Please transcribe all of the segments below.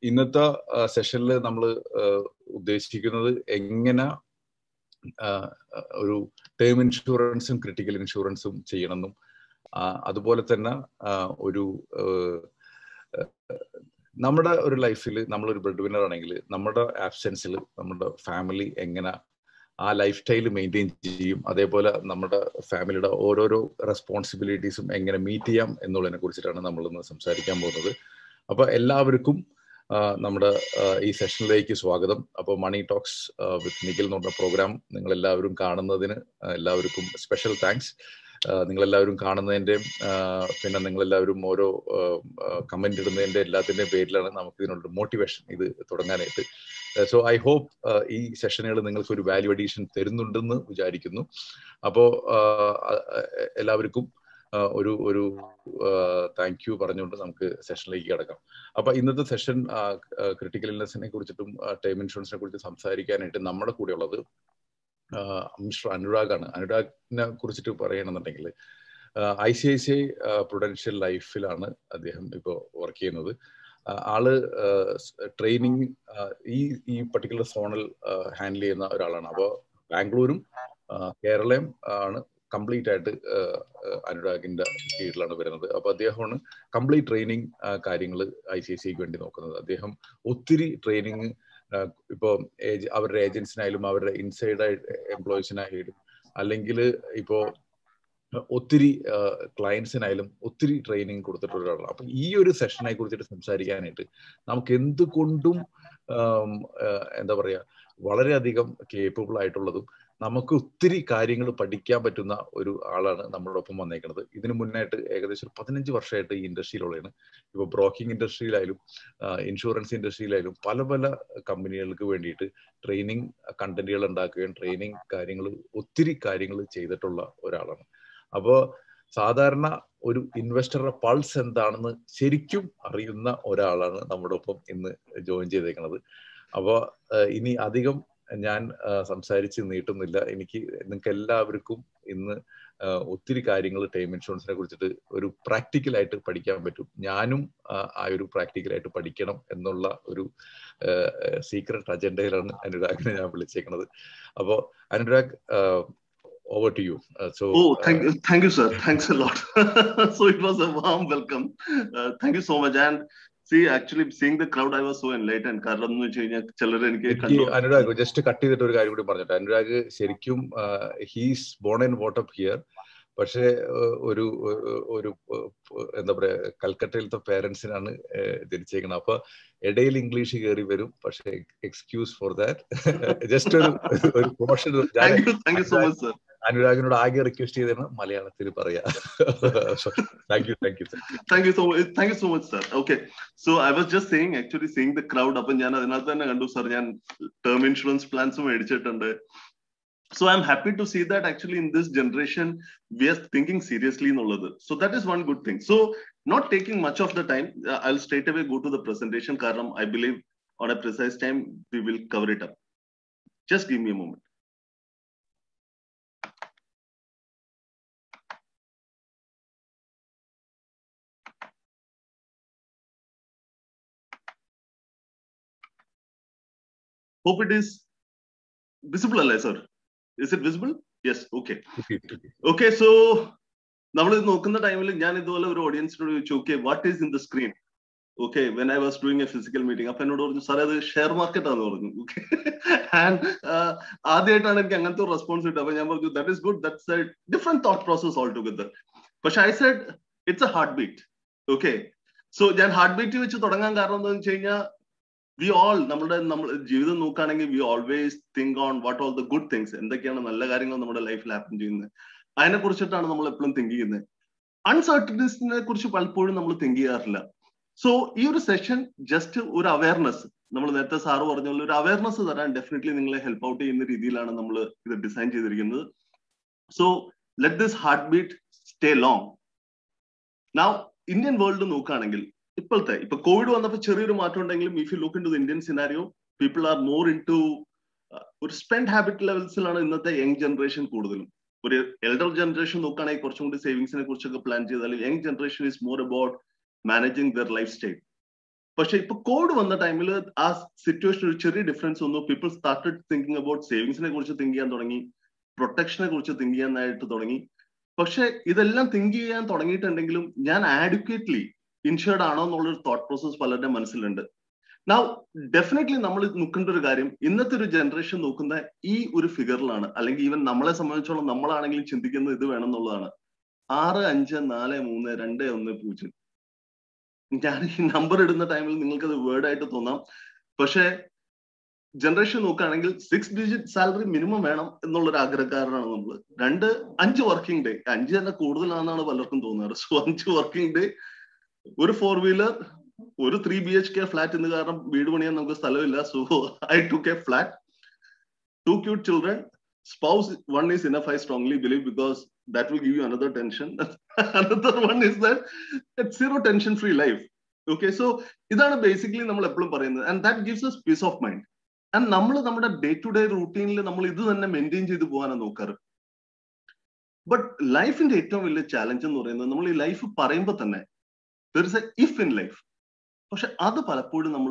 ഇന്നത്തെ സെഷനിൽ നമ്മൾ ഉദ്ദേശിക്കുന്നത് എങ്ങനെ ഒരു ടേം ഇൻഷുറൻസും ക്രിട്ടിക്കൽ ഇൻഷുറൻസും ചെയ്യണമെന്നും അതുപോലെ തന്നെ ഒരു നമ്മുടെ ഒരു ലൈഫിൽ നമ്മളൊരു ബ്രെഡ് വിന്നർ ആണെങ്കിൽ നമ്മുടെ ആബ്സെൻസിൽ നമ്മുടെ ഫാമിലി എങ്ങനെ ആ ലൈഫ് സ്റ്റൈൽ മെയിൻറ്റെയിൻ ചെയ്യും അതേപോലെ നമ്മുടെ ഫാമിലിയുടെ ഓരോരോ റെസ്പോൺസിബിലിറ്റീസും എങ്ങനെ മീറ്റ് ചെയ്യാം എന്നുള്ളതിനെ കുറിച്ചിട്ടാണ് നമ്മൾ ഇന്ന് സംസാരിക്കാൻ പോകുന്നത് അപ്പൊ എല്ലാവർക്കും നമ്മുടെ ഈ സെഷനിലേക്ക് സ്വാഗതം അപ്പോൾ മണി ടോക്സ് വിത്ത് നിഖിൽ എന്ന് പറഞ്ഞ പ്രോഗ്രാം നിങ്ങൾ എല്ലാവരും കാണുന്നതിന് എല്ലാവർക്കും സ്പെഷ്യൽ താങ്ക്സ് നിങ്ങളെല്ലാവരും കാണുന്നതിൻ്റെയും പിന്നെ നിങ്ങളെല്ലാവരും ഓരോ കമന്റ് ഇടുന്നതിൻ്റെ എല്ലാത്തിൻ്റെയും പേരിലാണ് നമുക്ക് ഇതിനുള്ള മോട്ടിവേഷൻ ഇത് തുടങ്ങാനായിട്ട് സോ ഐ ഹോപ്പ് ഈ സെഷനുകൾ നിങ്ങൾക്ക് ഒരു വാല്യൂ അഡീഷൻ തരുന്നുണ്ടെന്ന് വിചാരിക്കുന്നു അപ്പോൾ എല്ലാവർക്കും ഒരു ഒരു താങ്ക് യു പറഞ്ഞുകൊണ്ട് നമുക്ക് സെഷനിലേക്ക് കിടക്കാം അപ്പൊ ഇന്നത്തെ സെഷൻ ക്രിട്ടിക്കൽ ഇൽനെസിനെ കുറിച്ചിട്ടും ടൈം ഇൻഷുറൻസിനെ കുറിച്ച് സംസാരിക്കാനായിട്ട് നമ്മുടെ കൂടെ ഉള്ളത് മിസ്റ്റർ അനുരാഗാണ് അനുരാഗിനെ കുറിച്ചിട്ട് പറയണമെന്നുണ്ടെങ്കിൽ I C I C I prudential ലൈഫിലാണ് അദ്ദേഹം ഇപ്പോൾ വർക്ക് ചെയ്യുന്നത് ആള് ട്രെയിനിങ് ഈ ഈ പർട്ടിക്കുലർ സോണിൽ ഹാൻഡിൽ ചെയ്യുന്ന ഒരാളാണ് അപ്പോൾ ബാംഗ്ലൂരും കേരളയും ആണ് കംപ്ലീറ്റ് ആയിട്ട് അനുരാഗിന്റെ കീഴിലാണ് വരുന്നത് അപ്പൊ അദ്ദേഹമാണ് കംപ്ലീറ്റ് ട്രെയിനിങ് കാര്യങ്ങൾ ഐ സി ഐ സിക്ക് വേണ്ടി നോക്കുന്നത് അദ്ദേഹം ഒത്തിരി ട്രെയിനിങ് ഇപ്പോൾ അവരുടെ ഏജൻസിനായാലും അവരുടെ ഇൻസൈഡ് എംപ്ലോയീസിനായാലും അല്ലെങ്കിൽ ഇപ്പോൾ ഒത്തിരി ക്ലയൻസിനായാലും ഒത്തിരി ട്രെയിനിങ് കൊടുത്തിട്ടുള്ള ഒരാളാണ് അപ്പൊ ഈ ഒരു സെഷനെ കുറിച്ചിട്ട് സംസാരിക്കാനായിട്ട് നമുക്ക് എന്തുകൊണ്ടും എന്താ പറയാ വളരെയധികം കേപ്പബിൾ ആയിട്ടുള്ളതും നമുക്ക് ഒത്തിരി കാര്യങ്ങൾ പഠിക്കാൻ പറ്റുന്ന ഒരു ആളാണ് നമ്മളോടൊപ്പം വന്നേക്കുന്നത് ഇതിനു മുന്നായിട്ട് ഏകദേശം ഒരു പതിനഞ്ച് വർഷമായിട്ട് ഈ ഇൻഡസ്ട്രിയിലുള്ളതാണ് ഇപ്പോൾ ബ്രോക്കിംഗ് ഇൻഡസ്ട്രിയിലായാലും ഇൻഷുറൻസ് ഇൻഡസ്ട്രിയിലായാലും പല പല കമ്പനികൾക്ക് വേണ്ടിയിട്ട് ട്രെയിനിങ് കണ്ടന്റുകൾ ഉണ്ടാക്കുകയും ട്രെയിനിങ് കാര്യങ്ങൾ ഒത്തിരി കാര്യങ്ങൾ ചെയ്തിട്ടുള്ള ഒരാളാണ് അപ്പോൾ സാധാരണ ഒരു ഇൻവെസ്റ്ററുടെ പൾസ് എന്താണെന്ന് ശരിക്കും അറിയുന്ന ഒരാളാണ് നമ്മുടെ ഒപ്പം ഇന്ന് ജോയിൻ ചെയ്തേക്കുന്നത് അപ്പോൾ ഇനി അധികം ഞാൻ സംസാരിച്ച് നീട്ടുന്നില്ല എനിക്ക് നിങ്ങൾക്ക് എല്ലാവർക്കും ഇന്ന് ഒത്തിരി കാര്യങ്ങൾ ടൈം ഇൻഷുറൻസിനെ കുറിച്ചിട്ട് ഒരു പ്രാക്ടിക്കലായിട്ട് പഠിക്കാൻ പറ്റും ഞാനും ആ ഒരു പ്രാക്ടിക്കലായിട്ട് പഠിക്കണം എന്നുള്ള ഒരു സീക്രട്ട് അജണ്ടയിലാണ് അനുരാഗിനെ ഞാൻ വിളിച്ചേക്കുന്നത് അപ്പോൾ Anurag over to you. Uh, so, oh, thank you, thank you, sir. Thanks a lot. so it was a warm welcome. Uh, thank you so much. And see, actually, seeing the crowd, I was so enlightened. കാരണം എന്ന് വെച്ച് കഴിഞ്ഞാൽ ചിലർ എനിക്ക് Anurag just cut ചെയ്തിട്ട് ഒരു കാര്യം കൂടി പറഞ്ഞിട്ട് അനുരാഗ് ശരിക്കും he's born and brought up here പക്ഷേ ഒരു ഒരു എന്താ പറയാ കൽക്കട്ടയിലത്തെ പേരൻസിനാണ് ജനിച്ചേക്കുന്നത് അപ്പൊ ഇടയിൽ ഇംഗ്ലീഷ് കയറി വരും പക്ഷെ എക്സ്ക്യൂസ് ഫോർ ദാറ്റ് ജസ്റ്റ് ഒരു ഒരു പോർഷൻ അനുരാഗിനോട് ആകെ റിക്വസ്റ്റ് ചെയ്താണ് മലയാളത്തിൽ പറയാ thank you thank you thank you so much thank you so much sir okay so I was just saying actually saying the crowd അപ്പൊ ഞാൻ അതിനകത്ത് തന്നെ കണ്ടു സാർ ഞാൻ ടേം ഇൻഷുറൻസ് പ്ലാൻസ് മേടിച്ചിട്ടുണ്ട് so i'm happy to see that actually in this generation we are thinking seriously എന്നുള്ളത് so that is one good thing so not taking much of the time uh, i'll straight away go to the presentation കാരണം i believe on a precise time we will cover it up just give me a moment hope it is visible അല്ലേ sir is it visible yes okay okay so നമ്മൾ ഇത് നോക്കുന്ന ടൈമിൽ ഞാൻ ഇതുപോലെ ഒരു ഓഡിയൻസിനോട് ചോദിച്ചു okay what is in the screen okay when I was doing a physical meeting അപ്പൊ എന്നോട് പറഞ്ഞു സാറേ അത് ഷെയർ മാർക്കറ്റ് ആണെന്ന് പറഞ്ഞു ഓക്കെ ആൻഡ് ആദ്യമായിട്ടാണ് എനിക്ക് അങ്ങനത്തെ ഒരു റെസ്പോൺസ് കിട്ടുക അപ്പൊ ഞാൻ പറഞ്ഞു that is good that's a different thought process altogether പക്ഷെ I said it's a heart beat okay so ഞാൻ ഹാർട്ട് ബീറ്റ് വെച്ച് തുടങ്ങാൻ കാരണം എന്താണെന്ന് വെച്ച് കഴിഞ്ഞാൽ വി ഓൾ നമ്മുടെ നമ്മൾ ജീവിതം നോക്കുകയാണെങ്കിൽ we always think on what all the good things എന്തൊക്കെയാണ് നല്ല കാര്യങ്ങൾ നമ്മുടെ ലൈഫിൽ ഹാപ്പൻ ചെയ്യുന്നത് അതിനെ കുറിച്ചിട്ടാണ് നമ്മൾ എപ്പോഴും തിങ്ക് ചെയ്യുന്നത് അൺസർട്ടനിസിനെ കുറിച്ച് പലപ്പോഴും നമ്മൾ തിങ്ക് ചെയ്യാറില്ല സോ ഈ ഒരു സെഷൻ ജസ്റ്റ് ഒരു അവയർനെസ് നമ്മൾ നേരത്തെ സാറ് പറഞ്ഞ പോലെ ഒരു അവയർനെസ് തരാൻ ഡെഫിനറ്റ്ലി നിങ്ങളെ ഹെൽപ്പ് ഔട്ട് ചെയ്യുന്ന രീതിയിലാണ് നമ്മൾ ഇത് ഡിസൈൻ ചെയ്തിരിക്കുന്നത് so let this heart beat stay long now Indian world നോക്കുകയാണെങ്കിൽ ഇപ്പോഴത്തെ ഇപ്പൊ കോവിഡ് വന്നപ്പോൾ ചെറിയൊരു മാറ്റം ഉണ്ടെങ്കിലും if you look into Indian scenario people are more into ഒരു സ്പെൻഡ് ഹാബിറ്റ് ലെവൽസിലാണ് ഇന്നത്തെ യങ് ജനറേഷൻ കൂടുതലും ഒരു എൽഡർ ജനറേഷൻ നോക്കുകയാണെങ്കിൽ കുറച്ചും കൂടി സേവിങ്സിനെ കുറിച്ചൊക്കെ പ്ലാൻ ചെയ്താൽ young generation is more about managing their life style പക്ഷെ ഇപ്പൊ കോഡ് വന്ന ടൈമിൽ ആ സിറ്റുവേഷൻ ഒരു ചെറിയ ഡിഫറൻസ് വന്നു പീപ്പിൾ സ്റ്റാർട്ടഡ് തിങ്കിങ് അബൌട്ട് സേവിങ്സിനെ കുറിച്ച് തിങ്ക് ചെയ്യാൻ തുടങ്ങി പ്രൊട്ടക്ഷനെ കുറിച്ച് തിങ്ക് ചെയ്യാനായിട്ട് തുടങ്ങി പക്ഷെ ഇതെല്ലാം തിങ്ക് ചെയ്യാൻ തുടങ്ങിയിട്ടുണ്ടെങ്കിലും ഞാൻ ആഡ്വക്കേറ്റ്ലി ഇൻഷുർഡ് ആണോ എന്നുള്ളൊരു തോട്ട് പ്രോസസ് പലരുടെ മനസ്സിലുണ്ട് നൗ ഡെഫിനറ്റ്ലി നമ്മൾ നോക്കേണ്ട ഒരു കാര്യം ഇന്നത്തെ ഒരു ജനറേഷൻ നോക്കുന്ന ഈ ഒരു ഫിഗറിലാണ് അല്ലെങ്കിൽ ഈവൻ നമ്മളെ സംബന്ധിച്ചോളം നമ്മളാണെങ്കിലും ചിന്തിക്കുന്നത് ഇത് വേണം എന്നുള്ളതാണ് ആറ് അഞ്ച് നാല് മൂന്ന് രണ്ട് ഒന്ന് പൂജ്യം ഞാൻ ഈ നമ്പർ ഇടുന്ന ടൈമിൽ നിങ്ങൾക്ക് അത് വേർഡ് ആയിട്ട് തോന്നാം പക്ഷെ ജനറേഷൻ നോക്കുകയാണെങ്കിൽ സിക്സ് ഡിജിറ്റ് സാലറി മിനിമം വേണം എന്നുള്ള ഒരു ആഗ്രഹക്കാരനാണ് നമ്മൾ രണ്ട് അഞ്ച് വർക്കിംഗ് ഡേ അഞ്ച് തന്നെ കൂടുതലാണെന്നാണ് പലർക്കും തോന്നാറ് സോ അഞ്ച് വർക്കിംഗ് ഡേ ഒരു ഫോർ വീലർ ഒരു three B H K flat എന്ന് കാരണം വീട് പണിയാൻ നമുക്ക് സ്ഥലമില്ല so I two K flat two cute children spouse one is enough I strongly believe because that will give you another tension. another one is that it's zero tension free life. Okay, so ഇതാണ് basically നമ്മൾ എപ്പോഴും പറയുന്നത് and that gives us peace of mind and നമ്മൾ നമ്മുടെ day to day റൂട്ടീനിൽ നമ്മൾ ഇത് തന്നെ maintain ചെയ്ത് പോകാനാണ് നോക്കാറ് ബട്ട് ലൈഫിന്റെ ഏറ്റവും വലിയ ചാലഞ്ച് എന്ന് പറയുന്നത് നമ്മൾ ഈ ലൈഫ് പറയുമ്പോൾ തന്നെ there is a if in life പക്ഷെ അത് പലപ്പോഴും നമ്മൾ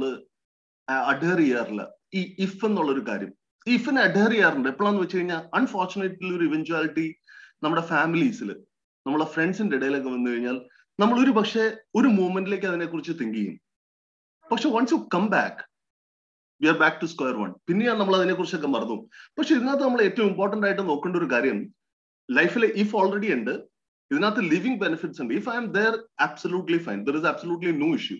അഡർ ചെയ്യാറില്ല ഈ ഇഫ് എന്നുള്ളൊരു കാര്യം ഇഫിനെ അഡർ ചെയ്യാറുണ്ട് എപ്പോഴാന്ന് വെച്ച് കഴിഞ്ഞാൽ അൺഫോർച്ചുനേറ്റ്ലി ഒരു ഇവൻച്വാലിറ്റി നമ്മുടെ ഫാമിലീസിൽ നമ്മളെ ഫ്രണ്ട്സിന്റെ ഇടയിലൊക്കെ വന്നു കഴിഞ്ഞാൽ നമ്മൾ ഒരു പക്ഷേ ഒരു മൂമെന്റിലേക്ക് അതിനെക്കുറിച്ച് തിങ്ക് ചെയ്യും പക്ഷെ once you come back we are back to square one പിന്നെയാണ് നമ്മൾ അതിനെക്കുറിച്ചൊക്കെ മറന്നു പക്ഷെ ഇതിനകത്ത് നമ്മൾ ഏറ്റവും ഇമ്പോർട്ടന്റ് ആയിട്ട് നോക്കേണ്ട ഒരു കാര്യം ലൈഫിൽ ഇഫ് ഓൾറെഡി ഉണ്ട് ഇതിനകത്ത് ലിവിങ് ബെനിഫിറ്റ്സ് ഉണ്ട് if I I'm there absolutely fine there is absolutely no issue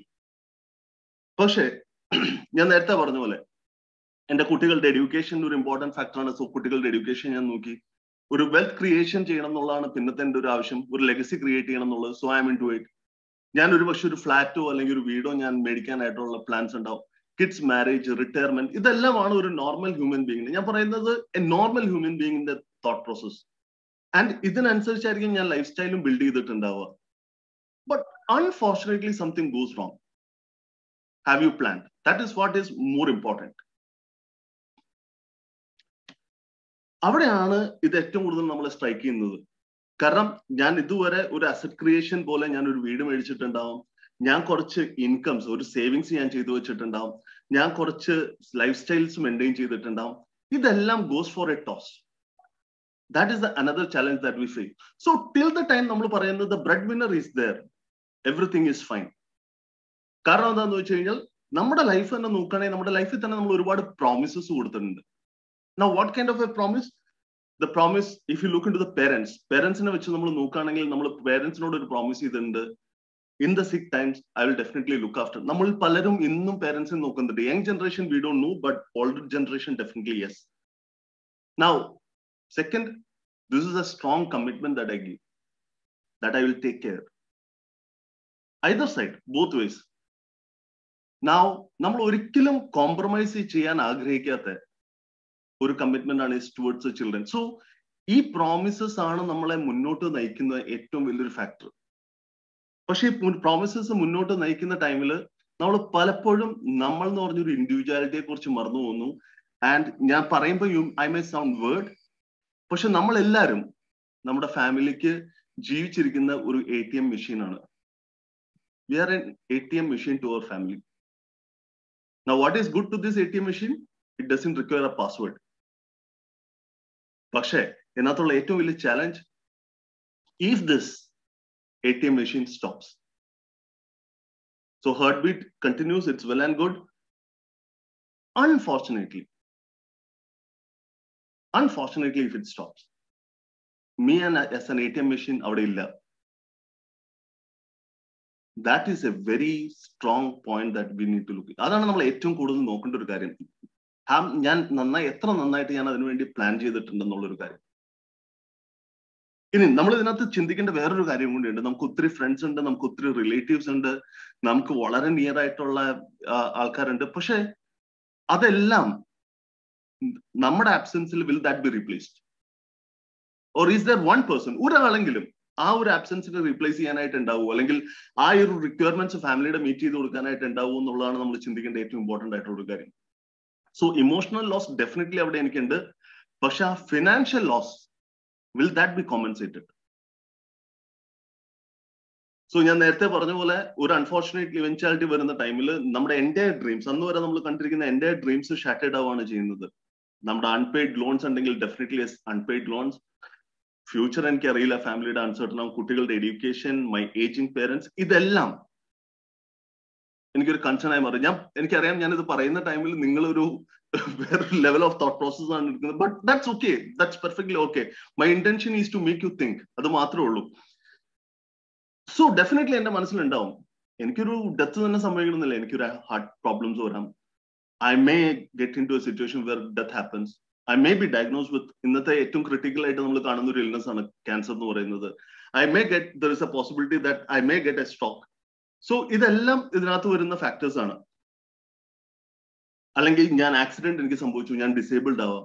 പക്ഷേ ഞാൻ നേരത്തെ പറഞ്ഞ പോലെ എന്റെ കുട്ടികളുടെ എഡ്യൂക്കേഷൻ ഒരു ഇമ്പോർട്ടന്റ് ഫാക്ടറാണ് സോ കുട്ടികളുടെ എഡ്യൂക്കേഷൻ ഞാൻ നോക്കി ഒരു വെൽത്ത് ക്രിയേഷൻ ചെയ്യണം എന്നുള്ളതാണ് പിന്നത്തെ എൻ്റെ ഒരു ആവശ്യം ഒരു ലെഗസി ക്രിയേറ്റ് ചെയ്യണം എന്നുള്ളത് so I'm into it ഞാൻ ഒരു പക്ഷെ ഒരു ഫ്ലാറ്റോ അല്ലെങ്കിൽ ഒരു വീടോ ഞാൻ മേടിക്കാനായിട്ടുള്ള പ്ലാൻസ് ഉണ്ടാവും കിഡ്സ് മാരേജ് റിട്ടയർമെന്റ് ഇതെല്ലാമാണ് ഒരു നോർമൽ ഹ്യൂമൻ ബീങ്ങിന് ഞാൻ പറയുന്നത് എ നോർമൽ ഹ്യൂമൻ ബീങ്ങിന്റെ തോട്ട് പ്രോസസ് ആൻഡ് ഇതിനനുസരിച്ചായിരിക്കും ഞാൻ ലൈഫ് സ്റ്റൈലും ബിൽഡ് ചെയ്തിട്ടുണ്ടാവുക but unfortunately something goes wrong have you plan that is what is more important അവിടെയാണ് ഇത് ഏറ്റവും കൂടുതൽ നമ്മളെ സ്ട്രൈക്ക് ചെയ്യുന്നത് കാരണം ഞാൻ ഇതുവരെ ഒരു അസറ്റ് ക്രിയേഷൻ പോലെ ഞാൻ ഒരു വീട് മേടിച്ചിട്ടുണ്ടാവും ഞാൻ കുറച്ച് ഇൻകംസ് ഒരു സേവിങ്സ് ഞാൻ ചെയ്തു വെച്ചിട്ടുണ്ടാവും ഞാൻ കുറച്ച് ലൈഫ് സ്റ്റൈൽസ് മെയിൻറ്റെയിൻ ചെയ്തിട്ടുണ്ടാവും ഇതെല്ലാം goes for a toss that is the another challenge that we face so till the time നമ്മൾ പറയുന്നത് bread winner is there everything is fine കാരണം എന്താന്ന് വെച്ച് കഴിഞ്ഞാൽ നമ്മുടെ ലൈഫ് തന്നെ നോക്കുകയാണെങ്കിൽ നമ്മുടെ ലൈഫിൽ തന്നെ നമ്മൾ ഒരുപാട് പ്രോമിസസ് കൊടുത്തിട്ടുണ്ട് Now, what kind of a promise? The promise, if you look into the parents, പേരൻസിനെ വെച്ച് നമ്മൾ നോക്കുകയാണെങ്കിൽ നമ്മൾ പേരൻസിനോട് ഒരു പ്രോമിസ് ചെയ്തിട്ടുണ്ട് in the sick times I will definitely look after നമ്മൾ പലരും ഇന്നും പേരൻസിനെ നോക്കുന്നുണ്ട് young generation we don't know but older generation definitely yes now second this is a strong commitment that I give that I will take care either side both ways now നമ്മൾ ഒരിക്കലും compromise ചെയ്യാൻ ആഗ്രഹിക്കാത്ത ഒരു commitment ആണ് towards children so ഈ promises ആണ് നമ്മളെ മുന്നോട്ട് നയിക്കുന്ന ഏറ്റവും വലിയൊരു ഫാക്ടർ പക്ഷേ ഈ പ്രോമിസസ് മുന്നോട്ട് നയിക്കുന്ന ടൈമിൽ നമ്മൾ പലപ്പോഴും നമ്മൾ എന്ന് പറഞ്ഞൊരു ഇൻഡിവിജ്വാലിറ്റിയെ കുറിച്ച് മറന്നു പോകുന്നു ആൻഡ് ഞാൻ പറയുമ്പോൾ you I my sound word പക്ഷെ നമ്മൾ എല്ലാവരും നമ്മുടെ ഫാമിലിക്ക് ജീവിച്ചിരിക്കുന്ന ഒരു എ ടി എം മെഷീനാണ് we are an A T M machine to our family Now, what is good to this ATM machine? It doesn't require a password. പക്ഷേ ഇതിനകത്തുള്ള ഏറ്റവും വലിയ challenge if this A T M machine stops so heart beat continues it's well and good unfortunately unfortunately if it stops me and as an A T M machine അവിടെ ഇല്ല that is a very strong point that we need to look അതാണ് നമ്മൾ ഏറ്റവും കൂടുതൽ നോക്കേണ്ട ഒരു കാര്യം ഞാൻ നന്നായി എത്ര നന്നായിട്ട് ഞാൻ അതിനുവേണ്ടി പ്ലാൻ ചെയ്തിട്ടുണ്ടെന്നുള്ളൊരു കാര്യം ഇനി നമ്മൾ ഇതിനകത്ത് ചിന്തിക്കേണ്ട വേറൊരു കാര്യം കൂടിയുണ്ട് നമുക്ക് ഒത്തിരി ഫ്രണ്ട്സ് ഉണ്ട് നമുക്ക് ഒത്തിരി റിലേറ്റീവ്സ് ഉണ്ട് നമുക്ക് വളരെ നിയർ ആയിട്ടുള്ള ആൾക്കാരുണ്ട് പക്ഷെ അതെല്ലാം നമ്മുടെ ആബ്സെൻസിൽ will that be replaced or is there one person ഒരാളെങ്കിലും ആ ഒരു ആബ്സെൻസിനെ റീപ്ലേസ് ചെയ്യാനായിട്ട് ഉണ്ടാവുമോ അല്ലെങ്കിൽ ആ ഒരു റിക്വയർമെന്റ്സ് ഫാമിലിയുടെ മീറ്റ് ചെയ്ത് കൊടുക്കാനായിട്ട് ഉണ്ടാവുമോ എന്നുള്ളതാണ് നമ്മൾ ചിന്തിക്കേണ്ട ഏറ്റവും ഇമ്പോർട്ടന്റ് ആയിട്ടുള്ള ഒരു കാര്യം സോ ഇമോഷണൽ ലോസ് ഡെഫിനറ്റ്ലി അവിടെ എനിക്കുണ്ട് പക്ഷെ ആ financial loss will that be compensated so ഞാൻ നേരത്തെ പറഞ്ഞ പോലെ ഒരു അൺഫോർച്ചുനേറ്റ് ഇവൻച്വാലിറ്റി വരുന്ന ടൈമിൽ നമ്മുടെ എൻ്റെ ഡ്രീംസ് അന്ന് വരെ നമ്മൾ കണ്ടിരിക്കുന്ന എൻ്റെ ഡ്രീംസ് ഷാറ്റേഡ് ആവുകയാണ് ചെയ്യുന്നത് നമ്മുടെ അൺപെയ്ഡ് ലോൺസ് ഉണ്ടെങ്കിൽ ഡെഫിനറ്റ്ലി അൺപെയ്ഡ് ലോൺസ് ഫ്യൂച്ചർ എനിക്ക് അറിയില്ല ഫാമിലിയുടെ അൺസർട്ടൺ ആവും കുട്ടികളുടെ എഡ്യൂക്കേഷൻ മൈ ഏജിങ് പേരൻസ് ഇതെല്ലാം എനിക്കൊരു കൺസേൺ ആയി മാറി ഞാൻ എനിക്കറിയാം ഞാൻ ഇത് പറയുന്ന ടൈമിൽ നിങ്ങളൊരു വേറൊരു ലെവൽ ഓഫ് തോട്ട് പ്രോസസ് ആണ് എടുക്കുന്നത് but that's okay that's perfectly okay my intention is to make you think അത് മാത്രമേ ഉള്ളൂ സോ ഡെഫിനറ്റ്ലി എന്റെ മനസ്സിലുണ്ടാവും എനിക്കൊരു ഡെത്ത് തന്നെ സംഭവിക്കണമെന്നില്ല എനിക്കൊരു ഹാർട്ട് പ്രോബ്ലംസ് വരാം I may get into a situation where death happens I may be diagnose with ഇന്നത്തെ ഏറ്റവും ക്രിട്ടിക്കൽ ആയിട്ട് നമ്മൾ കാണുന്ന ഒരു ഇൽനെസ് ആണ് ക്യാൻസർ എന്ന് പറയുന്നത് I may get there is a possibility that I may get a stroke so ഇതെല്ലാം ഇതിനകത്ത് വരുന്ന ഫാക്ടേഴ്സ് ആണ് അല്ലെങ്കിൽ ഞാൻ ആക്സിഡന്റ് എനിക്ക് സംഭവിച്ചു ഞാൻ ഡിസേബിൾഡ് ആവാം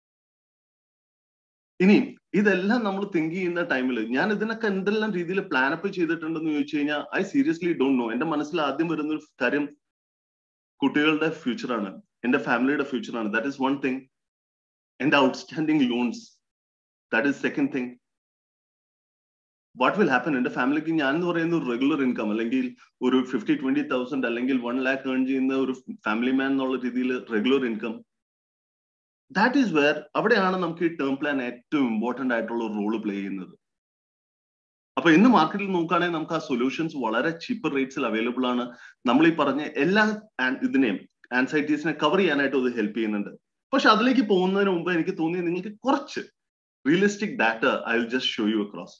ഇനി ഇതെല്ലാം നമ്മൾ തിങ്ക് ചെയ്യുന്ന ടൈമിൽ ഞാൻ ഇതിനൊക്കെ എന്തെല്ലാം രീതിയിൽ പ്ലാനപ്പ് ചെയ്തിട്ടുണ്ടെന്ന് ചോദിച്ചു കഴിഞ്ഞാൽ ഐ സീരിയസ്ലി ഡോണ്ട് നോ എന്റെ മനസ്സിൽ ആദ്യം വരുന്ന ഒരു കാര്യം കുട്ടികളുടെ ഫ്യൂച്ചറാണ് എന്റെ ഫാമിലിയുടെ ഫ്യൂച്ചറാണ് ദാറ്റ് ഇസ് വൺ തിങ് എന്റെ outstanding loans that is second thing what will happen എന്റെ ഫാമിലിക്ക് ഞാൻ എന്ന് പറയുന്ന ഒരു റെഗുലർ ഇൻകം അല്ലെങ്കിൽ ഒരു ഫിഫ്റ്റി ട്വന്റി തൗസൻഡ് അല്ലെങ്കിൽ വൺ ലാക്ക് ഏൺ ചെയ്യുന്ന ഒരു ഫാമിലി മാൻ എന്നുള്ള രീതിയിൽ regular income that is where അവിടെയാണ് നമുക്ക് ഈ ടേം പ്ലാൻ ഏറ്റവും ഇമ്പോർട്ടന്റ് ആയിട്ടുള്ള റോള് പ്ലേ ചെയ്യുന്നത് അപ്പൊ ഇന്ന് മാർക്കറ്റിൽ നോക്കുകയാണെങ്കിൽ നമുക്ക് ആ സൊല്യൂഷൻസ് വളരെ ചീപ്പർ റേറ്റ്സിൽ അവൈലബിൾ ആണ് നമ്മൾ ഈ പറഞ്ഞ എല്ലാ ഇതിനെയും ആൻസൈറ്റീസിനെ കവർ ചെയ്യാനായിട്ട് അത് ഹെൽപ്പ് ചെയ്യുന്നുണ്ട് പക്ഷെ അതിലേക്ക് പോകുന്നതിന് മുമ്പ് എനിക്ക് തോന്നി നിങ്ങൾക്ക് കുറച്ച് realistic data I will just show you across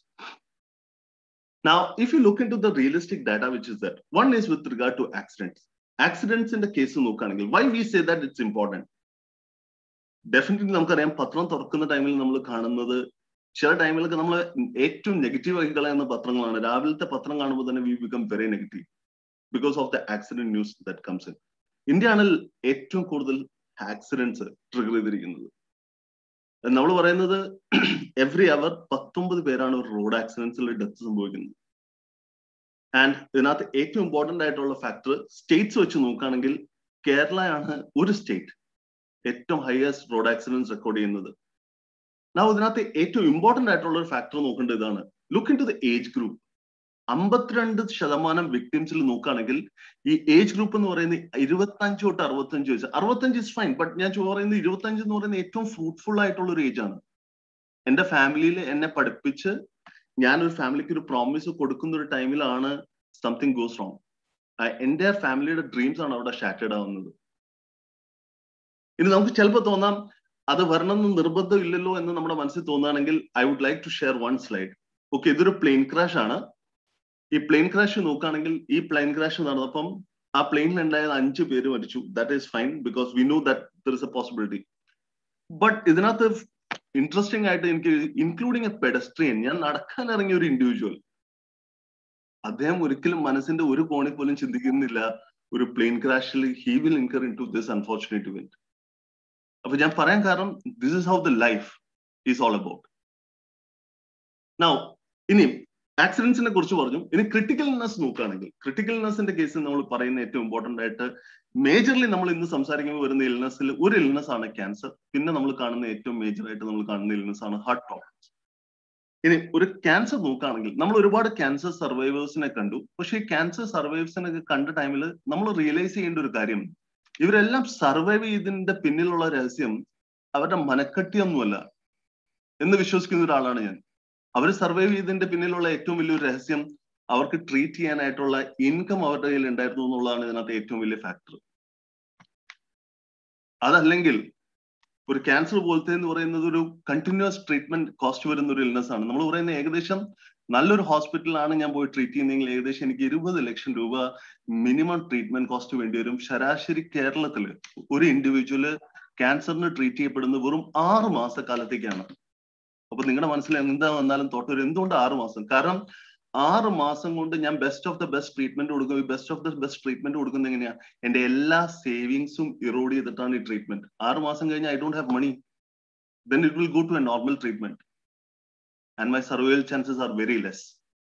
Now, if you look into the realistic data, which is that one is with regard to accidents. Accidents in the case of നോക്കുകയാണെങ്കിൽ why we say that it's important? Definitely നമുക്കറിയാം പത്രം തുറക്കുന്ന ടൈമിൽ നമ്മൾ കാണുന്നത് ചില ടൈമിലൊക്കെ നമ്മൾ ഏറ്റവും നെഗറ്റീവ് ആക്കി കളയുന്ന പത്രങ്ങളാണ് രാവിലത്തെ പത്രം കാണുമ്പോൾ തന്നെ we become very negative because of the accident news that comes in ഇന്ത്യയാണ് ഏറ്റവും കൂടുതൽ ആക്സിഡൻസ് ട്രിഗർ ചെയ്തിരിക്കുന്നത് നമ്മൾ പറയുന്നത് എവറി അവർ പത്തൊമ്പത് പേരാണ് ഒരു റോഡ് ആക്സിഡൻസിൽ ഡെത്ത് സംഭവിക്കുന്നത് ആൻഡ് ഇതിനകത്ത് ഏറ്റവും ഇമ്പോർട്ടന്റ് ആയിട്ടുള്ള ഫാക്ടർ സ്റ്റേറ്റ്സ് വെച്ച് നോക്കുകയാണെങ്കിൽ കേരളയാണ് ഒരു സ്റ്റേറ്റ് ഏറ്റവും ഹയസ്റ്റ് റോഡ് ആക്സിഡൻസ് റെക്കോർഡ് ചെയ്യുന്നത് നാ ഇതിനകത്ത് ഏറ്റവും ഇമ്പോർട്ടന്റ് ആയിട്ടുള്ള ഒരു ഫാക്ടർ നോക്കേണ്ടത് ഇതാണ് look into the age group അമ്പത്തിരണ്ട് ശതമാനം വിക്ടിംസിൽ നോക്കുകയാണെങ്കിൽ ഈ ഏജ് ഗ്രൂപ്പ് എന്ന് പറയുന്നത് ഇരുപത്തഞ്ച് തൊട്ട് അറുപത്തഞ്ച് വയസ്സ് അറുപത്തഞ്ച് ഇസ് ഫൈൻ ബട്ട് ഞാൻ പറയുന്നത് ഇരുപത്തഞ്ച് എന്ന് പറയുന്നത് ഏറ്റവും ഫ്രൂട്ട്ഫുൾ ആയിട്ടുള്ള ഒരു ഏജ് ആണ് എന്റെ ഫാമിലിയിൽ എന്നെ പഠിപ്പിച്ച് ഞാൻ ഒരു ഫാമിലിക്ക് ഒരു പ്രോമിസ് കൊടുക്കുന്ന ഒരു ടൈമിലാണ് സംതിങ് ഗോസ് റോങ് എന്റെ ഫാമിലിയുടെ ഡ്രീംസ് ആണ് അവിടെ ഷാറ്റേഡ് ആവുന്നത് ഇനി നമുക്ക് ചിലപ്പോൾ തോന്നാം അത് വരണമെന്ന് നിർബന്ധം ഇല്ലല്ലോ എന്ന് നമ്മുടെ മനസ്സിൽ തോന്നുകയാണെങ്കിൽ I would like to share one slide okay ഇതൊരു പ്ലെയിൻ ക്രാഷ് ആണ് ഈ പ്ലെയിൻ ക്രാഷ് നോക്കുകയാണെങ്കിൽ ഈ പ്ലെയിൻ ക്രാഷ് നടന്നപ്പം ആ പ്ലെയിനിൽ ഉണ്ടായത് അഞ്ച് പേര് മരിച്ചു that is fine because we know that there is a possibility but ഇതിനകത്ത് ഇൻട്രസ്റ്റിംഗ് ആയിട്ട് എനിക്ക് ഇൻക്ലൂഡിങ് എ പെഡസ്ട്രിയൻ ഞാൻ നടക്കാൻ ഇറങ്ങിയ ഒരു ഇൻഡിവിജ്വൽ അദ്ദേഹം ഒരിക്കലും മനസ്സിന്റെ ഒരു കോണിൽ പോലും ചിന്തിക്കുന്നില്ല ഒരു പ്ലെയിൻ ക്രാഷിൽ he will incur into this unfortunate event അപ്പൊ ഞാൻ പറയാൻ കാരണം this is how the life is all about now ഇനി ആക്സിഡൻസിനെ കുറിച്ച് പറഞ്ഞു ഇനി ക്രിട്ടിക്കൽ ഇൽനസ് നോക്കുകയാണെങ്കിൽ ക്രിട്ടിക്കൽ ഇൽനസിന്റെ കേസിൽ നമ്മൾ പറയുന്ന ഏറ്റവും ഇമ്പോർട്ടന്റ് ആയിട്ട് മേജർലി നമ്മൾ ഇന്ന് സംസാരിക്കുമ്പോൾ വരുന്ന ഇൽനസിൽ ഒരു ഇൽനസ് ആണ് ക്യാൻസർ പിന്നെ നമ്മൾ കാണുന്ന ഏറ്റവും മേജർ ആയിട്ട് നമ്മൾ കാണുന്ന ഇൽനസ് ആണ് ഹാർട്ട് പ്രോബ്ലംസ് ഇനി ഒരു ക്യാൻസർ നോക്കുകയാണെങ്കിൽ നമ്മൾ ഒരുപാട് ക്യാൻസർ സർവൈവേഴ്സിനെ കണ്ടു പക്ഷേ ഈ ക്യാൻസർ സർവൈവേഴ്സിനെ കണ്ട ടൈമിൽ നമ്മൾ റിയലൈസ് ചെയ്യേണ്ട ഒരു കാര്യം ഇവരെല്ലാം സർവൈവ് ചെയ്തതിന്റെ പിന്നിലുള്ള രഹസ്യം അവരുടെ മനക്കട്ടിയൊന്നുമല്ല എന്ന് വിശ്വസിക്കുന്ന ഒരാളാണ് ഞാൻ അവർ സർവൈവ് ചെയ്തതിന്റെ പിന്നിലുള്ള ഏറ്റവും വലിയൊരു രഹസ്യം അവർക്ക് ട്രീറ്റ് ചെയ്യാനായിട്ടുള്ള ഇൻകം അവരുടെ കയ്യിൽ ഉണ്ടായിരുന്നു എന്നുള്ളതാണ് ഇതിനകത്ത് ഏറ്റവും വലിയ ഫാക്ടർ അതല്ലെങ്കിൽ ഒരു ക്യാൻസർ പോലത്തെ എന്ന് പറയുന്നത് ഒരു കണ്ടിന്യൂസ് ട്രീറ്റ്മെന്റ് കോസ്റ്റ് വരുന്ന ഒരു ഇൽനസ് ആണ് നമ്മൾ പറയുന്ന ഏകദേശം നല്ലൊരു ഹോസ്പിറ്റലാണ് ഞാൻ പോയി ട്രീറ്റ് ചെയ്യുന്നതെങ്കിൽ ഏകദേശം എനിക്ക് ഇരുപത് ലക്ഷം രൂപ മിനിമം ട്രീറ്റ്മെന്റ് കോസ്റ്റ് വേണ്ടി വരും ശരാശരി കേരളത്തിൽ ഒരു ഇൻഡിവിജ്വല് ക്യാൻസറിന് ട്രീറ്റ് ചെയ്യപ്പെടുന്നത് വെറും ആറ് മാസക്കാലത്തേക്കാണ് അപ്പൊ നിങ്ങളുടെ മനസ്സിൽ എന്താ വന്നാലും തോട്ടൊരു എന്തുകൊണ്ട് ആറ് മാസം കാരണം ആറ് മാസം കൊണ്ട് ഞാൻ best of the best treatment കൊടുക്കും ഈ best of the best treatment കൊടുക്കുന്നത് എങ്ങനെയാ എന്റെ എല്ലാ സേവിങ്സും ഇറോഡ് ചെയ്തിട്ടാണ് ഈ ട്രീറ്റ്മെന്റ് ആറ് മാസം കഴിഞ്ഞ് I don't have money then it will go to a normal treatment and my survival chances are very less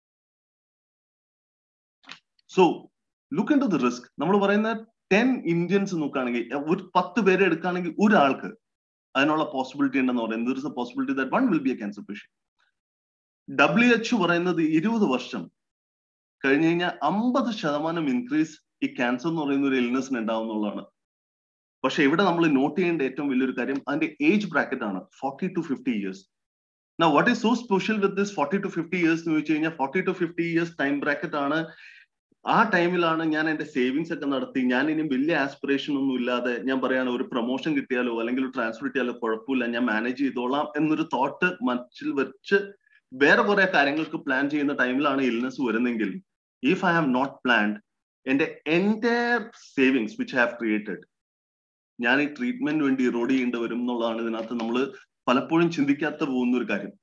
so look into the risk നമ്മൾ പറയുന്ന ടെൻ ഇന്ത്യൻസ് നോക്കുകയാണെങ്കിൽ ഒരു പത്ത് പേരെ എടുക്കുകയാണെങ്കിൽ ഒരാൾക്ക് അതിനുള്ള പോസിബിലിറ്റി ഉണ്ടെന്ന് പറയുന്നത് there is a possibility that one will be a cancer patient W H പറയുന്നത് ഇരുപത് വർഷം കഴിഞ്ഞു കഴിഞ്ഞാൽ അമ്പത് ശതമാനം ഇൻക്രീസ് ഈ ക്യാൻസർ എന്ന് പറയുന്ന ഒരു ഇൽനെസ്സിന് ഉണ്ടാവുന്നുള്ളതാണ് പക്ഷെ ഇവിടെ നമ്മൾ നോട്ട് ചെയ്യേണ്ട ഏറ്റവും വലിയൊരു കാര്യം അതിന്റെ ഏജ് ബ്രാക്കറ്റ് ആണ് forty to fifty years Now, what is so special with this 40 to 50 years എന്ന് ചോദിച്ചു കഴിഞ്ഞാൽ forty to fifty years time bracket ആണ് ആ ടൈമിലാണ് ഞാൻ എന്റെ സേവിങ്സ് ഒക്കെ നടത്തി ഞാൻ ഇനി വലിയ ആസ്പിറേഷൻ ഒന്നും ഇല്ലാതെ ഞാൻ പറയാണ് ഒരു പ്രൊമോഷൻ കിട്ടിയാലോ അല്ലെങ്കിൽ ഒരു ട്രാൻസ്ഫർ കിട്ടിയാലോ കുഴപ്പമില്ല ഞാൻ മാനേജ് ചെയ്തോളാം എന്നൊരു തോട്ട് മനസ്സിൽ വെച്ച് വേറെ കുറെ കാര്യങ്ങൾക്ക് പ്ലാൻ ചെയ്യുന്ന ടൈമിലാണ് ഇൽനെസ് വരുന്നെങ്കിൽ if I have not planned എന്റെ entire savings which have created ഞാൻ ഈ ട്രീറ്റ്മെന്റ് വേണ്ടി റോഡ് ചെയ്യേണ്ടി വരും എന്നുള്ളതാണ് ഇതിനകത്ത് നമ്മൾ പലപ്പോഴും ചിന്തിക്കാത്ത പോകുന്ന ഒരു കാര്യം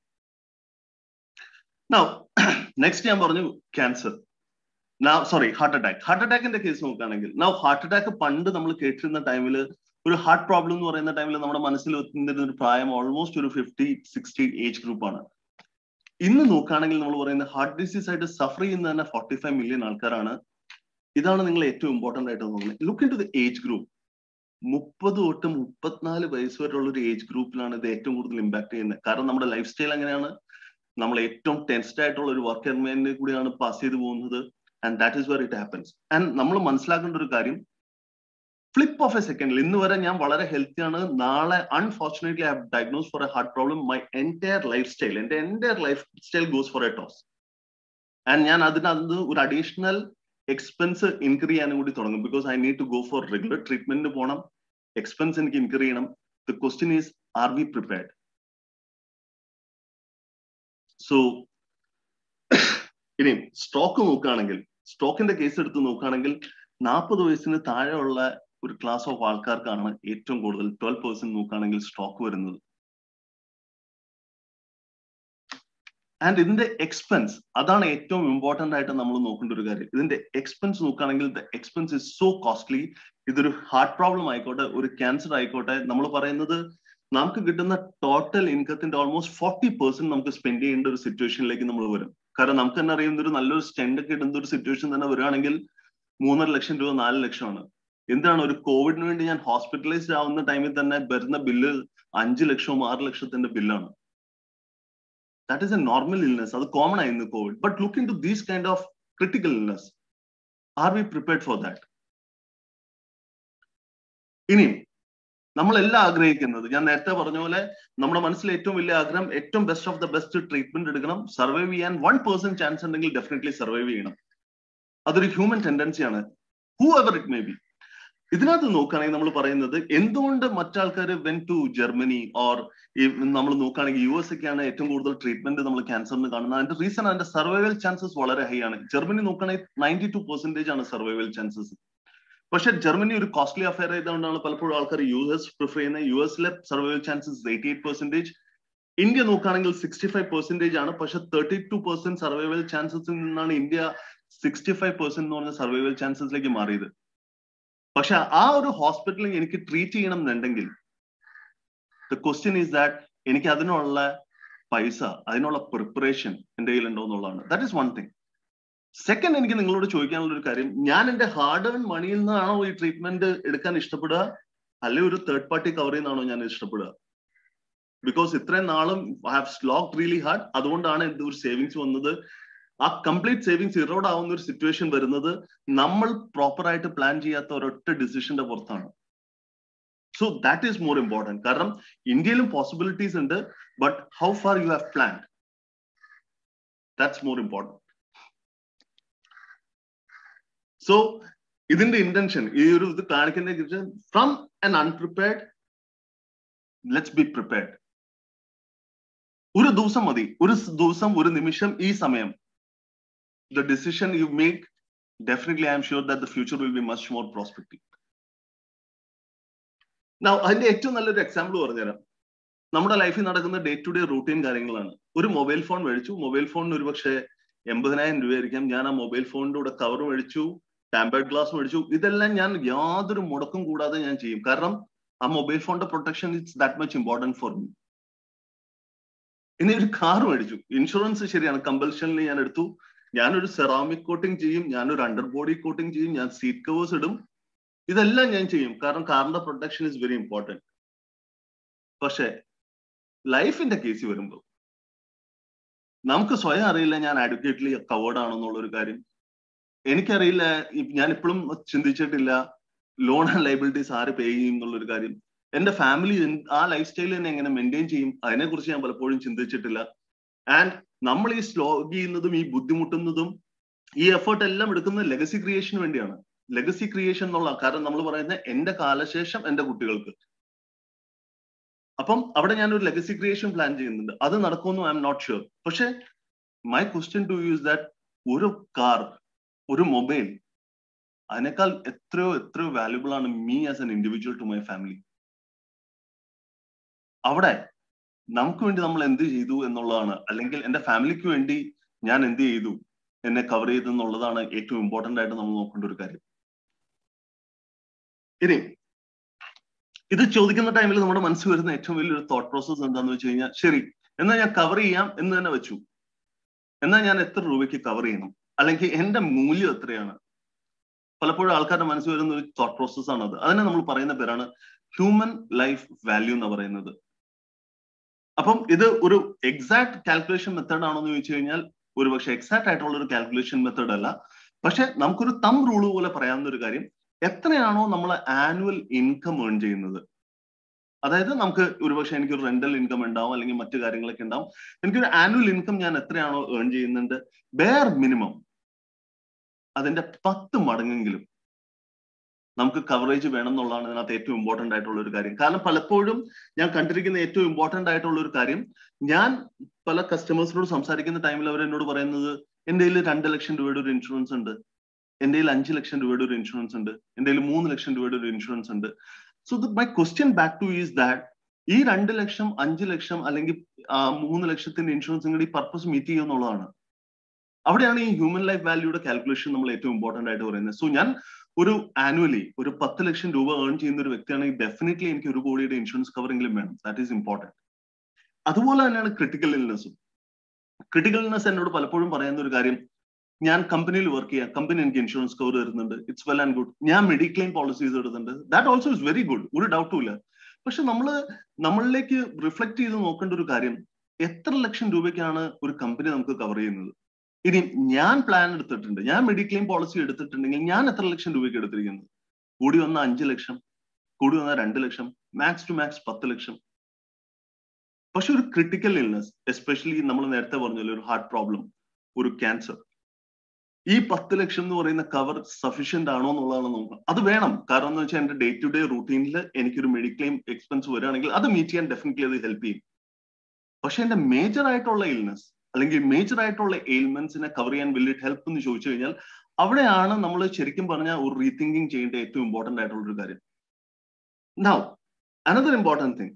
നൗ നെക്സ്റ്റ് ഞാൻ പറഞ്ഞു ക്യാൻസർ നാ സോറി ഹാർട്ട് അറ്റാക്ക് ഹാർട്ട് അറ്റാക്കിന്റെ കേസ് നോക്കുകയാണെങ്കിൽ നൗ ഹാർട്ട് അറ്റാക്ക് പണ്ട് നമ്മൾ കേട്ടിരുന്ന ടൈമിൽ ഒരു ഹാർട്ട് പ്രോബ്ലം എന്ന് പറയുന്ന ടൈമിൽ നമ്മുടെ മനസ്സിൽ എത്തുന്ന ഒരു പ്രായം ഓൾമോസ്റ്റ് ഒരു ഫിഫ്റ്റി സിക്സ്റ്റി ഏജ് ഗ്രൂപ്പാണ് ഇന്ന് നോക്കുകയാണെങ്കിൽ നമ്മൾ പറയുന്ന ഹാർട്ട് ഡിസീസ് ആയിട്ട് സഫർ ചെയ്യുന്ന തന്നെ ഫോർട്ടി ഫൈവ് മില്യൺ ആൾക്കാരാണ് ഇതാണ് നിങ്ങൾ ഏറ്റവും ഇമ്പോർട്ടന്റ് ആയിട്ട് നോക്കുന്നത് look into the age group മുപ്പത് തൊട്ട് മുപ്പത്തിനാല് വയസ്സ് വരെയുള്ള ഒരു ഏജ് ഗ്രൂപ്പിലാണ് ഇത് ഏറ്റവും കൂടുതൽ ഇമ്പാക്ട് ചെയ്യുന്നത് കാരണം നമ്മുടെ ലൈഫ് സ്റ്റൈൽ എങ്ങനെയാണ് നമ്മൾ ഏറ്റവും ടെൻസ്ഡ് ആയിട്ടുള്ള ഒരു വർക്ക് എൻവയൻമെന്റ് കൂടിയാണ് പാസ് ചെയ്ത് പോകുന്നത് and that is where it happens and നമ്മൾ മനസ്സിലാക്കേണ്ട ഒരു കാര്യം ഫ്ലിപ്പ് ഓഫ് എ സെക്കൻഡിൽ ഇന്ന് വരെ ഞാൻ വളരെ ഹെൽത്തി ആണ് നാളെ unfortunately have diagnose for a heart problem my entire life style എന്റെ entire life style goes for a toss and ഞാൻ അതിനകത്ത് ഒരു അഡീഷണൽ എക്സ്പെൻസ് ഇൻക്രീ ചെയ്യാനും കൂടി തുടങ്ങും because I need to go for regular ട്രീറ്റ്മെന്റിന് പോകണം എക്സ്പെൻസ് എനിക്ക് ഇൻക്രീ ചെയ്യണം the question is are we prepared so ഇനി സ്റ്റോക്ക് നോക്കുകയാണെങ്കിൽ സ്റ്റോക്കിന്റെ കേസ് എടുത്ത് നോക്കുകയാണെങ്കിൽ നാൽപ്പത് വയസ്സിന് താഴെയുള്ള ഒരു ക്ലാസ് ഓഫ് ആൾക്കാർക്കാണ് ഏറ്റവും കൂടുതൽ ട്വൽവ് പെർസെന്റ് നോക്കുകയാണെങ്കിൽ സ്റ്റോക്ക് വരുന്നത് ആൻഡ് ഇതിന്റെ എക്സ്പെൻസ് അതാണ് ഏറ്റവും ഇമ്പോർട്ടന്റ് ആയിട്ട് നമ്മൾ നോക്കേണ്ട ഒരു കാര്യം ഇതിന്റെ എക്സ്പെൻസ് നോക്കുകയാണെങ്കിൽ the expense is so costly ഇതൊരു ഹാർട്ട് പ്രോബ്ലം ആയിക്കോട്ടെ ഒരു ക്യാൻസർ ആയിക്കോട്ടെ നമ്മൾ പറയുന്നത് നമുക്ക് കിട്ടുന്ന ടോട്ടൽ ഇൻകത്തിന്റെ ഓൾമോസ്റ്റ് ഫോർട്ടി പെർസെന്റ് നമുക്ക് സ്പെൻഡ് ചെയ്യേണ്ട ഒരു സിറ്റുവേഷനിലേക്ക് നമ്മൾ വരും കാരണം നമുക്ക് തന്നെ അറിയുന്ന ഒരു നല്ലൊരു സ്റ്റെൻഡ് ഒക്കെ ഇടുന്ന ഒരു സിറ്റുവേഷൻ തന്നെ വരികയാണെങ്കിൽ മൂന്നര ലക്ഷം രൂപ നാല് ലക്ഷമാണ് എന്താണ് ഒരു കോവിഡിന് വേണ്ടി ഞാൻ ഹോസ്പിറ്റലൈസ്ഡ് ആവുന്ന ടൈമിൽ തന്നെ വരുന്ന ബില്ല് അഞ്ച് ലക്ഷവും ആറ് ലക്ഷത്തിന്റെ ബില്ലാണ് that is a normal illness അത് കോമൺ ആയിരുന്നു Covid but look into these kind of critical illness are we prepared for that ഇനിയും നമ്മളെല്ലാം ആഗ്രഹിക്കുന്നത് ഞാൻ നേരത്തെ പറഞ്ഞ പോലെ നമ്മുടെ മനസ്സിൽ ഏറ്റവും വലിയ ആഗ്രഹം ഏറ്റവും best of the best treatment എടുക്കണം സർവൈവ് ചെയ്യാൻ വൺ പേഴ്സൺ ചാൻസ് ഉണ്ടെങ്കിൽ ഡെഫിനറ്റ്ലി സർവൈവ് ചെയ്യണം അതൊരു ഹ്യൂമൻ ടെൻഡൻസിയാണ് who it may be ഇതിനകത്ത് നോക്കുകയാണെങ്കിൽ നമ്മൾ പറയുന്നത് എന്തുകൊണ്ട് മറ്റാൾക്കാർ വെൻ ടു ജർമ്മനി ഓർ നമ്മൾ നോക്കുകയാണെങ്കിൽ യു എസ് ഒക്കെയാണ് ഏറ്റവും കൂടുതൽ ട്രീറ്റ്മെന്റ് നമ്മൾ ക്യാൻസറിന് കാണുന്നത് അതിന്റെ റീസൺ അതിന്റെ സർവൈവൽ ചാൻസസ് വളരെ ഹൈ ആണ് ജർമ്മനി നോക്കുകയാണെങ്കിൽ നയൻറ്റി ടു പെർസെന്റേജ് ആണ് സർവൈവൽ ചാൻസസ് പക്ഷെ ജർമ്മനി ഒരു കോസ്റ്റ്ലി അഫയർ ആയതുകൊണ്ടാണ് പലപ്പോഴും ആൾക്കാർ യു എസ് പ്രിഫർ ചെയ്യുന്നത് യു എസിലെ survival chances eighty eight percentage India നോക്കുകയാണെങ്കിൽ സിക്സ്റ്റി ഫൈവ് പെർസെന്റേജ് ആണ് പക്ഷെ തേർട്ടി ടു പെർസെന്റ് സർവൈവൽ ചാൻസസിൽ നിന്നാണ് ഇന്ത്യ സിക്സ്റ്റി ഫൈവ് പെർസെന്റ് എന്ന് പറഞ്ഞ സർവൈവൽ ചാൻസസിലേക്ക് മാറിയത് പക്ഷെ ആ ഒരു ഹോസ്പിറ്റലിൽ എനിക്ക് ട്രീറ്റ് ചെയ്യണം എന്നുണ്ടെങ്കിൽ ദ ക്വസ്റ്റ്യൻ ഈസ് ദാറ്റ് എനിക്ക് അതിനുള്ള പൈസ അതിനുള്ള പ്രിപ്പറേഷൻ എന്റെ കയ്യിലുണ്ടോ എന്നുള്ളതാണ് that is one thing second എനിക്ക് നിങ്ങളോട് ചോദിക്കാനുള്ള ഒരു കാര്യം ഞാൻ എന്റെ ഹാർഡ് ഏൺ മണിയിൽ നിന്നാണോ ഈ ട്രീറ്റ്മെന്റ് എടുക്കാൻ ഇഷ്ടപ്പെടുക അല്ലെ ഒരു തേർഡ് പാർട്ടി കവർ ചെയ്യുന്നതാണോ ഞാൻ ഇഷ്ടപ്പെടുക ബിക്കോസ് ഇത്രയും നാളും I have slog really hard അതുകൊണ്ടാണ് എന്ത് ഒരു സേവിങ്സ് വന്നത് ആ കംപ്ലീറ്റ് സേവിങ്സ് ഇറോഡ് ആവുന്ന ഒരു സിറ്റുവേഷൻ വരുന്നത് നമ്മൾ പ്രോപ്പർ ആയിട്ട് പ്ലാൻ ചെയ്യാത്ത ഒരൊറ്റ ഡിസിഷന്റെ പുറത്താണ് so that is more important കാരണം ഇന്ത്യയിലും പോസിബിലിറ്റീസ് ഉണ്ട് but how far you have plan that's more important so ഇതിന്റെ ഇന്റൻഷൻ ഈ ഒരു ഇത് കാണിക്കുന്ന from an unprepared let's be prepared ഒരു ദിവസം മതി ഒരു ദിവസം ഒരു നിമിഷം ഈ സമയം the decision you make, definitely I'm sure that the future will be much more prospective. Now, അതിന്റെ ഏറ്റവും നല്ലൊരു എക്സാമ്പിൾ പറഞ്ഞുതരാം നമ്മുടെ ലൈഫിൽ നടക്കുന്ന ഡേ ടു ഡേ റൂട്ടീൻ കാര്യങ്ങളാണ് ഒരു മൊബൈൽ ഫോൺ മേടിച്ചു മൊബൈൽ ഫോണിന് ഒരു പക്ഷേ എൺപതിനായിരം രൂപയായിരിക്കാം ഞാൻ ആ മൊബൈൽ ഫോണിന്റെ കൂടെ കവർ മേടിച്ചു ടാമ്പേർഡ് ഗ്ലാസ് മേടിച്ചു ഇതെല്ലാം ഞാൻ യാതൊരു മുടക്കം കൂടാതെ ഞാൻ ചെയ്യും കാരണം ആ മൊബൈൽ ഫോണിന്റെ protection it's that much important for me ഇനി ഒരു കാർ മേടിച്ചു ഇൻഷുറൻസ് ശരിയാണ് കമ്പൽഷനിൽ ഞാൻ എടുത്തു ഞാനൊരു സെറാമിക് കോട്ടിംഗ് ചെയ്യും ഞാനൊരു അണ്ടർ ബോഡി കോട്ടിംഗ് ചെയ്യും ഞാൻ സീറ്റ് കവേഴ്സ് ഇടും ഇതെല്ലാം ഞാൻ ചെയ്യും കാരണം കാറിന്റെ പ്രൊട്ടക്ഷൻ ഇസ് വെരി ഇമ്പോർട്ടൻറ്റ് പക്ഷെ ലൈഫിന്റെ കേസ് വരുമ്പോൾ നമുക്ക് സ്വയം അറിയില്ല ഞാൻ അഡ്വക്കേറ്റ്ലി കവേർഡ് ആണെന്നുള്ള ഒരു കാര്യം എനിക്കറിയില്ല ഞാൻ ഇപ്പോഴും ചിന്തിച്ചിട്ടില്ല ലോൺ ആൻഡ് ലൈബിലിറ്റീസ് ആര് പേ ചെയ്യും എന്നുള്ളൊരു കാര്യം എന്റെ ഫാമിലി ആ ലൈഫ് സ്റ്റൈൽ തന്നെ എങ്ങനെ മെയിൻറ്റെയിൻ ചെയ്യും അതിനെക്കുറിച്ച് ഞാൻ പലപ്പോഴും ചിന്തിച്ചിട്ടില്ല ആൻഡ് നമ്മൾ ഈ സ്ലോഗ് ചെയ്യുന്നതും ഈ ബുദ്ധിമുട്ടുന്നതും ഈ എഫേർട്ട് എല്ലാം എടുക്കുന്നത് ലെഗസി ക്രിയേഷന് വേണ്ടിയാണ് ലെഗസി ക്രിയേഷൻ എന്നുള്ള കാരണം നമ്മൾ പറയുന്നത് എന്റെ കാലശേഷം എന്റെ കുട്ടികൾക്ക് അപ്പം അവിടെ ഞാൻ ഒരു ലെഗസി ക്രിയേഷൻ പ്ലാൻ ചെയ്യുന്നുണ്ട് അത് നടക്കുമെന്ന് ഐ എം നോട്ട് ഷുവർ പക്ഷെ my question to use that ഒരു കാർ ഒരു മൊബൈൽ അതിനേക്കാൾ എത്രയോ എത്രയോ വാല്യുബിൾ ആണ് me as an individual to my family അവിടെ നമുക്ക് വേണ്ടി നമ്മൾ എന്ത് ചെയ്തു എന്നുള്ളതാണ് അല്ലെങ്കിൽ എന്റെ ഫാമിലിക്ക് വേണ്ടി ഞാൻ എന്ത് ചെയ്തു എന്നെ കവർ ചെയ്തു എന്നുള്ളതാണ് ഏറ്റവും ഇമ്പോർട്ടന്റ് ആയിട്ട് നമ്മൾ നോക്കേണ്ട ഒരു കാര്യം ഇനി ഇത് ചോദിക്കുന്ന ടൈമിൽ നമ്മുടെ മനസ്സിൽ വരുന്ന ഏറ്റവും വലിയൊരു തോട്ട് പ്രോസസ് എന്താന്ന് വെച്ച് കഴിഞ്ഞാൽ ശരി എന്നാൽ ഞാൻ കവർ ചെയ്യാം എന്ന് തന്നെ വെച്ചു എന്നാൽ ഞാൻ എത്ര രൂപയ്ക്ക് കവർ ചെയ്യണം അല്ലെങ്കിൽ എന്റെ മൂല്യം എത്രയാണ് പലപ്പോഴും ആൾക്കാരുടെ മനസ്സിൽ വരുന്ന ഒരു തോട്ട് പ്രോസസ് ആണ് അത് അതിനെ നമ്മൾ പറയുന്ന പേരാണ് ഹ്യൂമൻ ലൈഫ് വാല്യൂ എന്ന് പറയുന്നത് അപ്പം ഇത് ഒരു എക്സാക്ട് കാൽക്കുലേഷൻ മെത്തേഡ് ആണോ എന്ന് ചോദിച്ചു കഴിഞ്ഞാൽ ഒരു പക്ഷെ എക്സാക്ട് ആയിട്ടുള്ള ഒരു കാൽക്കുലേഷൻ മെത്തേഡ് അല്ല പക്ഷെ നമുക്കൊരു തം റൂള് പോലെ പറയാവുന്ന ഒരു കാര്യം എത്രയാണോ നമ്മൾ ആനുവൽ ഇൻകം ഏൺ ചെയ്യുന്നത് അതായത് നമുക്ക് ഒരുപക്ഷെ എനിക്കൊരു റെന്റൽ ഇൻകം ഉണ്ടാവും അല്ലെങ്കിൽ മറ്റു കാര്യങ്ങളൊക്കെ ഉണ്ടാവും എനിക്കൊരു ആനുവൽ ഇൻകം ഞാൻ എത്രയാണോ ഏൺ ചെയ്യുന്നുണ്ട് ബെയർ മിനിമം അതിന്റെ പത്ത് മടങ്ങെങ്കിലും നമുക്ക് കവറേജ് വേണം എന്നുള്ളതാണ് ഇതിനകത്ത് ഏറ്റവും ഇമ്പോർട്ടന്റ് ആയിട്ടുള്ള ഒരു കാര്യം കാരണം പലപ്പോഴും ഞാൻ കണ്ടിരിക്കുന്ന ഏറ്റവും ഇമ്പോർട്ടന്റ് ആയിട്ടുള്ള ഒരു കാര്യം ഞാൻ പല കസ്റ്റമേഴ്സിനോട് സംസാരിക്കുന്ന ടൈമിൽ അവർ എന്നോട് പറയുന്നത് എന്റെ കയ്യിൽ രണ്ട് ലക്ഷം രൂപയുടെ ഒരു ഇൻഷുറൻസ് ഉണ്ട് എന്റെ കയ്യിൽ അഞ്ച് ലക്ഷം രൂപയുടെ ഒരു ഇൻഷുറൻസ് ഉണ്ട് എന്റെ കയ്യിൽ മൂന്ന് ലക്ഷം രൂപയുടെ ഒരു ഇൻഷുറൻസ് ഉണ്ട് so my question back to is that ഈ രണ്ട് ലക്ഷം അഞ്ച് ലക്ഷം അല്ലെങ്കിൽ മൂന്ന് ലക്ഷത്തിന്റെ ഇൻഷുറൻസ് നിങ്ങളുടെ ഈ പർപ്പസ് മീറ്റ് ചെയ്യുക എന്നുള്ളതാണ് അവിടെയാണ് ഈ ഹ്യൂമൻ ലൈഫ് വാല്യൂയുടെ കാൽക്കുലേഷൻ നമ്മൾ ഏറ്റവും ഇമ്പോർട്ടന്റ് ആയിട്ട് പറയുന്നത് സോ ഞാൻ ഒരു ആനുവലി ഒരു പത്ത് ലക്ഷം രൂപ ഏൺ ചെയ്യുന്ന ഒരു വ്യക്തിയാണെങ്കിൽ ഡെഫിനറ്റ്ലി എനിക്ക് ഒരു കോടിയുടെ ഇൻഷുറൻസ് കവറെങ്കിലും വേണം ദാറ്റ് ഈസ് ഇമ്പോർട്ടന്റ് അതുപോലെ തന്നെയാണ് ക്രിട്ടിക്കൽ ഇൽനെസ്സും ക്രിട്ടിക്കൽ ഇൽനെസ് എന്നോട് പലപ്പോഴും പറയുന്ന ഒരു കാര്യം ഞാൻ കമ്പനിയിൽ വർക്ക് ചെയ്യാം കമ്പനി എനിക്ക് ഇൻഷുറൻസ് കവർ തരുന്നുണ്ട് ഇറ്റ്സ് വെൽ ആൻഡ് ഗുഡ് ഞാൻ മെഡിക്ലെയിം പോളിസീസ് എടുക്കുന്നുണ്ട് that also is very good ഒരു ഡൗട്ടും ഇല്ല പക്ഷെ നമ്മൾ നമ്മളിലേക്ക് റിഫ്ലക്ട് ചെയ്ത് നോക്കേണ്ട ഒരു കാര്യം എത്ര ലക്ഷം രൂപയ്ക്കാണ് ഒരു കമ്പനി നമുക്ക് കവർ ചെയ്യുന്നത് ഇനി ഞാൻ പ്ലാൻ എടുത്തിട്ടുണ്ട് ഞാൻ മെഡിക്ലെയിം പോളിസി എടുത്തിട്ടുണ്ടെങ്കിൽ ഞാൻ എത്ര ലക്ഷം രൂപയ്ക്ക് എടുത്തിരിക്കുന്നത് കൂടി വന്ന അഞ്ച് ലക്ഷം കൂടി വന്ന രണ്ട് ലക്ഷം മാക്സ് ടു മാക്സ് പത്ത് ലക്ഷം പക്ഷെ ഒരു ക്രിട്ടിക്കൽ ഇൽനെസ് എസ്പെഷ്യലി നമ്മൾ നേരത്തെ പറഞ്ഞല്ലോ ഒരു ഹാർട്ട് പ്രോബ്ലം ഒരു ക്യാൻസർ ഈ പത്ത് ലക്ഷം എന്ന് പറയുന്ന കവർ സഫീഷ്യന്റ് ആണോ എന്നുള്ളതാണ് നോക്കുക അത് വേണം കാരണം എന്ന് വെച്ചാൽ എന്റെ ഡേ ടു ഡേ റൂട്ടീനിൽ എനിക്കൊരു മെഡിക്ലെയിം എക്സ്പെൻസ് വരികയാണെങ്കിൽ അത് മീറ്റ് ചെയ്യാൻ ഡെഫിനറ്റ്ലി അത് ഹെൽപ്പ് ചെയ്യും പക്ഷെ എന്റെ മേജർ ആയിട്ടുള്ള ഇൽനെസ് അല്ലെങ്കിൽ മേജർ ആയിട്ടുള്ള എയിൽമെന്റ്സിനെ കവർ ചെയ്യാൻ വിൽ ഇറ്റ് ഹെൽപ്പ് എന്ന് ചോദിച്ചു കഴിഞ്ഞാൽ അവിടെയാണ് നമ്മൾ ശരിക്കും പറഞ്ഞ ഒരു റീതിങ്കിങ് ചെയ്യേണ്ട ഏറ്റവും ഇമ്പോർട്ടന്റ് ആയിട്ടുള്ള ഒരു കാര്യം നൗ അനദർ ഇമ്പോർട്ടന്റ് തിങ്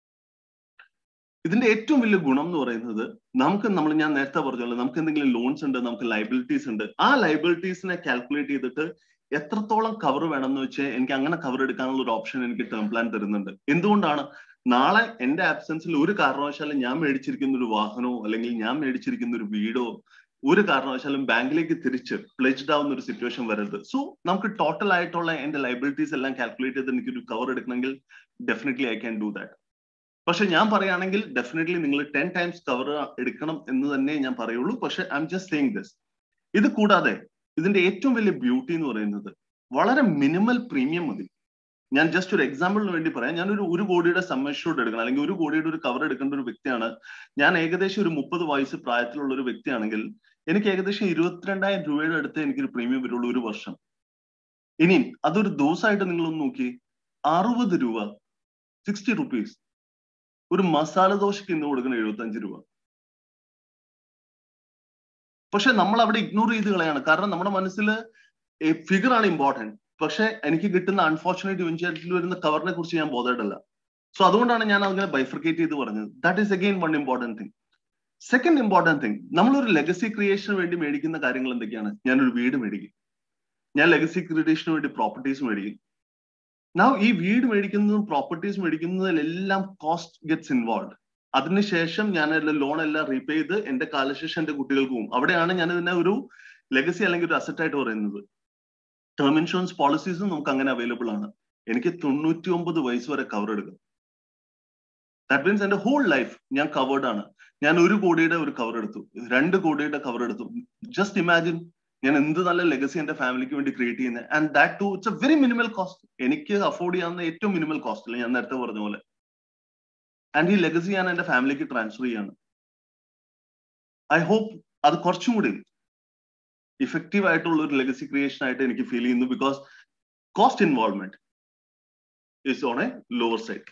ഇതിന്റെ ഏറ്റവും വലിയ ഗുണം എന്ന് പറയുന്നത് നമുക്ക് നമ്മൾ ഞാൻ നേരത്തെ പറഞ്ഞല്ലോ നമുക്ക് എന്തെങ്കിലും ലോൺസ് ഉണ്ട് നമുക്ക് ലൈബിലിറ്റീസ് ഉണ്ട് ആ ലൈബിലിറ്റീസിനെ കാൽക്കുലേറ്റ് ചെയ്തിട്ട് എത്രത്തോളം കവർ വേണം എന്ന് വെച്ചാൽ എനിക്ക് അങ്ങനെ കവർ എടുക്കാനുള്ള ഒരു ഓപ്ഷൻ എനിക്ക് ടേം പ്ലാൻ തരുന്നുണ്ട് എന്തുകൊണ്ടാണ് നാളെ എന്റെ ആബ്സെൻസിൽ ഒരു കാരണവശാലും ഞാൻ മേടിച്ചിരിക്കുന്ന ഒരു വാഹനമോ അല്ലെങ്കിൽ ഞാൻ മേടിച്ചിരിക്കുന്ന ഒരു വീടോ ഒരു കാരണവശാലും ബാങ്കിലേക്ക് തിരിച്ച് പ്ലെജ്ഡ് ആവുന്ന ഒരു സിറ്റുവേഷൻ വരരുത് സോ നമുക്ക് ടോട്ടൽ ആയിട്ടുള്ള എന്റെ ലൈബിലിറ്റീസ് എല്ലാം കാൽക്കുലേറ്റ് ചെയ്ത് എനിക്കൊരു കവർ എടുക്കണമെങ്കിൽ definitely I can do that പക്ഷെ ഞാൻ പറയുകയാണെങ്കിൽ ഡെഫിനറ്റ്ലി നിങ്ങൾ ടെൻ ടൈംസ് കവർ എടുക്കണം എന്ന് തന്നെ ഞാൻ പറയുള്ളൂ പക്ഷെ I'm just saying this ഇത് കൂടാതെ ഇതിന്റെ ഏറ്റവും വലിയ ബ്യൂട്ടി എന്ന് പറയുന്നത് വളരെ മിനിമൽ പ്രീമിയം മതി ഞാൻ ജസ്റ്റ് ഒരു എക്സാമ്പിളിന് വേണ്ടി പറയാം ഞാൻ ഒരു ഒരു കോടിയുടെ സമ്മർഷൂട്ട് എടുക്കണം അല്ലെങ്കിൽ ഒരു കോടിയുടെ ഒരു കവർ എടുക്കേണ്ട ഒരു വ്യക്തിയാണ് ഞാൻ ഏകദേശം ഒരു മുപ്പത് വയസ്സ് പ്രായത്തിലുള്ള ഒരു വ്യക്തിയാണെങ്കിൽ എനിക്ക് ഏകദേശം ഇരുപത്തിരണ്ടായിരം രൂപയുടെ അടുത്ത് എനിക്കൊരു പ്രീമിയം വരുള്ളൂ ഒരു വർഷം ഇനി അതൊരു ദിവസമായിട്ട് നിങ്ങളൊന്ന് നോക്കി അറുപത് രൂപ സിക്സ്റ്റി റുപ്പീസ് ഒരു മസാല ദോശയ്ക്ക് ഇന്ന് കൊടുക്കുന്ന എഴുപത്തഞ്ച് രൂപ പക്ഷെ നമ്മൾ അവിടെ ഇഗ്നോർ ചെയ്ത് കളയാണ് കാരണം നമ്മുടെ മനസ്സിൽ ഫിഗർ ആണ് ഇമ്പോർട്ടന്റ് പക്ഷെ എനിക്ക് കിട്ടുന്ന അൺഫോർച്ചുനേറ്റ് ഇവൻച്വാലിറ്റിയിൽ വരുന്ന കവറിനെ കുറിച്ച് ഞാൻ ബോധേഡല്ല സോ അതുകൊണ്ടാണ് ഞാൻ അങ്ങനെ ബൈഫർക്കേറ്റ് ചെയ്ത് പറഞ്ഞത് that is again one important thing second important thing നമ്മളൊരു ലെഗസി ക്രിയേഷന് വേണ്ടി മേടിക്കുന്ന കാര്യങ്ങൾ എന്തൊക്കെയാണ് ഞാനൊരു വീട് മേടിക്കും ഞാൻ ലെഗസി ക്രിയേഷന് വേണ്ടി പ്രോപ്പർട്ടീസ് മേടിക്കും നൗ ഈ വീട് മേടിക്കുന്നതും പ്രോപ്പർട്ടീസ് മേടിക്കുന്നതിലെല്ലാം കോസ്റ്റ് ഗെറ്റ്സ് ഇൻവോൾവ് അതിനുശേഷം ഞാൻ ലോൺ എല്ലാം റീപേ ചെയ്ത് എന്റെ കാലശേഷം എന്റെ കുട്ടികൾക്ക് പോകും അവിടെയാണ് ഞാൻ ഇതിനെ ഒരു ലെഗസി അല്ലെങ്കിൽ ഒരു അസറ്റ് ആയിട്ട് പറയുന്നത് ടേം ഇൻഷുറൻസ് പോളിസീസും നമുക്ക് അങ്ങനെ അവൈലബിൾ ആണ് എനിക്ക് തൊണ്ണൂറ്റി ഒമ്പത് വയസ്സ് വരെ കവർ എടുക്കും ദാറ്റ് മീൻസ് എന്റെ ഹോൾ ലൈഫ് ഞാൻ കവേർഡ് ആണ് ഞാൻ ഒരു കോടിയുടെ ഒരു കവർ എടുത്തു രണ്ട് കോടിയുടെ കവർ എടുത്തു ജസ്റ്റ് ഇമാജിൻ ഞാൻ എന്ത് നല്ല ലെഗസി എന്റെ ഫാമിലിക്ക് വേണ്ടി ക്രിയേറ്റ് ചെയ്യുന്നത് and that to it's a very minimal cost എനിക്ക് അഫോർഡ് ചെയ്യാവുന്ന ഏറ്റവും മിനിമൽ കോസ്റ്റിൽ ഞാൻ നേരത്തെ പറഞ്ഞ പോലെ ആൻഡ് ഈ ലെഗസി ഞാൻ എന്റെ ഫാമിലിക്ക് ട്രാൻസ്ഫർ ചെയ്യാണ് ഐ ഹോപ്പ് അത് കുറച്ചും കൂടി ഇഫക്റ്റീവ് ആയിട്ടുള്ള ഒരു ലെഗസി ക്രിയേഷൻ ആയിട്ട് എനിക്ക് ഫീൽ ചെയ്യുന്നു because cost involvement is on a lower side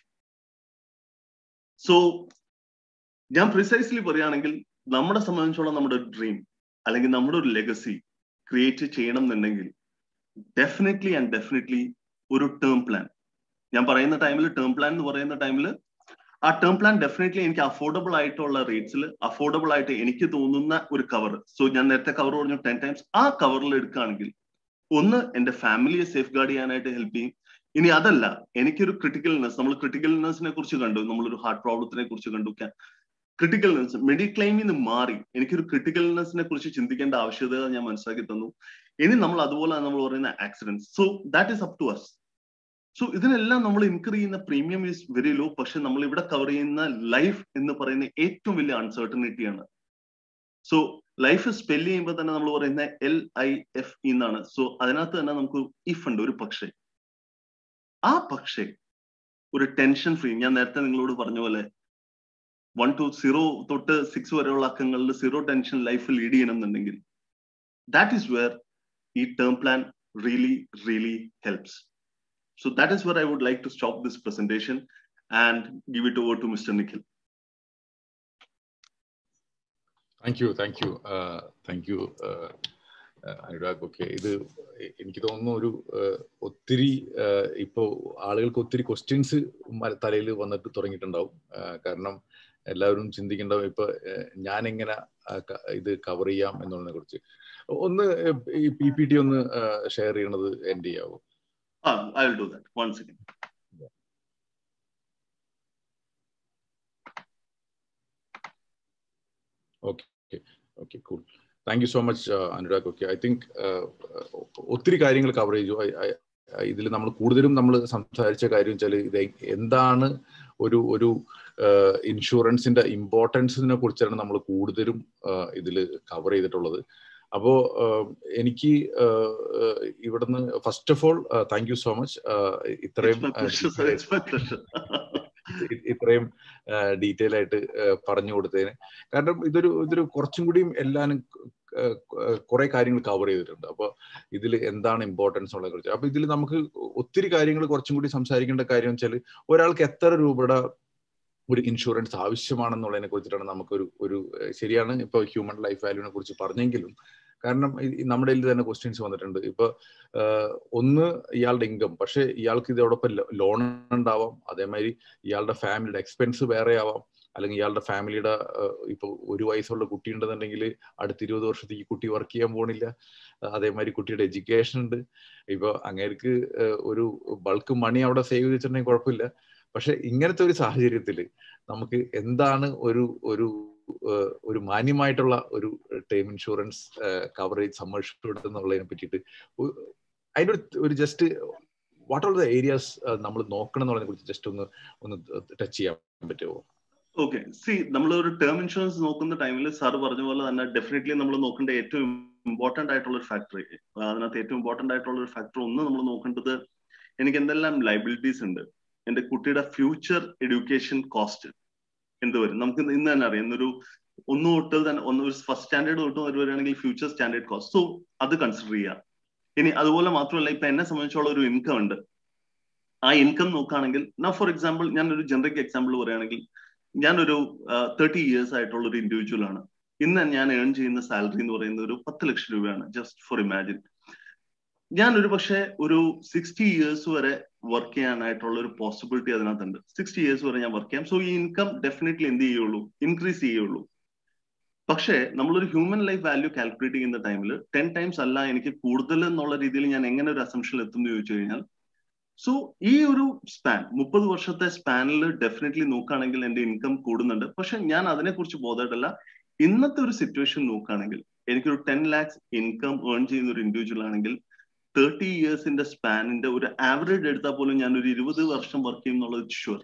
so ഞാൻ പ്രിസൈസ്ലി പറയുകയാണെങ്കിൽ നമ്മളെ സംബന്ധിച്ചോളം നമ്മുടെ ഡ്രീം അല്ലെങ്കിൽ നമ്മുടെ ഒരു ലെഗസി ക്രിയേറ്റ് ചെയ്യണം എന്നുണ്ടെങ്കിൽ ഡെഫിനറ്റ്ലി ആൻഡ് ഡെഫിനറ്റ്ലി ഒരു ടേം പ്ലാൻ ഞാൻ പറയുന്ന ടൈമിൽ ടേം പ്ലാൻ എന്ന് പറയുന്ന ടൈമിൽ ആ ടേം പ്ലാൻ ഡെഫിനറ്റ്ലി എനിക്ക് അഫോർഡബിൾ ആയിട്ടുള്ള റേറ്റ്സിൽ അഫോർഡബിൾ ആയിട്ട് എനിക്ക് തോന്നുന്ന ഒരു കവർ സോ ഞാൻ നേരത്തെ കവർ പറഞ്ഞു ടെൻ ടൈംസ് ആ കവറിൽ എടുക്കുകയാണെങ്കിൽ ഒന്ന് എന്റെ ഫാമിലിയെ സേഫ് ഗാർഡ് ചെയ്യാനായിട്ട് ഹെൽപ്പ് ചെയ്യും ഇനി അതല്ല എനിക്കൊരു ക്രിട്ടിക്കൽ ഇൽനെസ് നമ്മൾ ക്രിട്ടിക്കൽ ഇൽനെസിനെ കുറിച്ച് കണ്ടു നമ്മളൊരു ഹാർട്ട് പ്രോബ്ലത്തിനെ കുറിച്ച് കണ്ടു ക്രിട്ടിക്കൽ ഇൽനെസ് മെഡിക്ലെയിമിൽ നിന്ന് മാറി എനിക്കൊരു ക്രിട്ടിക്കൽ ഇൽനെസിനെ കുറിച്ച് ചിന്തിക്കേണ്ട ആവശ്യകത ഞാൻ മനസ്സിലാക്കി തന്നു ഇനി നമ്മൾ അതുപോലെ നമ്മൾ പറയുന്ന accidents so that is up to us so ഇതിനെല്ലാം നമ്മൾ ഇൻക്രീ ചെയ്യുന്ന പ്രീമിയം ഈസ് വെരി ലോ പക്ഷെ നമ്മൾ ഇവിടെ കവർ ചെയ്യുന്ന ലൈഫ് എന്ന് പറയുന്ന ഏറ്റവും വലിയ അൺസർട്ടനിറ്റിയാണ് സോ ലൈഫ് സ്പെല് ചെയ്യുമ്പോൾ തന്നെ നമ്മൾ പറയുന്ന എൽ ഐ എഫ് എന്നാണ് സോ അതിനകത്ത് തന്നെ നമുക്ക് ഇഫ് ഉണ്ട് ഒരു പക്ഷേ ആ പക്ഷേ ഒരു ടെൻഷൻ ഫ്രീ ഞാൻ നേരത്തെ നിങ്ങളോട് പറഞ്ഞ പോലെ വൺ ടു സീറോ തൊട്ട് സിക്സ് വരെയുള്ള അക്കങ്ങളിൽ സീറോ ടെൻഷൻ ലൈഫ് ലീഡ് ചെയ്യണം എന്നുണ്ടെങ്കിൽ ദാറ്റ് ഈസ് വെയർ ഈ term plan really really helps So that is where I would like to stop this presentation and give it over to Mr. Nikhil. Thank you thank you thank you Anurag okay ഇത് എനിക്ക് തോന്നുന്നു ഒരു ഒത്തിരി ഇപ്പോൾ ആളുകൾക്ക് ഒത്തിരി questions തലയിൽ വന്നിട്ട് തുടങ്ങിയിട്ടുണ്ടാവും കാരണം എല്ലാവരും ചിന്തിക്കേണ്ടാവും ഇപ്പൊ ഞാൻ എങ്ങനെ ഇത് കവർ ചെയ്യാം എന്നുള്ളതിനെ കുറിച്ച് ഒന്ന് ഈ പി പി ടി ഒന്ന് ഷെയർ ചെയ്യണത് എൻഡ് ചെയ്യാവോ Ah, I'll do that. One second. Yeah. Okay. Okay, cool. Thank you so much Anurag okay I think ഒത്തിരി കാര്യങ്ങൾ കവർ ചെയ്തു ഇതിൽ നമ്മൾ കൂടുതലും നമ്മൾ സംസാരിച്ച കാര്യം വെച്ചാൽ ഇത് എന്താണ് ഒരു ഒരു ഇൻഷുറൻസിന്റെ ഇമ്പോർട്ടൻസിനെ കുറിച്ചാണ് നമ്മൾ കൂടുതലും ഇതിൽ കവർ ചെയ്തിട്ടുള്ളത് അപ്പോ എനിക്ക് ഇവിടുന്ന് first of all thank you so much ഇത്രയും ഇത്രയും ഡീറ്റെയിൽ ആയിട്ട് പറഞ്ഞു കൊടുത്തതിന് കാരണം ഇതൊരു ഇതൊരു കുറച്ചും കൂടിയും എല്ലാനും കുറെ കാര്യങ്ങൾ കവർ ചെയ്തിട്ടുണ്ട് അപ്പൊ ഇതിൽ എന്താണ് ഇമ്പോർട്ടൻസ് ഉള്ളതിനെ കുറിച്ച് അപ്പൊ ഇതിൽ നമുക്ക് ഒത്തിരി കാര്യങ്ങൾ കുറച്ചും കൂടി സംസാരിക്കേണ്ട കാര്യം വെച്ചാൽ ഒരാൾക്ക് എത്ര രൂപയുടെ ഒരു ഇൻഷുറൻസ് ആവശ്യമാണെന്നുള്ളതിനെ കുറിച്ചിട്ടാണ് നമുക്കൊരു ഒരു ശരിയാണ് ഇപ്പൊ ഹ്യൂമൻ ലൈഫ് വാല്യൂവിനെ കുറിച്ച് പറഞ്ഞെങ്കിലും കാരണം നമ്മുടെ ഇതിൽ തന്നെ ക്വസ്റ്റ്യൻസ് വന്നിട്ടുണ്ട് ഇപ്പൊ ഒന്ന് ഇയാളുടെ ഇൻകം പക്ഷെ ഇയാൾക്ക് ഇതോടൊപ്പം ലോൺ ഉണ്ടാവാം അതേമാതിരി ഇയാളുടെ ഫാമിലിയുടെ എക്സ്പെൻസ് വേറെ ആവാം അല്ലെങ്കിൽ ഇയാളുടെ ഫാമിലിയുടെ ഇപ്പൊ ഒരു വയസ്സുള്ള കുട്ടി ഉണ്ടെന്നുണ്ടെങ്കിൽ അടുത്ത ഇരുപത് വർഷത്തേക്ക് കുട്ടി വർക്ക് ചെയ്യാൻ പോണില്ല അതേമാതിരി കുട്ടിയുടെ എഡ്യൂക്കേഷൻ ഉണ്ട് ഇപ്പൊ അങ്ങേർക്ക് ഒരു ബൾക്ക് മണി അവിടെ സേവ് ചെയ്ത് വെച്ചിട്ടുണ്ടെങ്കിൽ കുഴപ്പമില്ല പക്ഷെ ഇങ്ങനത്തെ ഒരു സാഹചര്യത്തിൽ നമുക്ക് എന്താണ് ഒരു ഒരു ഒരു മാന്യമായിട്ടുള്ള ഒരു ടേം ഇൻഷുറൻസ് കവറേജ് സമ്മർഷ്ഡ് എന്നുള്ളതിനെ പറ്റിയിട്ട് അതിൻ്റെ ഒരു just what are the areas നമ്മൾ നോക്കണം എന്നുള്ളതിനെ കുറിച്ച് ജസ്റ്റ് ഒന്ന് ഒന്ന് ടച്ച് ചെയ്യാൻ പറ്റുമോ ഓക്കെ സി നമ്മൾ ഒരു ടേം ഇൻഷുറൻസ് നോക്കുന്ന ടൈമിൽ സാർ പറഞ്ഞ പോലെ തന്നെ ഡെഫിനറ്റ്ലി നമ്മൾ നോക്കേണ്ട ഏറ്റവും ഇമ്പോർട്ടന്റ് ആയിട്ടുള്ള ഒരു ഫാക്ടർ അതിനകത്ത് ഏറ്റവും ഇമ്പോർട്ടന്റ് ആയിട്ടുള്ള ഒരു ഫാക്ടർ ഒന്ന് നമ്മൾ നോക്കേണ്ടത് എനിക്ക് എന്തെല്ലാം ലൈബിലിറ്റീസ് ഉണ്ട് എന്റെ കുട്ടിയുടെ ഫ്യൂച്ചർ എഡ്യൂക്കേഷൻ കോസ്റ്റ് എന്ത് വരും നമുക്ക് ഇന്ന് തന്നെ അറിയാം ഇന്നൊരു ഒന്ന് തൊട്ട് തന്നെ ഒന്ന് ഒരു ഫസ്റ്റ് സ്റ്റാൻഡേർഡ് തൊട്ട് വരുവാണെങ്കിൽ ഫ്യൂച്ചർ സ്റ്റാൻഡേർഡ് കോസ്റ്റ് സോ അത് കൺസിഡർ ചെയ്യാം ഇനി അതുപോലെ മാത്രമല്ല ഇപ്പൊ എന്നെ സംബന്ധിച്ചുള്ള ഒരു ഇൻകം ഉണ്ട് ആ ഇൻകം നോക്കുകയാണെങ്കിൽ ഞാൻ ഫോർ എക്സാമ്പിൾ ഞാൻ ഒരു ജനറിക് എക്സാമ്പിൾ പറയുകയാണെങ്കിൽ ഞാനൊരു തേർട്ടി ഇയേഴ്സ് ആയിട്ടുള്ള ഒരു ഇൻഡിവിജ്വൽ ആണ് ഇന്ന് ഞാൻ ഏൺ ചെയ്യുന്ന സാലറി എന്ന് പറയുന്നത് ഒരു പത്ത് ലക്ഷം രൂപയാണ് ജസ്റ്റ് ഫോർ ഇമാജിൻ ഞാൻ ഒരു പക്ഷേ ഒരു സിക്സ്റ്റി ഇയേഴ്സ് വരെ വർക്ക് ചെയ്യാനായിട്ടുള്ള ഒരു പോസിബിലിറ്റി അതിനകത്തുണ്ട് സിക്സ്റ്റി ഇയേഴ്സ് വരെ ഞാൻ വർക്ക് ചെയ്യാം സോ ഈ ഇൻകം ഡെഫിനറ്റ്ലി എന്ത് ചെയ്യുള്ളൂ ഇൻക്രീസ് ചെയ്യുള്ളൂ പക്ഷേ നമ്മളൊരു ഹ്യൂമൻ ലൈഫ് വാല്യൂ കാൽക്കുലേറ്റ് ചെയ്യുന്ന ടൈമിൽ ടെൻ ടൈംസ് അല്ല എനിക്ക് കൂടുതൽ എന്നുള്ള രീതിയിൽ ഞാൻ എങ്ങനെ ഒരു അസംഷൻ എത്തും എന്ന് ചോദിച്ചു കഴിഞ്ഞാൽ സോ ഈ ഒരു സ്പാൻ മുപ്പത് വർഷത്തെ സ്പാനിൽ ഡെഫിനറ്റ്ലി നോക്കുകയാണെങ്കിൽ എന്റെ ഇൻകം കൂടുന്നുണ്ട് പക്ഷെ ഞാൻ അതിനെക്കുറിച്ച് ബോധമായിട്ടല്ല ഇന്നത്തെ ഒരു സിറ്റുവേഷൻ നോക്കുകയാണെങ്കിൽ എനിക്കൊരു ടെൻ ലാക്സ് ഇൻകം ഏൺ ചെയ്യുന്ന ഒരു ഇൻഡിവിജ്വൽ ആണെങ്കിൽ തേർട്ടി ഇയേഴ്സിന്റെ സ്പാനിന്റെ ഒരു ആവറേജ് എടുത്താൽ പോലും ഞാൻ ഒരു ഇരുപത് വർഷം വർക്ക് ചെയ്യും എന്നുള്ളത് sure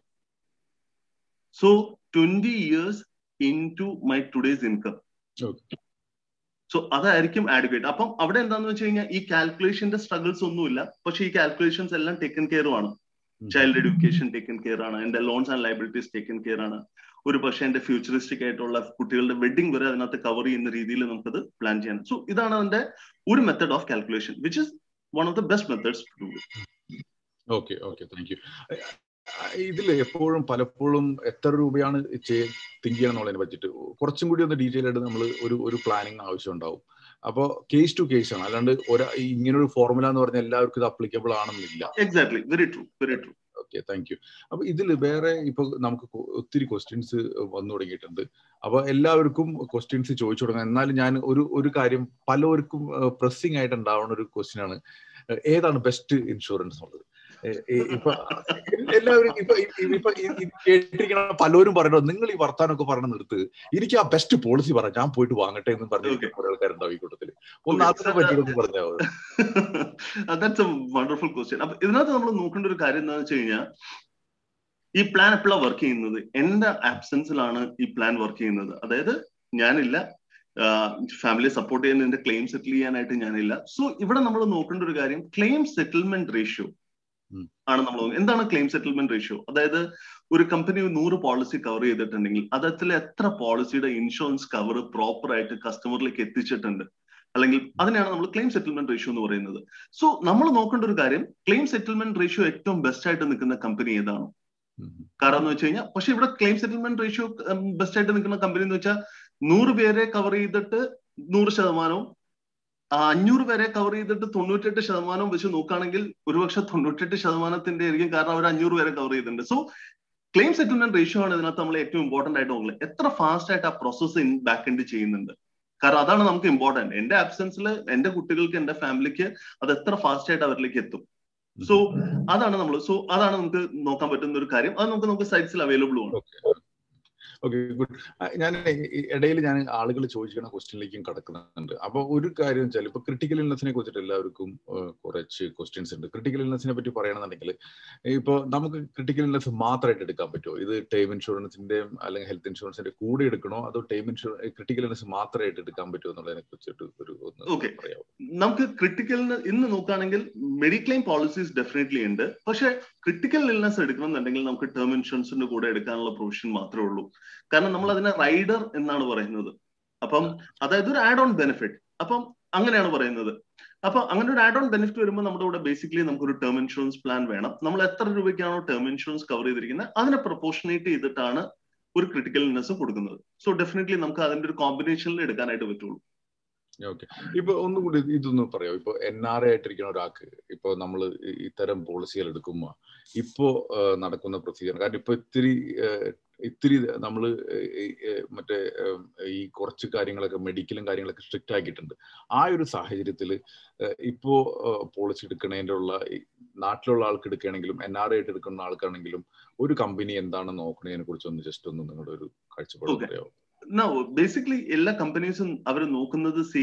so twenty years into my today's income so അതായിരിക്കും ആഡ്വേറ്റ് അപ്പം അവിടെ എന്താന്ന് വെച്ച് കഴിഞ്ഞാൽ ഈ കാൽക്കുലേഷന്റെ സ്ട്രഗിൾസ് ഒന്നുമില്ല പക്ഷെ ഈ കാൽക്കുലേഷൻസ് എല്ലാം ടേക്കൻ കെയർ ആണ് ചൈൽഡ് എഡ്യൂക്കേഷൻ ടേക്കൻ കെയർ ആണ് എന്റെ loans and liabilities taken care ആണ് ഒരു പക്ഷേ എന്റെ ഫ്യൂച്ചറിസ്റ്റിക് ആയിട്ടുള്ള കുട്ടികളുടെ വെഡിങ് വരെ അതിനകത്ത് കവർ ചെയ്യുന്ന രീതിയിൽ നമുക്കത് പ്ലാൻ ചെയ്യാൻ സോ ഇതാണ് അതിന്റെ ഒരു method of calculation which is one of the best methods to do okay okay thank you ഇതിൽ എപ്പോഴും പലപ്പോഴും എത്ര രൂപയാണ് തിങ്ക് ചെയ്യണം എന്നുള്ളതിനെ പറ്റിയിട്ട് കുറച്ചും കൂടി ഒന്ന് ഡീറ്റെയിൽ ആയിട്ട് നമ്മൾ ഒരു ഒരു പ്ലാനിങ് ആവശ്യം ഉണ്ടാവും അപ്പോൾ കേസ് ടു കേസ് ആണ് അല്ലാണ്ട് ഒരാ ഇങ്ങനെ ഒരു ഫോർമുല എന്ന് പറഞ്ഞാൽ എല്ലാവർക്കും ഇത് അപ്ലിക്കബിൾ ആണെന്നില്ല exactly very true very true okay thank you അപ്പൊ ഇതിൽ വേറെ ഇപ്പൊ നമുക്ക് ഒത്തിരി ക്വസ്റ്റ്യൻസ് വന്നു തുടങ്ങിയിട്ടുണ്ട് അപ്പൊ എല്ലാവർക്കും ക്വസ്റ്റ്യൻസ് ചോദിച്ചു തുടങ്ങാം എന്നാലും ഞാൻ ഒരു ഒരു കാര്യം പലവർക്കും പ്രസ്സിംഗ് ആയിട്ട് ഉണ്ടാവുന്ന ഒരു ക്വസ്റ്റ്യൻ ആണ് ഏതാണ് ബെസ്റ്റ് ഇൻഷുറൻസ് എന്നുള്ളത് ഇപ്പൊ എല്ലാവരും ഇപ്പൊ ഇപ്പൊ കേട്ടിരിക്കണ പലരും പറയണോ നിങ്ങൾ ഈ വർത്താനൊക്കെ പറഞ്ഞ നിർത്ത് എനിക്ക് ആ ബെസ്റ്റ് പോളിസി പറ ഞാൻ പോയിട്ട് വാങ്ങട്ടെ എന്ന് പറഞ്ഞു കുറെ ആൾക്കാരുണ്ടാവും ഈ കൂട്ടത്തില് ഒന്ന് അതിനെ പറ്റി പറഞ്ഞാൽ ദാറ്റ്സ് എ വണ്ടർഫുൾ ക്വസ്റ്റ്യൻ അപ്പൊ ഇതിനകത്ത് നമ്മൾ നോക്കേണ്ട ഒരു കാര്യം എന്താണെന്ന് വെച്ച് കഴിഞ്ഞാൽ ഈ പ്ലാൻ എപ്പോഴാണ് വർക്ക് ചെയ്യുന്നത് എന്റെ ആബ്സെൻസിലാണ് ഈ പ്ലാൻ വർക്ക് ചെയ്യുന്നത് അതായത് ഞാനില്ല ഫാമിലി സപ്പോർട്ട് ചെയ്യാൻ എന്റെ ക്ലെയിം സെറ്റിൽ ചെയ്യാനായിട്ട് ഞാനില്ല സോ ഇവിടെ നമ്മൾ നോക്കേണ്ട ഒരു കാര്യം ക്ലെയിം സെറ്റിൽമെന്റ് റേഷ്യോ ആണ് നമ്മൾ എന്താണ് ക്ലെയിം സെറ്റിൽമെന്റ് റേഷ്യോ അതായത് ഒരു കമ്പനി നൂറ് പോളിസി കവർ ചെയ്തിട്ടുണ്ടെങ്കിൽ അതിൽ എത്ര പോളിസിയുടെ ഇൻഷുറൻസ് കവർ പ്രോപ്പർ ആയിട്ട് കസ്റ്റമറിലേക്ക് എത്തിച്ചിട്ടുണ്ട് അല്ലെങ്കിൽ അതിനെയാണ് നമ്മൾ ക്ലെയിം സെറ്റിൽമെന്റ് റേഷ്യോ എന്ന് പറയുന്നത് സോ നമ്മൾ നോക്കേണ്ട ഒരു കാര്യം ക്ലെയിം സെറ്റിൽമെന്റ് റേഷ്യോ ഏറ്റവും ബെസ്റ്റ് ആയിട്ട് നിൽക്കുന്ന കമ്പനി ഏതാണ് കാരണം എന്ന് വെച്ച് കഴിഞ്ഞാൽ പക്ഷെ ഇവിടെ ക്ലെയിം സെറ്റിൽമെന്റ് റേഷ്യോ ബെസ്റ്റ് ആയിട്ട് നിൽക്കുന്ന കമ്പനി എന്ന് വെച്ചാൽ നൂറ് പേരെ കവർ ചെയ്തിട്ട് നൂറ് ശതമാനവും അഞ്ഞൂറ് പേരെ കവർ ചെയ്തിട്ട് തൊണ്ണൂറ്റെട്ട് ശതമാനം വെച്ച് നോക്കുകയാണെങ്കിൽ ഒരുപക്ഷെ തൊണ്ണൂറ്റെട്ട് ശതമാനത്തിന്റെ ആയിരിക്കും കാരണം അവർ അഞ്ഞൂറ് പേരെ കവർ ചെയ്തിട്ടുണ്ട് സോ ക്ലെയിം സെറ്റിൽമെന്റ് റേഷ്യോ ആണ് ഇതിനകത്ത് നമ്മൾ ഏറ്റവും ഇമ്പോർട്ടന്റ് ആയിട്ട് നോക്കുന്നത് എത്ര ഫാസ്റ്റ് ആയിട്ട് ആ പ്രോസസ്സ് ഇൻ ബാക്ക് എൻഡ് ചെയ്യുന്നുണ്ട് കാരണം അതാണ് നമുക്ക് ഇമ്പോർട്ടന്റ് എന്റെ ആബ്സെൻസിൽ എന്റെ കുട്ടികൾക്ക് എന്റെ ഫാമിലിക്ക് അത് എത്ര ഫാസ്റ്റ് ആയിട്ട് അവരിലേക്ക് എത്തും സോ അതാണ് നമ്മൾ സോ അതാണ് നമുക്ക് നോക്കാൻ പറ്റുന്ന ഒരു കാര്യം അത് നമുക്ക് നമുക്ക് സൈറ്റ്സിൽ അവൈലബിൾ ആണ് ഓക്കെ ഗുഡ് ഞാൻ ഇടയിൽ ഞാൻ ആളുകൾ ചോദിക്കുന്ന ക്വസ്റ്റ്യനിലേക്കും കടക്കുന്നുണ്ട് അപ്പൊ ഒരു കാര്യം വെച്ചാൽ ഇപ്പൊ ക്രിട്ടിക്കൽ ഇൽനെസിനെ കുറിച്ചിട്ട് എല്ലാവർക്കും കുറച്ച് ക്വസ്റ്റ്യൻസ് ഉണ്ട് ക്രിട്ടിക്കൽ ഇൽനെസിനെ പറ്റി പറയുകയാണെന്നുണ്ടെങ്കിൽ ഇപ്പൊ നമുക്ക് ക്രിട്ടിക്കൽ ഇൽനെസ് മാത്രമായിട്ട് എടുക്കാൻ പറ്റുമോ ഇത് ടൈം ഇൻഷുറൻസിന്റെയും അല്ലെങ്കിൽ ഹെൽത്ത് ഇൻഷുറൻസിന്റെ കൂടെ എടുക്കണോ അതോ ടൈം ഇൻഷുറൻസ് ക്രിട്ടിക്കൽ ഇൽനെസ് മാത്രമായിട്ട് എടുക്കാൻ പറ്റുമോ എന്നുള്ളതിനെ കുറിച്ചിട്ട് ഒരു ഓക്കെ നമുക്ക് ക്രിട്ടിക്കൽ ഇന്ന് നോക്കുകയാണെങ്കിൽ മെഡിക്ലെയിം പോളിസീസ് ഡെഫിനറ്റ്ലി ഉണ്ട് പക്ഷെ ക്രിട്ടിക്കൽ ഇൽനെസ് എടുക്കണമെന്നുണ്ടെങ്കിൽ നമുക്ക് ടേം ഇൻഷുറൻസിന്റെ കൂടെ എടുക്കാനുള്ള പ്രൊവിഷൻ മാത്രമേ ഉള്ളൂ കാരണം നമ്മൾ അതിനെ റൈഡർ എന്നാണ് പറയുന്നത് അപ്പം അതായത് ഒരു ആഡ് ഓൺ ബെനിഫിറ്റ് അപ്പം അങ്ങനെയാണ് പറയുന്നത് അപ്പൊ അങ്ങനെ ഒരു ആഡ് ഓൺ ബെനിഫിറ്റ് വരുമ്പോൾ നമ്മുടെ ഇവിടെ ബേസിക്കലി നമുക്ക് ഒരു ടേം ഇൻഷുറൻസ് പ്ലാൻ വേണം നമ്മൾ എത്ര രൂപയ്ക്കാണോ ടേം ഇൻഷുറൻസ് കവർ ചെയ്തിരിക്കുന്നത് അതിനെ പ്രൊപ്പോർഷനേറ്റ് ചെയ്തിട്ടാണ് ഒരു ക്രിട്ടിക്കൽ ഇൽനെസ് കൊടുക്കുന്നത് സോ ഡെഫിനറ്റ്ലി നമുക്ക് അതിന്റെ ഒരു കോമ്പിനേഷനിൽ എടുക്കാനായിട്ട് പറ്റുള്ളൂ ഓക്കെ ഇപ്പൊ ഒന്നും കൂടി ഇതൊന്ന് പറയാം ഇപ്പൊ എൻ ആർ ഐ ആയിട്ടിരിക്കുന്ന ഒരാൾക്ക് ഇപ്പൊ നമ്മൾ ഇത്തരം പോളിസികൾ എടുക്കുമ്പോൾ ഇപ്പോ നടക്കുന്ന പ്രൊസീജിയർ കാരണം ഇപ്പൊ ഇത്തിരി ഇത്തിരി നമ്മൾ മറ്റേ ഈ കുറച്ച് കാര്യങ്ങളൊക്കെ മെഡിക്കലും കാര്യങ്ങളൊക്കെ സ്ട്രിക്റ്റ് ആക്കിയിട്ടുണ്ട് ആ ഒരു സാഹചര്യത്തിൽ ഇപ്പോ പോളിസി എടുക്കണതിൻ്റെ ഉള്ള നാട്ടിലുള്ള ആൾക്ക് എടുക്കുകയാണെങ്കിലും എൻ ആർ ഐ ആയിട്ട് എടുക്കുന്ന ആൾക്കാണെങ്കിലും ഒരു കമ്പനി എന്താണ് നോക്കണതിനെ കുറിച്ച് ഒന്ന് ജസ്റ്റ് ഒന്ന് നിങ്ങളുടെ ഒരു കാഴ്ചപ്പാട് പറയാമോ ബേസിക്കലി എല്ലാ കമ്പനീസും അവർ നോക്കുന്നത് സി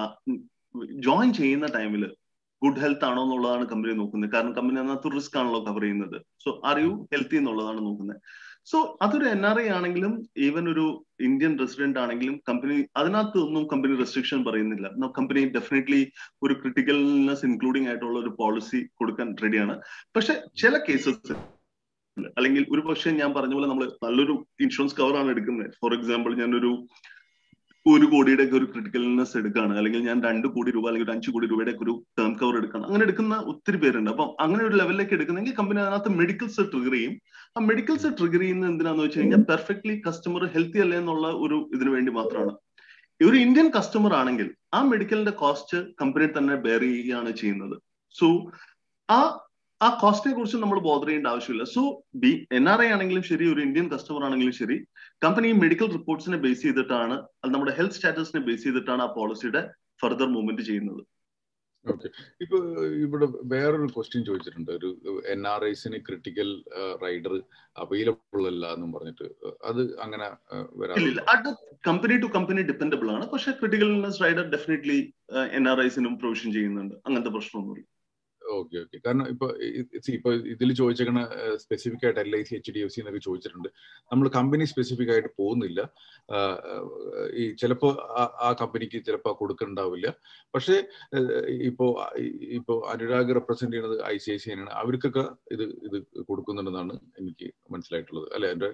ജോയിൻ ചെയ്യുന്ന ടൈമിൽ ഗുഡ് ഹെൽത്ത് ആണോ എന്നുള്ളതാണ് കമ്പനി നോക്കുന്നത് കാരണം കമ്പനി അതിനകത്ത് റിസ്ക് ആണല്ലോ കവർ ചെയ്യുന്നത് സോ ആർ യു ഹെൽത്തി എന്നുള്ളതാണ് നോക്കുന്നത് സോ അതൊരു എൻ ആർ ഐ ആണെങ്കിലും ഈവൻ ഒരു ഇന്ത്യൻ റെസിഡന്റ് ആണെങ്കിലും കമ്പനി അതിനകത്ത് ഒന്നും കമ്പനി റെസ്ട്രിക്ഷൻ പറയുന്നില്ല കമ്പനി ഡെഫിനറ്റ്ലി ഒരു ക്രിട്ടിക്കൽനെസ് ഇൻക്ലൂഡിംഗ് ആയിട്ടുള്ള ഒരു പോളിസി കൊടുക്കാൻ റെഡിയാണ് പക്ഷെ ചില കേസസ് അല്ലെങ്കിൽ ഒരു പക്ഷേ ഞാൻ പറഞ്ഞ പോലെ നമ്മൾ നല്ലൊരു ഇൻഷുറൻസ് കവർ ആണ് എടുക്കുന്നത് ഫോർ എക്സാമ്പിൾ ഞാനൊരു ഒരു കോടിയുടെ ഒക്കെ ഒരു ക്രിട്ടിക്കൽ ഇൽനെസ് എടുക്കുകയാണ് അല്ലെങ്കിൽ ഞാൻ രണ്ട് കോടി രൂപ അല്ലെങ്കിൽ ഒരു അഞ്ച് കോടി രൂപയുടെ ഒക്കെ ഒരു ടേം കവർ എടുക്കണം അങ്ങനെ എടുക്കുന്ന ഒത്തിരി പേരുണ്ട് അപ്പം അങ്ങനെ ഒരു ലെവലിലേക്ക് എടുക്കുന്നെങ്കിൽ കമ്പനി അതിനകത്ത് മെഡിക്കൽസ് ട്രിഗർ ചെയ്യും ആ മെഡിക്കൽസ് ട്രിഗർ ചെയ്യുന്നത് എന്തിനാന്ന് വെച്ച് കഴിഞ്ഞാൽ പെർഫെക്റ്റ്ലി കസ്റ്റമർ ഹെൽത്തി അല്ലേ എന്നുള്ള ഒരു ഇതിനു വേണ്ടി മാത്രമാണ് ഒരു ഇന്ത്യൻ കസ്റ്റമർ ആണെങ്കിൽ ആ മെഡിക്കലിന്റെ കോസ്റ്റ് കമ്പനി തന്നെ ബെയർ ചെയ്യുകയാണ് ചെയ്യുന്നത് സോ ആ ആ കോസ്റ്റിനെ കുറിച്ച് നമ്മൾ ബോധർ ചെയ്യേണ്ട ആവശ്യമില്ല so B N R I ആണെങ്കിലും ശരി ഒരു ഇന്ത്യൻ കസ്റ്റമർ ആണെങ്കിലും ശരി കമ്പനി മെഡിക്കൽ റിപ്പോർട്ട്സിനെ ബേസ് ചെയ്തിട്ടാണ് അത് നമ്മുടെ ഹെൽത്ത് സ്റ്റാറ്റസിനെ ബേസ് ചെയ്തിട്ടാണ് ആ പോളിസിയുടെ ഫർദർ മൂവ്മെന്റ് ചെയ്യുന്നത് ഓക്കെ ഇപ്പൊ ഇവിടെ വേറൊരു ക്വസ്റ്റ്യൻ ചോദിച്ചിട്ടുണ്ട് ഒരു എൻ ആർ ഐസിന് ക്രിട്ടിക്കൽ റൈഡർ അവൈലബിൾ അല്ല എന്നും പറഞ്ഞിട്ട് അത് അങ്ങനെ ഇല്ല അത് കമ്പനി ടു കമ്പനി ഡിപ്പെൻഡബിൾ ആണ് പക്ഷെ critical rider definitely N R ഐസിനും പ്രൊവിഷൻ ചെയ്യുന്നുണ്ട് അങ്ങനത്തെ പ്രശ്നമൊന്നുമില്ല ഓക്കെ ഓക്കെ കാരണം ഇപ്പൊ ഇപ്പൊ ഇതിൽ ചോദിച്ചേക്കണ സ്പെസിഫിക് ആയിട്ട് L I C H D F C എന്നൊക്കെ ചോദിച്ചിട്ടുണ്ട് നമ്മൾ കമ്പനി സ്പെസിഫിക് ആയിട്ട് പോകുന്നില്ല ഈ ചിലപ്പോ ആ കമ്പനിക്ക് ചിലപ്പോൾ കൊടുക്കണ്ടാവില്ല പക്ഷേ ഇപ്പോ ഇപ്പോ അനുരാഗ് റെപ്രസെന്റ് ചെയ്യുന്നത് ഐ സി ഐ സി ആണ് അവർക്കൊക്കെ ഇത് ഇത് കൊടുക്കുന്നുണ്ടെന്നാണ് എനിക്ക് മനസ്സിലായിട്ടുള്ളത് അല്ലെ എൻ്റെ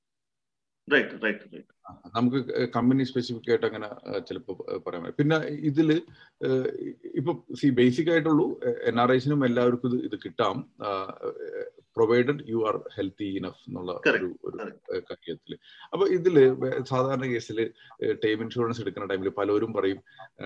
നമുക്ക് കമ്പനി സ്പെസിഫിക് ആയിട്ട് അങ്ങനെ ചിലപ്പോൾ പറയാൻ പറ്റും പിന്നെ ഇതില് ഇപ്പൊ സി ബേസിക് ആയിട്ടുള്ളൂ എൻ ആർ ഐസിനും എല്ലാവർക്കും ഇത് ഇത് കിട്ടാം provided you are healthy enough എന്നുള്ള ഒരു ഒരു കാര്യത്തിൽ അപ്പൊ ഇതില് സാധാരണ കേസിൽ ടൈം ഇൻഷുറൻസ് എടുക്കുന്ന ടൈമിൽ പലരും പറയും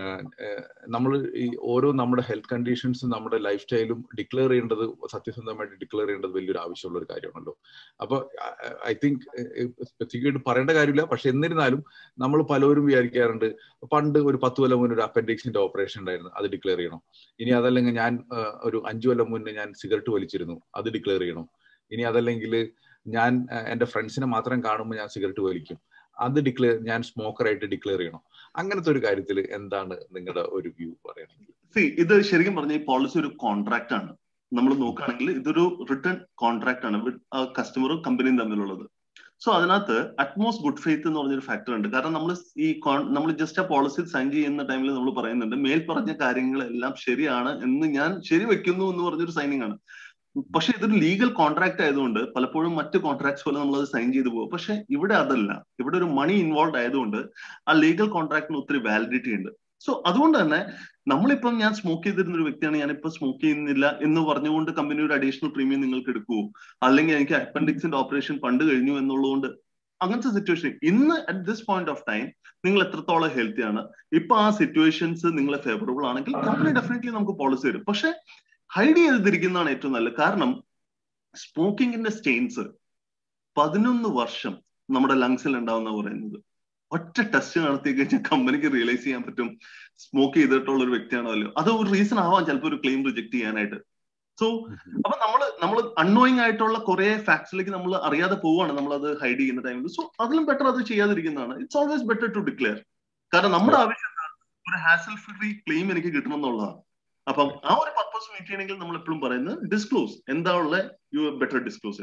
നമ്മൾ ഈ ഓരോ നമ്മുടെ ഹെൽത്ത് കണ്ടീഷൻസ് നമ്മുടെ ലൈഫ് സ്റ്റൈലും ഡിക്ലെയർ ചെയ്യേണ്ടത് സത്യസന്ധമായിട്ട് ഡിക്ലെയർ ചെയ്യേണ്ടത് വലിയൊരു ആവശ്യമുള്ള ഒരു കാര്യമാണല്ലോ അപ്പൊ ഐ തിങ്ക് സ്പെസിഫിക് ആയിട്ട് പറയേണ്ട കാര്യമില്ല പക്ഷെ എന്നിരുന്നാലും നമ്മൾ പലരും വിചാരിക്കാറുണ്ട് പണ്ട് ഒരു പത്ത് കൊല്ലം മുന്നേ ഒരു അപ്പൻഡിക്സിന്റെ ഓപ്പറേഷൻ ഉണ്ടായിരുന്നു അത് ഡിക്ലെയർ ചെയ്യണം ഇനി അതല്ലെങ്കിൽ ഞാൻ ഒരു അഞ്ചു കൊല്ലം മുന്നേ ഞാൻ സിഗരറ്റ് വലിച്ചിരുന്നു അത് ഡിക്ലെയർ ചെയ്യണം ഇനി അതല്ലെങ്കിൽ ഞാൻ എന്റെ ഫ്രണ്ട്സിനെ മാത്രം കാണുമ്പോൾ ഞാൻ സിഗരറ്റ് വലിക്കും അത് ഡിക്ലെയർ ഞാൻ സ്മോക്കറായിട്ട് ഡിക്ലെയർ ചെയ്യണം അങ്ങനത്തെ ഒരു കാര്യത്തിൽ എന്താണ് നിങ്ങളുടെ ഒരു വ്യൂ പറയുന്നത് സി ഇത് ശരിക്കും പറഞ്ഞ ഈ പോളിസി ഒരു കോൺട്രാക്ട് ആണ് നമ്മൾ നോക്കുകയാണെങ്കിൽ ഇതൊരു റിട്ടേൺ കോൺട്രാക്ട് ആണ് കസ്റ്റമറും കമ്പനിയും തമ്മിലുള്ളത് സോ അതിനകത്ത് അറ്റ്മോസ്റ്റ് ഗുഡ് ഫെയ്ത്ത് എന്ന് പറഞ്ഞൊരു ഫാക്ടർ ഉണ്ട് കാരണം നമ്മൾ ഈ നമ്മൾ ജസ്റ്റ് ആ പോളിസി സൈൻ ചെയ്യുന്ന ടൈമിൽ നമ്മൾ പറയുന്നുണ്ട് മേൽ പറഞ്ഞ കാര്യങ്ങളെല്ലാം ശരിയാണ് എന്ന് ഞാൻ ശരി വെക്കുന്നു എന്ന് പറഞ്ഞൊരു സൈനിങ് ആണ് പക്ഷെ ഇതൊരു ലീഗൽ കോൺട്രാക്ട് ആയതുകൊണ്ട് പലപ്പോഴും മറ്റ് കോൺട്രാക്ട്സ് പോലെ നമ്മൾ അത് സൈൻ ചെയ്തു പോകും പക്ഷെ ഇവിടെ അതല്ല ഇവിടെ ഒരു മണി ഇൻവോൾവ് ആയതുകൊണ്ട് ആ ലീഗൽ കോൺട്രാക്ടിന് ഒത്തിരി വാലിഡിറ്റി ഉണ്ട് സോ അതുകൊണ്ട് തന്നെ നമ്മളിപ്പം ഞാൻ സ്മോക്ക് ചെയ്തിരുന്ന ഒരു വ്യക്തിയാണ് ഞാനിപ്പോ സ്മോക്ക് ചെയ്യുന്നില്ല എന്ന് പറഞ്ഞുകൊണ്ട് കമ്പനി ഒരു അഡീഷണൽ പ്രീമിയം നിങ്ങൾക്ക് എടുക്കുവോ അല്ലെങ്കിൽ എനിക്ക് അപ്പൻഡിക്സിന്റെ ഓപ്പറേഷൻ പണ്ട് കഴിഞ്ഞു എന്നുള്ളതുകൊണ്ട് അങ്ങനത്തെ സിറ്റുവേഷൻ ഇന്ന് at this point of time നിങ്ങൾ എത്രത്തോളം ഹെൽത്തി ആണ് ഇപ്പൊ ആ സിറ്റുവേഷൻസ് നിങ്ങളെ ഫേവറബിൾ ആണെങ്കിൽ കമ്പനി ഡെഫിനറ്റ്ലി നമുക്ക് പോളിസി തരും പക്ഷെ ഹൈഡ് ചെയ്തിരിക്കുന്നതാണ് ഏറ്റവും നല്ലത് കാരണം സ്മോക്കിങ്ങിന്റെ സ്റ്റെയിൻസ് പതിനൊന്ന് വർഷം നമ്മുടെ ലങ്സിൽ ഉണ്ടാവുന്ന പറയുന്നത് ഒറ്റ ടെസ്റ്റ് നടത്തി കഴിഞ്ഞാൽ കമ്പനിക്ക് റിയലൈസ് ചെയ്യാൻ പറ്റും സ്മോക്ക് ചെയ്തിട്ടുള്ള ഒരു വ്യക്തിയാണോ അല്ലയോ അത് ഒരു റീസൺ ആവാം ചിലപ്പോൾ ഒരു ക്ലെയിം റിജക്ട് ചെയ്യാനായിട്ട് സോ അപ്പൊ നമ്മൾ നമ്മൾ അൺനോയിങ് ആയിട്ടുള്ള കുറെ ഫാക്ട്സിലേക്ക് നമ്മൾ അറിയാതെ പോവാണ് നമ്മൾ അത് ഹൈഡ് ചെയ്യുന്ന ടൈമിൽ സോ അതിലും ബെറ്റർ അത് ചെയ്യാതിരിക്കുന്നതാണ് it's always better to declare കാരണം നമ്മുടെ ആവശ്യം ഒരു ഹാസൽ ഫ്രീ ക്ലെയിം എനിക്ക് കിട്ടണം എന്നുള്ളതാണ് അപ്പം ആ ഒരു പർപ്പസ് മീറ്റ് ചെയ്യണമെങ്കിൽ നമ്മൾ എപ്പോഴും പറയുന്നത് ഡിസ്ക്ലോസ് എന്താ ഉള്ള യു ബെറ്റർ ഡിസ്ക്ലോസ്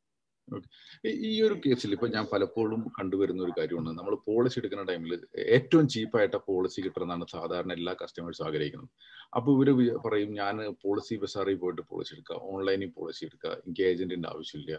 ഈ ഒരു കേസിൽ ഇപ്പൊ ഞാൻ പലപ്പോഴും കണ്ടുവരുന്ന ഒരു കാര്യമാണ് നമ്മൾ പോളിസി എടുക്കുന്ന ടൈമിൽ ഏറ്റവും ചീപ്പായിട്ട് പോളിസി കിട്ടണമെന്നാണ് സാധാരണ എല്ലാ കസ്റ്റമേഴ്സും ആഗ്രഹിക്കുന്നത് അപ്പൊ ഇവര് പറയും ഞാൻ പോളിസി ബസാറിൽ പോയിട്ട് പോളിസി എടുക്കുക ഓൺലൈനിൽ പോളിസി എടുക്കുക എനിക്ക് ഏജന്റിന്റെ ആവശ്യമില്ല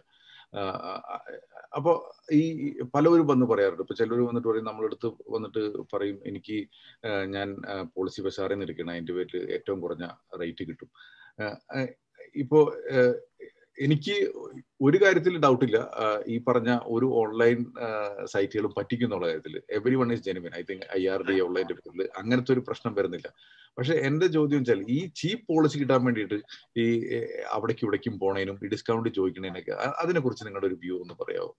അപ്പോൾ ഈ പലവരും വന്ന് പറയാറുണ്ട് ഇപ്പൊ ചിലർ വന്നിട്ട് പറയും നമ്മളെടുത്ത് വന്നിട്ട് പറയും എനിക്ക് ഞാൻ പോളിസി ബസാറിൽ നിന്ന് എടുക്കണം അതിന്റെ പേരിൽ ഏറ്റവും കുറഞ്ഞ റേറ്റ് കിട്ടും ഇപ്പോ എനിക്ക് ഒരു കാര്യത്തിൽ ഡൗട്ടില്ല ഈ പറഞ്ഞ ഒരു ഓൺലൈൻ സൈറ്റുകളും പറ്റിക്കുന്നുള്ള കാര്യത്തിൽ everyone is genuine I think I R D ഓൺലൈൻ്റെ പേരിൽ അങ്ങനത്തെ ഒരു പ്രശ്നം വരുന്നില്ല പക്ഷെ എന്റെ ചോദ്യം വെച്ചാൽ ഈ ചീപ്പ് പോളിസി കിട്ടാൻ വേണ്ടിയിട്ട് ഈ അവിടേക്കും ഇവിടേക്കും പോണേനും ഈ ഡിസ്കൗണ്ട് ചോദിക്കണേനൊക്കെ അതിനെ കുറിച്ച് നിങ്ങളുടെ ഒരു വ്യൂ ഒന്ന് പറയാമോ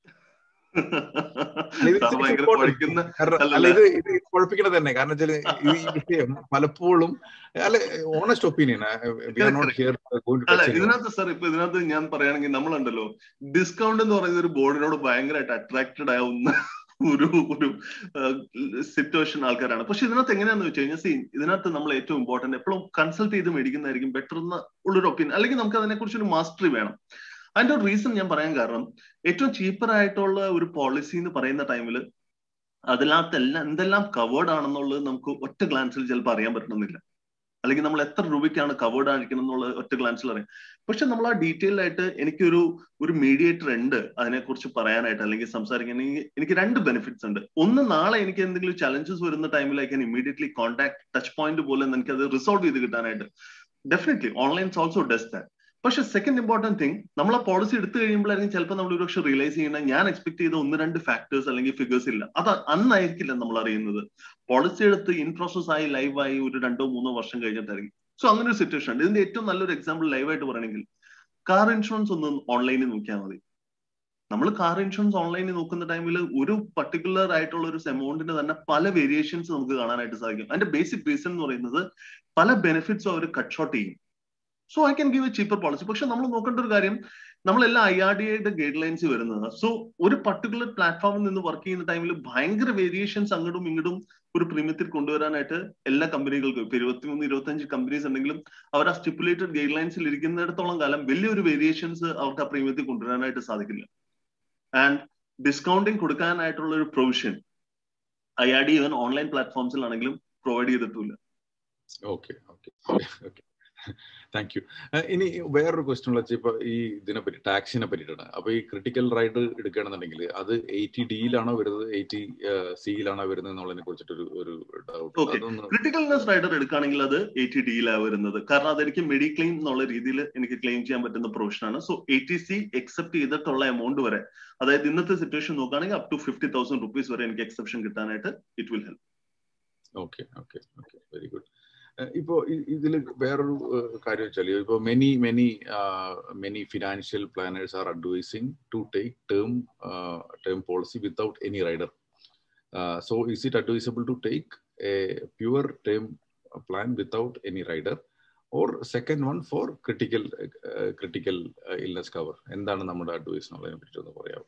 അല്ല ഇത് ഇത് കുഴപ്പിക്കണത് തന്നെ കാരണം വെച്ചാൽ ഈ വിഷയം പലപ്പോഴും അല്ല ഓണസ്റ്റ് ഒപ്പീനിയൻ അല്ല ഇതിനകത്ത് സാർ ഇപ്പൊ ഇതിനകത്ത് ഞാൻ പറയുകയാണെങ്കിൽ നമ്മളുണ്ടല്ലോ ഡിസ്കൗണ്ട് എന്ന് പറയുന്ന ഒരു ബോർഡിനോട് ഭയങ്കരമായിട്ട് അട്രാക്റ്റഡ് ആവുന്ന ഒരു ഒരു സിറ്റുവേഷൻ ആൾക്കാരാണ് പക്ഷെ ഇതിനകത്ത് എങ്ങനെയാന്ന് വെച്ച് കഴിഞ്ഞാൽ സീ ഇതിനകത്ത് നമ്മൾ ഏറ്റവും ഇമ്പോർട്ടന്റ് എപ്പോഴും കൺസൾട്ട് ചെയ്ത് മേടിക്കുന്നതായിരിക്കും ബെറ്റർ എന്ന് ഉള്ളൊരു ഒപ്പീനിയൻ അല്ലെങ്കിൽ നമുക്ക് അതിനെക്കുറിച്ച് ഒരു മാസ്റ്ററി വേണം അതിന്റെ ഒരു റീസൺ ഞാൻ പറയാൻ കാരണം ഏറ്റവും ചീപ്പർ ആയിട്ടുള്ള ഒരു പോളിസി എന്ന് പറയുന്ന ടൈമിൽ അതിനകത്ത് എല്ലാം എന്തെല്ലാം കവേർഡ് ആണെന്നുള്ളത് നമുക്ക് ഒറ്റ ഗ്ലാൻസിൽ ചിലപ്പോൾ അറിയാൻ പറ്റണമെന്നില്ല അല്ലെങ്കിൽ നമ്മൾ എത്ര രൂപയ്ക്കാണ് കവേർഡ് ആയിരിക്കണം എന്നുള്ളത് ഒറ്റ ഗ്ലാൻസിൽ അറിയാം പക്ഷെ നമ്മൾ ആ ഡീറ്റെയിൽ ആയിട്ട് എനിക്കൊരു ഒരു മീഡിയേറ്റർ ഉണ്ട് അതിനെക്കുറിച്ച് പറയാനായിട്ട് അല്ലെങ്കിൽ സംസാരിക്കാൻ എനിക്ക് രണ്ട് ബെനിഫിറ്റ്സ് ഉണ്ട് ഒന്ന് നാളെ എനിക്ക് എന്തെങ്കിലും ചലഞ്ചസ് വരുന്ന ടൈമിൽ I can immediately contact touch point പോലെ എനിക്ക് അത് റിസോൾവ് ചെയ്ത് കിട്ടാനായിട്ട് definitely online also does that പക്ഷെ സെക്കൻഡ് ഇമ്പോർട്ടന്റ് തിങ് നമ്മൾ ആ പോളിസി എടുത്തു കഴിയുമ്പോഴായിരിക്കും ചിലപ്പോൾ നമ്മൾ ഒരുപക്ഷെ റിയലൈസ് ചെയ്യുന്ന ഞാൻ എക്സ്പെക്ട് ചെയ്ത ഒന്ന് രണ്ട് ഫാക്ടേഴ്സ് അല്ലെങ്കിൽ ഫിഗേഴ്സ് ഇല്ല അത് അന്നായിരിക്കില്ല നമ്മൾ അറിയുന്നത് പോളിസി എടുത്ത് ഇൻ പ്രോസസ് ആയി ലൈവായി ഒരു രണ്ടോ മൂന്നോ വർഷം കഴിഞ്ഞിട്ടായിരിക്കും സോ അങ്ങനെ ഒരു സിറ്റുവേഷൻ ഉണ്ട് ഇതിന്റെ ഏറ്റവും നല്ലൊരു എക്സാമ്പിൾ ലൈവായിട്ട് പറയണമെങ്കിൽ കാർ ഇൻഷുറൻസ് ഒന്ന് ഓൺലൈനിൽ നോക്കിയാൽ മതി നമ്മൾ കാർ ഇൻഷുറൻസ് ഓൺലൈനിൽ നോക്കുന്ന ടൈമിൽ ഒരു പർട്ടിക്കുലർ ആയിട്ടുള്ള ഒരു എമൗണ്ടിന് തന്നെ പല വേരിയേഷൻസ് നമുക്ക് കാണാനായിട്ട് സാധിക്കും അതിന്റെ ബേസിക് റീസൺ എന്ന് പറയുന്നത് പല ബെനിഫിറ്റ്സും അവർ കട്ട് ഷോട്ട് ചെയ്യും so I can give a cheaper policy പക്ഷെ നമ്മൾ നോക്കേണ്ട ഒരു കാര്യം നമ്മളെല്ലാം ഐ ആർ ഡി ഐയുടെ ഗൈഡ് ലൈൻസ് വരുന്നത് സോ ഒരു പർട്ടിക്കുലർ പ്ലാറ്റ്ഫോമിൽ നിന്ന് വർക്ക് ചെയ്യുന്ന ടൈമിൽ ഭയങ്കര വേരിയേഷൻസ് അങ്ങോട്ടും ഇങ്ങോട്ടും ഒരു പ്രീമിയത്തിൽ കൊണ്ടുവരാനായിട്ട് എല്ലാ കമ്പനികൾക്കും ഇപ്പൊ ഇരുപത്തിമൂന്ന് ഇരുപത്തഞ്ച് കമ്പനീസ് ഉണ്ടെങ്കിലും അവർ ആ സ്റ്റിപ്പുലേറ്റഡ് ഗൈഡ് ലൈൻസിൽ ഇരിക്കുന്നിടത്തോളം കാലം വലിയൊരു വേരിയേഷൻസ് അവർക്ക് ആ പ്രീമിയത്തിൽ കൊണ്ടുവരാനായിട്ട് സാധിക്കില്ല ആൻഡ് ഡിസ്കൗണ്ടിങ് കൊടുക്കാനായിട്ടുള്ള ഒരു provision I R D even online പ്ലാറ്റ്ഫോംസിലാണെങ്കിലും പ്രൊവൈഡ് ചെയ്തിട്ടില്ല okay okay okay thank you ഇനി വേറൊരു ക്വസ്റ്റ്യൻ വെച്ചാൽ ഇപ്പൊ ഈ ഇതിനെ പറ്റി ടാക്സിനെ പറ്റിയിട്ടാണ് അപ്പൊ ഈ ക്രിട്ടിക്കൽ റൈഡ് എടുക്കുകയാണെന്നുണ്ടെങ്കിൽ അത് എയ്റ്റി ഡിയിലാണോ വരുന്നത് എയ്റ്റി സിയിലാണോ വരുന്നത് എന്നുള്ളതിനെ കുറിച്ചിട്ടൊരു ഒരു ഓക്കെ ക്രിട്ടിക്കൽനെസ് റൈഡർ എടുക്കുകയാണെങ്കിൽ അത് എയ്റ്റി ഡിയിലാണ് വരുന്നത് കാരണം അതെനിക്ക് മെഡിക്ലെയിം എന്നുള്ള രീതിയിൽ എനിക്ക് ക്ലെയിം ചെയ്യാൻ പറ്റുന്ന പ്രൊവിഷനാണ് സോ എയ്റ്റി സി എക്സെപ്റ്റ് ചെയ്തിട്ടുള്ള എമൗണ്ട് വരെ അതായത് ഇന്നത്തെ സിറ്റുവേഷൻ നോക്കുകയാണെങ്കിൽ up to fifty thousand rupees വരെ എനിക്ക് എക്സെപ്ഷൻ കിട്ടാനായിട്ട് it will help okay okay okay very good ഇപ്പോ ഇതിൽ വേറൊരു കാര്യം വെച്ചാൽ ഇപ്പോ many many many financial planners are advising to take term term policy without any rider so is it advisable to take a pure term plan without any rider or second one four critical critical illness cover എന്താണ് നമ്മുടെ advice എന്നുള്ളതിനെ പറ്റി ഒന്ന് പറയാമോ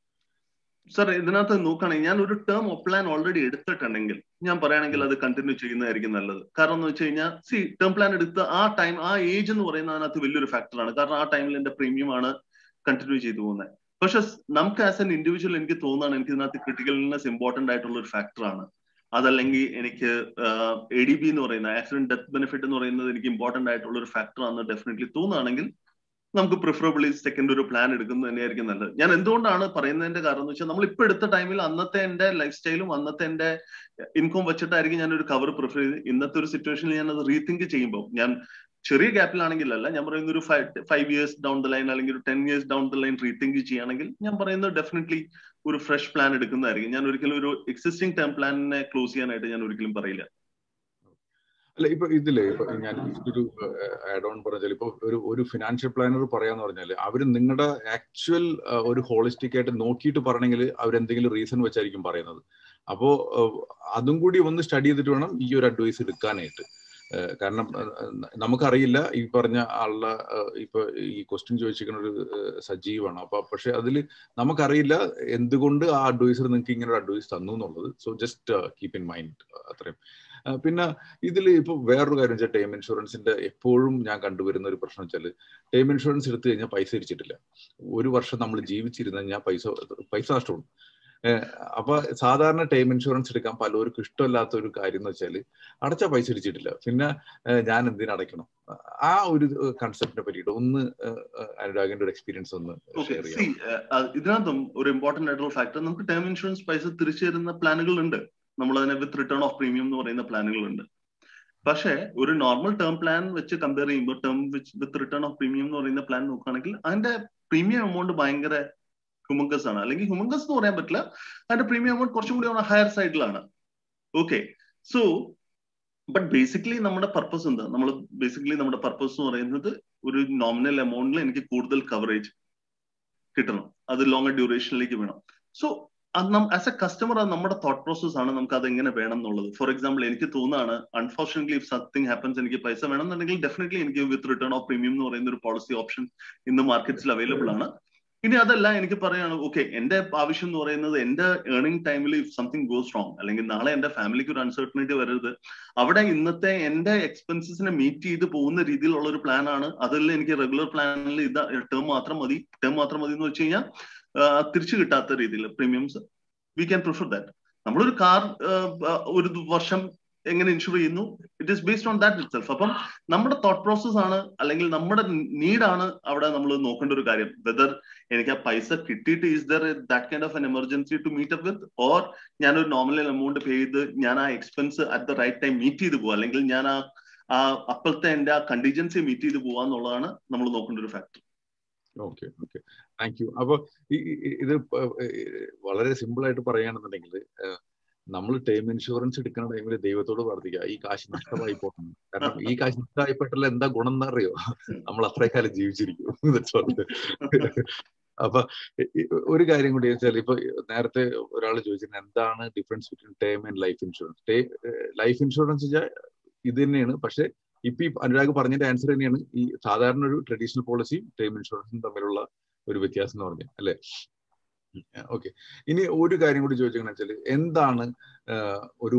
sir ഇതിനകത്ത് നോക്കുകയാണെങ്കിൽ ഞാൻ ഒരു ടേം പ്ലാൻ ഓൾറെഡി എടുത്തിട്ടുണ്ടെങ്കിൽ ഞാൻ പറയുകയാണെങ്കിൽ അത് കണ്ടിന്യൂ ചെയ്യുന്നതായിരിക്കും നല്ലത് കാരണം എന്ന് വെച്ച് കഴിഞ്ഞാൽ സി ടേം പ്ലാൻ എടുത്ത് ആ ടൈം ആ ഏജ് എന്ന് പറയുന്നത് അതിനകത്ത് വലിയൊരു ഫാക്ടറാണ് കാരണം ആ ടൈമിൽ എന്റെ പ്രീമിയം ആണ് കണ്ടിന്യൂ ചെയ്തു പോകുന്നത് പക്ഷെ നമുക്ക് ആസ് എൻ ഇൻഡിവിജ്വൽ എനിക്ക് തോന്നുകയാണ് എനിക്ക് ഇതിനകത്ത് ക്രിട്ടിക്കൽനെസ് ഇമ്പോർട്ടന്റ് ആയിട്ടുള്ള ഒരു ഫാക്ടറാണ് അതല്ലെങ്കിൽ എനിക്ക് എ ഡി ബി എന്ന് പറയുന്ന ആക്സിഡന്റ് ഡെത്ത് ബെനിഫിറ്റ് എന്ന് പറയുന്നത് എനിക്ക് ഇമ്പോർട്ടന്റ് ആയിട്ടുള്ള ഒരു ഫാക്ടർ ആണെന്ന് ഡെഫിനറ്റ്ലി തോന്നുകയാണെങ്കിൽ നമുക്ക് പ്രിഫറബിളി സെക്കൻഡ് ഒരു പ്ലാൻ എടുക്കുന്നത് തന്നെയായിരിക്കും നല്ലത് ഞാൻ എന്തുകൊണ്ടാണ് പറയുന്നതിന്റെ കാരണം എന്ന് വെച്ചാൽ നമ്മൾ ഇപ്പൊ എടുത്ത ടൈമിൽ അന്നത്തെ എന്റെ ലൈഫ് സ്റ്റൈലും അന്നത്തെ എന്റെ ഇൻകം വെച്ചിട്ടായിരിക്കും ഞാൻ ഒരു കവർ പ്രിഫർ ചെയ്ത് ഇന്നത്തെ ഒരു സിറ്റുവേഷനിൽ ഞാൻ അത് റീതിങ്ക് ചെയ്യുമ്പോൾ ഞാൻ ചെറിയ ഗ്യാപ്പിലാണെങ്കിലല്ല ഞാൻ പറയുന്ന ഒരു five years down the line അല്ലെങ്കിൽ ഒരു ten years down the line rethink ചെയ്യുകയാണെങ്കിൽ ഞാൻ പറയുന്നത് ഡെഫിനറ്റ്ലി ഒരു ഫ്രഷ് പ്ലാൻ എടുക്കുന്നതായിരിക്കും ഞാൻ ഒരിക്കലും ഒരു എക്സിസ്റ്റിംഗ് ടേം പ്ലാനിനെ ക്ലോസ് ചെയ്യാനായിട്ട് ഞാൻ ഒരിക്കലും പറയില്ല അല്ല ഇപ്പൊ ഇതില് ഇപ്പൊ ഞാൻ ഒരു ആഡ് ഓൺ പറഞ്ഞാൽ ഇപ്പൊ ഒരു ഒരു ഫിനാൻഷ്യൽ പ്ലാനർ പറയാന്ന് പറഞ്ഞാൽ അവർ നിങ്ങളുടെ ആക്ച്വൽ ഒരു ഹോളിസ്റ്റിക് ആയിട്ട് നോക്കിയിട്ട് പറയണമെങ്കിൽ അവരെന്തെങ്കിലും റീസൺ വെച്ചായിരിക്കും പറയുന്നത് അപ്പോ അതും കൂടി ഒന്ന് സ്റ്റഡി ചെയ്തിട്ട് വേണം ഈ ഒരു അഡ്വൈസ് എടുക്കാനായിട്ട് കാരണം നമുക്കറിയില്ല ഈ പറഞ്ഞ ആളുടെ ഇപ്പൊ ഈ ക്വസ്റ്റ്യൻ ചോദിച്ചിരിക്കുന്ന ഒരു സജീവാണ് അപ്പൊ പക്ഷെ അതിൽ നമുക്കറിയില്ല എന്തുകൊണ്ട് ആ അഡ്വൈസർ നിങ്ങൾക്ക് ഇങ്ങനെ ഒരു അഡ്വൈസ് തന്നു എന്നുള്ളത് so just keep in mind അത്രയും പിന്നെ ഇതിൽ ഇപ്പൊ വേറൊരു കാര്യം വെച്ചാൽ ടേം ഇൻഷുറൻസിന്റെ എപ്പോഴും ഞാൻ കണ്ടുവരുന്ന ഒരു പ്രശ്നം വെച്ചാൽ ടേം ഇൻഷുറൻസ് എടുത്തു കഴിഞ്ഞാൽ പൈസ തിരിച്ചിട്ടില്ല ഒരു വർഷം നമ്മൾ ജീവിച്ചിരുന്ന കഴിഞ്ഞാൽ പൈസ പൈസ നഷ്ടമുണ്ട് അപ്പൊ സാധാരണ ടൈം ഇൻഷുറൻസ് എടുക്കാൻ പലർക്കും ഇഷ്ടമല്ലാത്ത ഒരു കാര്യം എന്ന് വെച്ചാൽ അടച്ച പൈസ അടിച്ചിട്ടില്ല പിന്നെ ഞാൻ എന്തിനു അടയ്ക്കണം ആ ഒരു കൺസെപ്റ്റിനെ പറ്റിയിട്ട് ഒന്ന് അനുരാഗിന്റെ ഒരു എക്സ്പീരിയൻസ് ഒന്ന് ഷെയർ ചെയ്യാം ഇതിനകത്തും ഒരു ഇമ്പോർട്ടന്റ് ആയിട്ടുള്ള ഫാക്ടർ നമുക്ക് ടേം ഇൻഷുറൻസ് പൈസ തിരിച്ചു തരുന്ന പ്ലാനുകൾ ഉണ്ട് നമ്മൾ അതിനെ വിത്ത് റിട്ടേൺ ഓഫ് പ്രീമിയം എന്ന് പറയുന്ന പ്ലാനുകൾ ഉണ്ട് പക്ഷേ ഒരു നോർമൽ ടേം പ്ലാൻ വെച്ച് കമ്പയർ ചെയ്യുമ്പോൾ term with return of premium എന്ന് പറയുന്ന പ്ലാൻ നോക്കുകയാണെങ്കിൽ അതിന്റെ പ്രീമിയം എമൗണ്ട് ഭയങ്കര ഹ്യൂമങ്കസ് ആണ് അല്ലെങ്കിൽ ഹ്യൂമങ്കസ് എന്ന് പറയാൻ പറ്റില്ല അതിന്റെ പ്രീമിയം എമൗണ്ട് കുറച്ചും കൂടി ഹയർ സൈഡിലാണ് ഓക്കെ സോ ബട്ട് ബേസിക്കലി നമ്മുടെ പർപ്പസ് എന്താ നമ്മൾ ബേസിക്കലി നമ്മുടെ പർപ്പസ് എന്ന് പറയുന്നത് ഒരു നോമിനൽ എമൗണ്ടിൽ എനിക്ക് കൂടുതൽ കവറേജ് കിട്ടണം അത് ലോങ്ങർ ഡ്യൂറേഷനിലേക്ക് വേണം സോ ആസ് എ കസ്റ്റമർ അത് നമ്മുടെ തോട്ട് പ്രോസസ് ആണ് നമുക്ക് അത് എങ്ങനെ വേണം എന്നുള്ളത് ഫോർ എക്സാമ്പിൾ എനിക്ക് തോന്നുകയാണ് അൺഫോർച്ചുനേറ്റ്ലി ഇഫ് സംതിങ് ഹാപ്പൻസ് എനിക്ക് പൈസ വേണമെന്നുണ്ടെങ്കിൽ ഡെഫിനറ്റ്ലി എനിക്ക് വിത്ത് റിട്ടേൺ ഓഫ് പ്രീമിയം എന്ന് പറയുന്ന ഒരു പോളിസി ഓപ്ഷൻ ഇന്ന് മാർക്കറ്റ്സിൽ അവൈലബിൾ ആണ് ഇനി അതല്ല എനിക്ക് പറയാണ് ഓക്കെ എന്റെ ആവശ്യം എന്ന് പറയുന്നത് എന്റെ ഏർണിംഗ് ടൈമിൽ ഇഫ് സംതിങ് ഗോസ് റോങ് അല്ലെങ്കിൽ നാളെ എന്റെ ഫാമിലിക്ക് ഒരു അൺസർട്ടനിറ്റി വരരുത് അവിടെ ഇന്നത്തെ എന്റെ എക്സ്പെൻസസിനെ മീറ്റ് ചെയ്ത് പോകുന്ന രീതിയിലുള്ള ഒരു പ്ലാൻ ആണ് അതിൽ എനിക്ക് റെഗുലർ പ്ലാനിൽ ഇത് ടേം മാത്രം മതി ടേം മാത്രം മതി എന്ന് വെച്ച് കഴിഞ്ഞാൽ തിരിച്ചു കിട്ടാത്ത രീതിയിൽ premiums we can prefer that നമ്മളൊരു കാർ ഒരു വർഷം എങ്ങനെ ഇൻഷുർ ചെയ്യുന്നു it is based on that itself അപ്പം നമ്മുടെ തോട്ട് പ്രോസസ് ആണ് അല്ലെങ്കിൽ നമ്മുടെ നീഡാണ് അവിടെ നമ്മൾ നോക്കേണ്ട ഒരു കാര്യം വെദർ എനിക്ക് ആ പൈസ കിട്ടിയിട്ട് is there that kind of an emergency to meet up with or ഞാനൊരു നോമിനൽ എമൗണ്ട് പേ ചെയ്ത് ഞാൻ ആ expense at the right time meet ചെയ്ത് പോവാ അല്ലെങ്കിൽ ഞാൻ ആ ആ അപ്പോഴത്തെ എന്റെ ആ കണ്ടീജൻസി മീറ്റ് ചെയ്ത് പോവാന്നുള്ളതാണ് നമ്മൾ നോക്കേണ്ട ഒരു factor okay okay thank you അപ്പൊ ഇത് വളരെ സിമ്പിൾ ആയിട്ട് പറയുകയാണെന്നുണ്ടെങ്കിൽ നമ്മൾ ടേം ഇൻഷുറൻസ് എടുക്കുന്ന ടൈമിൽ ദൈവത്തോട് പ്രാർത്ഥിക്കുക ഈ കാശ് നഷ്ടമായി പോകണം കാരണം ഈ കാശ് നഷ്ടമായിപ്പെട്ടുള്ള എന്താ ഗുണം എന്നറിയോ നമ്മൾ അത്രേ കാലം ജീവിച്ചിരിക്കും അപ്പൊ ഒരു കാര്യം കൂടി വെച്ചാൽ ഇപ്പൊ നേരത്തെ ഒരാൾ ചോദിച്ചിരുന്നത് എന്താണ് difference between term and life insurance life insurance വെച്ചാൽ ഇത് തന്നെയാണ് പക്ഷെ ഇപ്പൊ ഈ അനുരാഗ് പറഞ്ഞതിന്റെ ആൻസർ തന്നെയാണ് ഈ സാധാരണ ഒരു ട്രഡീഷണൽ പോളിസിയും ടേം ഇൻഷുറൻസും തമ്മിലുള്ള ഒരു വ്യത്യാസം എന്ന് പറഞ്ഞത് അല്ലെ ഓക്കെ ഇനി ഒരു കാര്യം കൂടി ചോദിച്ചെന്ന് വെച്ചാൽ എന്താണ് ഒരു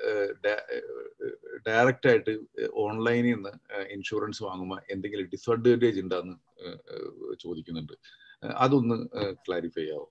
ഡയറക്റ്റ് ആയിട്ട് ഓൺലൈനിൽ നിന്ന് ഇൻഷുറൻസ് വാങ്ങുമ്പോൾ എന്തെങ്കിലും ഡിസഡ്വാൻറ്റേജ് ഉണ്ടെന്ന് ചോദിക്കുന്നുണ്ട് അതൊന്ന് ക്ലാരിഫൈ ആവും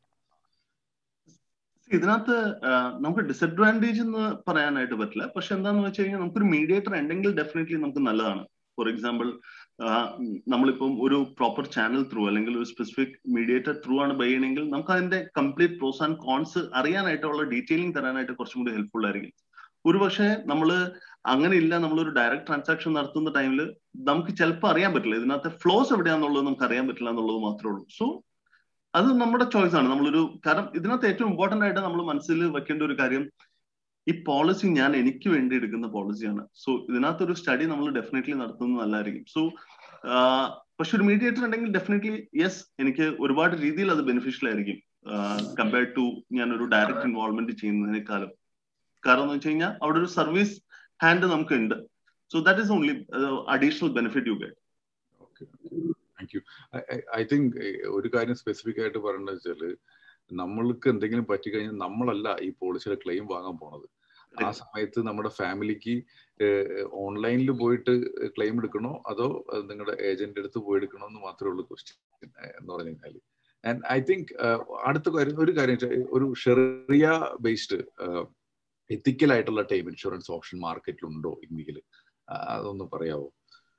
ഇതിനകത്ത് നമുക്ക് ഡിസഡ്വാൻറ്റേജ് എന്ന് പറയാനായിട്ട് പറ്റില്ല പക്ഷെ എന്താന്ന് വെച്ച് കഴിഞ്ഞാൽ നമുക്കൊരു മീഡിയേറ്റർ ഉണ്ടെങ്കിൽ ഡെഫിനറ്റ്ലി നമുക്ക് നല്ലതാണ് ഫോർ എക്സാമ്പിൾ നമ്മളിപ്പം ഒരു പ്രോപ്പർ ചാനൽ ത്രൂ അല്ലെങ്കിൽ ഒരു സ്പെസിഫിക് മീഡിയേറ്റർ ത്രൂ ആണ് ബൈ ചെയ്യണമെങ്കിൽ നമുക്ക് അതിന്റെ കംപ്ലീറ്റ് പ്രോസ് ആൻഡ് കോൺസ് അറിയാനായിട്ടുള്ള ഡീറ്റെയിലിംഗ് തരാനായിട്ട് കുറച്ചും കൂടി ഹെൽപ്ഫുൾ ആയിരിക്കും ഒരു പക്ഷേ നമ്മൾ അങ്ങനെ ഇല്ല നമ്മളൊരു ഡയറക്റ്റ് ട്രാൻസാക്ഷൻ നടത്തുന്ന ടൈമിൽ നമുക്ക് ചിലപ്പോൾ അറിയാൻ പറ്റില്ല ഇതിനകത്തെ ഫ്ലോസ് എവിടെയാണെന്നുള്ളത് നമുക്ക് അറിയാൻ പറ്റില്ല എന്നുള്ളത് മാത്രമേ ഉള്ളൂ സോ അത് നമ്മുടെ ചോയ്സ് ആണ് നമ്മളൊരു കാരണം ഇതിനകത്ത് ഏറ്റവും ഇമ്പോർട്ടന്റ് ആയിട്ട് നമ്മൾ മനസ്സിൽ വെക്കേണ്ട ഒരു കാര്യം ഈ പോളിസി ഞാൻ എനിക്ക് വേണ്ടി എടുക്കുന്ന പോളിസിയാണ് സോ ഇതിനകത്ത് ഒരു സ്റ്റഡി നമ്മൾ ഡെഫിനറ്റ്ലി നടത്തുന്നത് നല്ലതായിരിക്കും സോ പക്ഷെ ഒരു മീഡിയേറ്റർ ഉണ്ടെങ്കിൽ ഡെഫിനറ്റ്ലി യെസ് എനിക്ക് ഒരുപാട് രീതിയിൽ അത് ബെനിഫിഷ്യൽ ആയിരിക്കും കമ്പയർഡ് ടു ഞാൻ ഒരു ഡയറക്റ്റ് ഇൻവോൾവ്മെന്റ് ചെയ്യുന്നതിനേക്കാളും കാരണം എന്ന് വെച്ച് കഴിഞ്ഞാൽ അവിടെ ഒരു സർവീസ് ഹാൻഡ് നമുക്ക് ഉണ്ട് so that is only additional benefit you get thank you I think ഒരു കാര്യം സ്പെസിഫിക് ആയിട്ട് പറയേണ്ടത് വെച്ചാല് നമ്മൾക്ക് എന്തെങ്കിലും പറ്റിക്കഴിഞ്ഞാൽ നമ്മളല്ല ഈ പോളിസിയുടെ ക്ലെയിം വാങ്ങാൻ പോണത് ആ സമയത്ത് നമ്മുടെ ഫാമിലിക്ക് ഓൺലൈനിൽ പോയിട്ട് ക്ലെയിം എടുക്കണോ അതോ നിങ്ങളുടെ ഏജന്റ് അടുത്ത് പോയി എടുക്കണോ എന്ന് മാത്രമേ ഉള്ളൂ ക്വസ്റ്റ്യൻ എന്ന് പറഞ്ഞു കഴിഞ്ഞാൽ ആൻഡ് ഐ തിങ്ക് അടുത്ത കാര്യം ഒരു കാര്യം ഒരു ഷെറിയ ബേസ്ഡ് എത്തിക്കൽ ആയിട്ടുള്ള ടൈം ഇൻഷുറൻസ് ഓപ്ഷൻ മാർക്കറ്റിലുണ്ടോ ഇന്ത്യയിൽ അതൊന്ന് പറയാവോ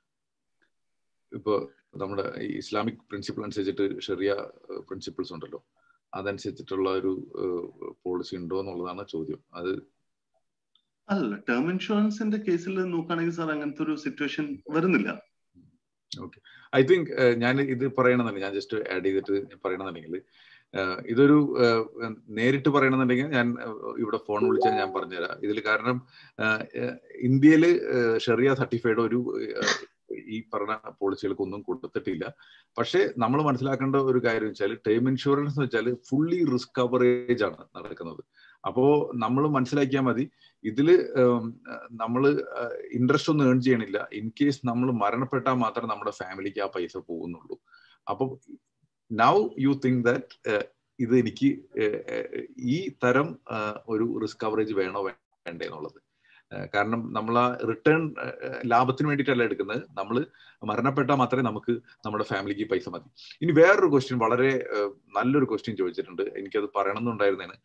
ഇപ്പൊ നമ്മുടെ ഇസ്ലാമിക് പ്രിൻസിപ്പിൾ അനുസരിച്ചിട്ട് ഷെറിയ പ്രിൻസിപ്പിൾസ് ഉണ്ടല്ലോ അതനുസരിച്ചിട്ടുള്ള ഒരു പോളിസി ഉണ്ടോ എന്നുള്ളതാണ് ചോദ്യം അത് അല്ല ടേം ഇൻഷുറൻസിന്റെ കേസിൽ നോക്കുകയാണെങ്കിൽ സാർ അങ്ങനത്തെ ഒരു സിറ്റുവേഷൻ വരുന്നില്ല ഓക്കെ ഐ തിങ്ക് ഞാൻ ഇത് പറയണമെന്നുണ്ടെങ്കിൽ ഞാൻ ജസ്റ്റ് ആഡ് ചെയ്തിട്ട് പറയണമെന്നുണ്ടെങ്കിൽ ഇതൊരു നേരിട്ട് പറയണമെന്നുണ്ടെങ്കിൽ ഞാൻ ഇവിടെ ഫോൺ വിളിച്ചാൽ ഞാൻ പറഞ്ഞുതരാം ഇതിൽ കാരണം ഇന്ത്യയിൽ ഷെറിയ സർട്ടിഫൈഡ് ഒരു ഈ പറഞ്ഞ പോളിസികൾക്കൊന്നും കൊടുത്തിട്ടില്ല പക്ഷേ നമ്മൾ മനസ്സിലാക്കേണ്ട ഒരു കാര്യം വെച്ചാൽ ടേം ഇൻഷുറൻസ് എന്ന് വെച്ചാൽ ഫുള്ളി റിസ്ക് കവറേജ് ആണ് നടക്കുന്നത് അപ്പോ നമ്മൾ മനസ്സിലാക്കിയാൽ മതി ഇതില് നമ്മൾ ഇൻട്രസ്റ്റ് ഒന്നും ഏൺ ചെയ്യണില്ല ഇൻ കേസ് നമ്മൾ മരണപ്പെട്ടാൽ മാത്രമേ നമ്മുടെ ഫാമിലിക്ക് ആ പൈസ പോകുന്നുള്ളൂ അപ്പൊ നൗ യു തിങ്ക് ദാറ്റ് ഇത് എനിക്ക് ഈ തരം ഒരു റിസ്ക് കവറേജ് വേണോ വേണ്ടേ എന്നുള്ളത് കാരണം നമ്മൾ ആ റിട്ടേൺ ലാഭത്തിന് വേണ്ടിയിട്ടല്ല എടുക്കുന്നത് നമ്മൾ മരണപ്പെട്ടാൽ മാത്രമേ നമുക്ക് നമ്മുടെ ഫാമിലിക്ക് പൈസ മതി ഇനി വേറൊരു ക്വസ്റ്റ്യൻ വളരെ നല്ലൊരു ക്വസ്റ്റ്യൻ ചോദിച്ചിട്ടുണ്ട് എനിക്കത് പറയണമെന്നുണ്ടായിരുന്നേന്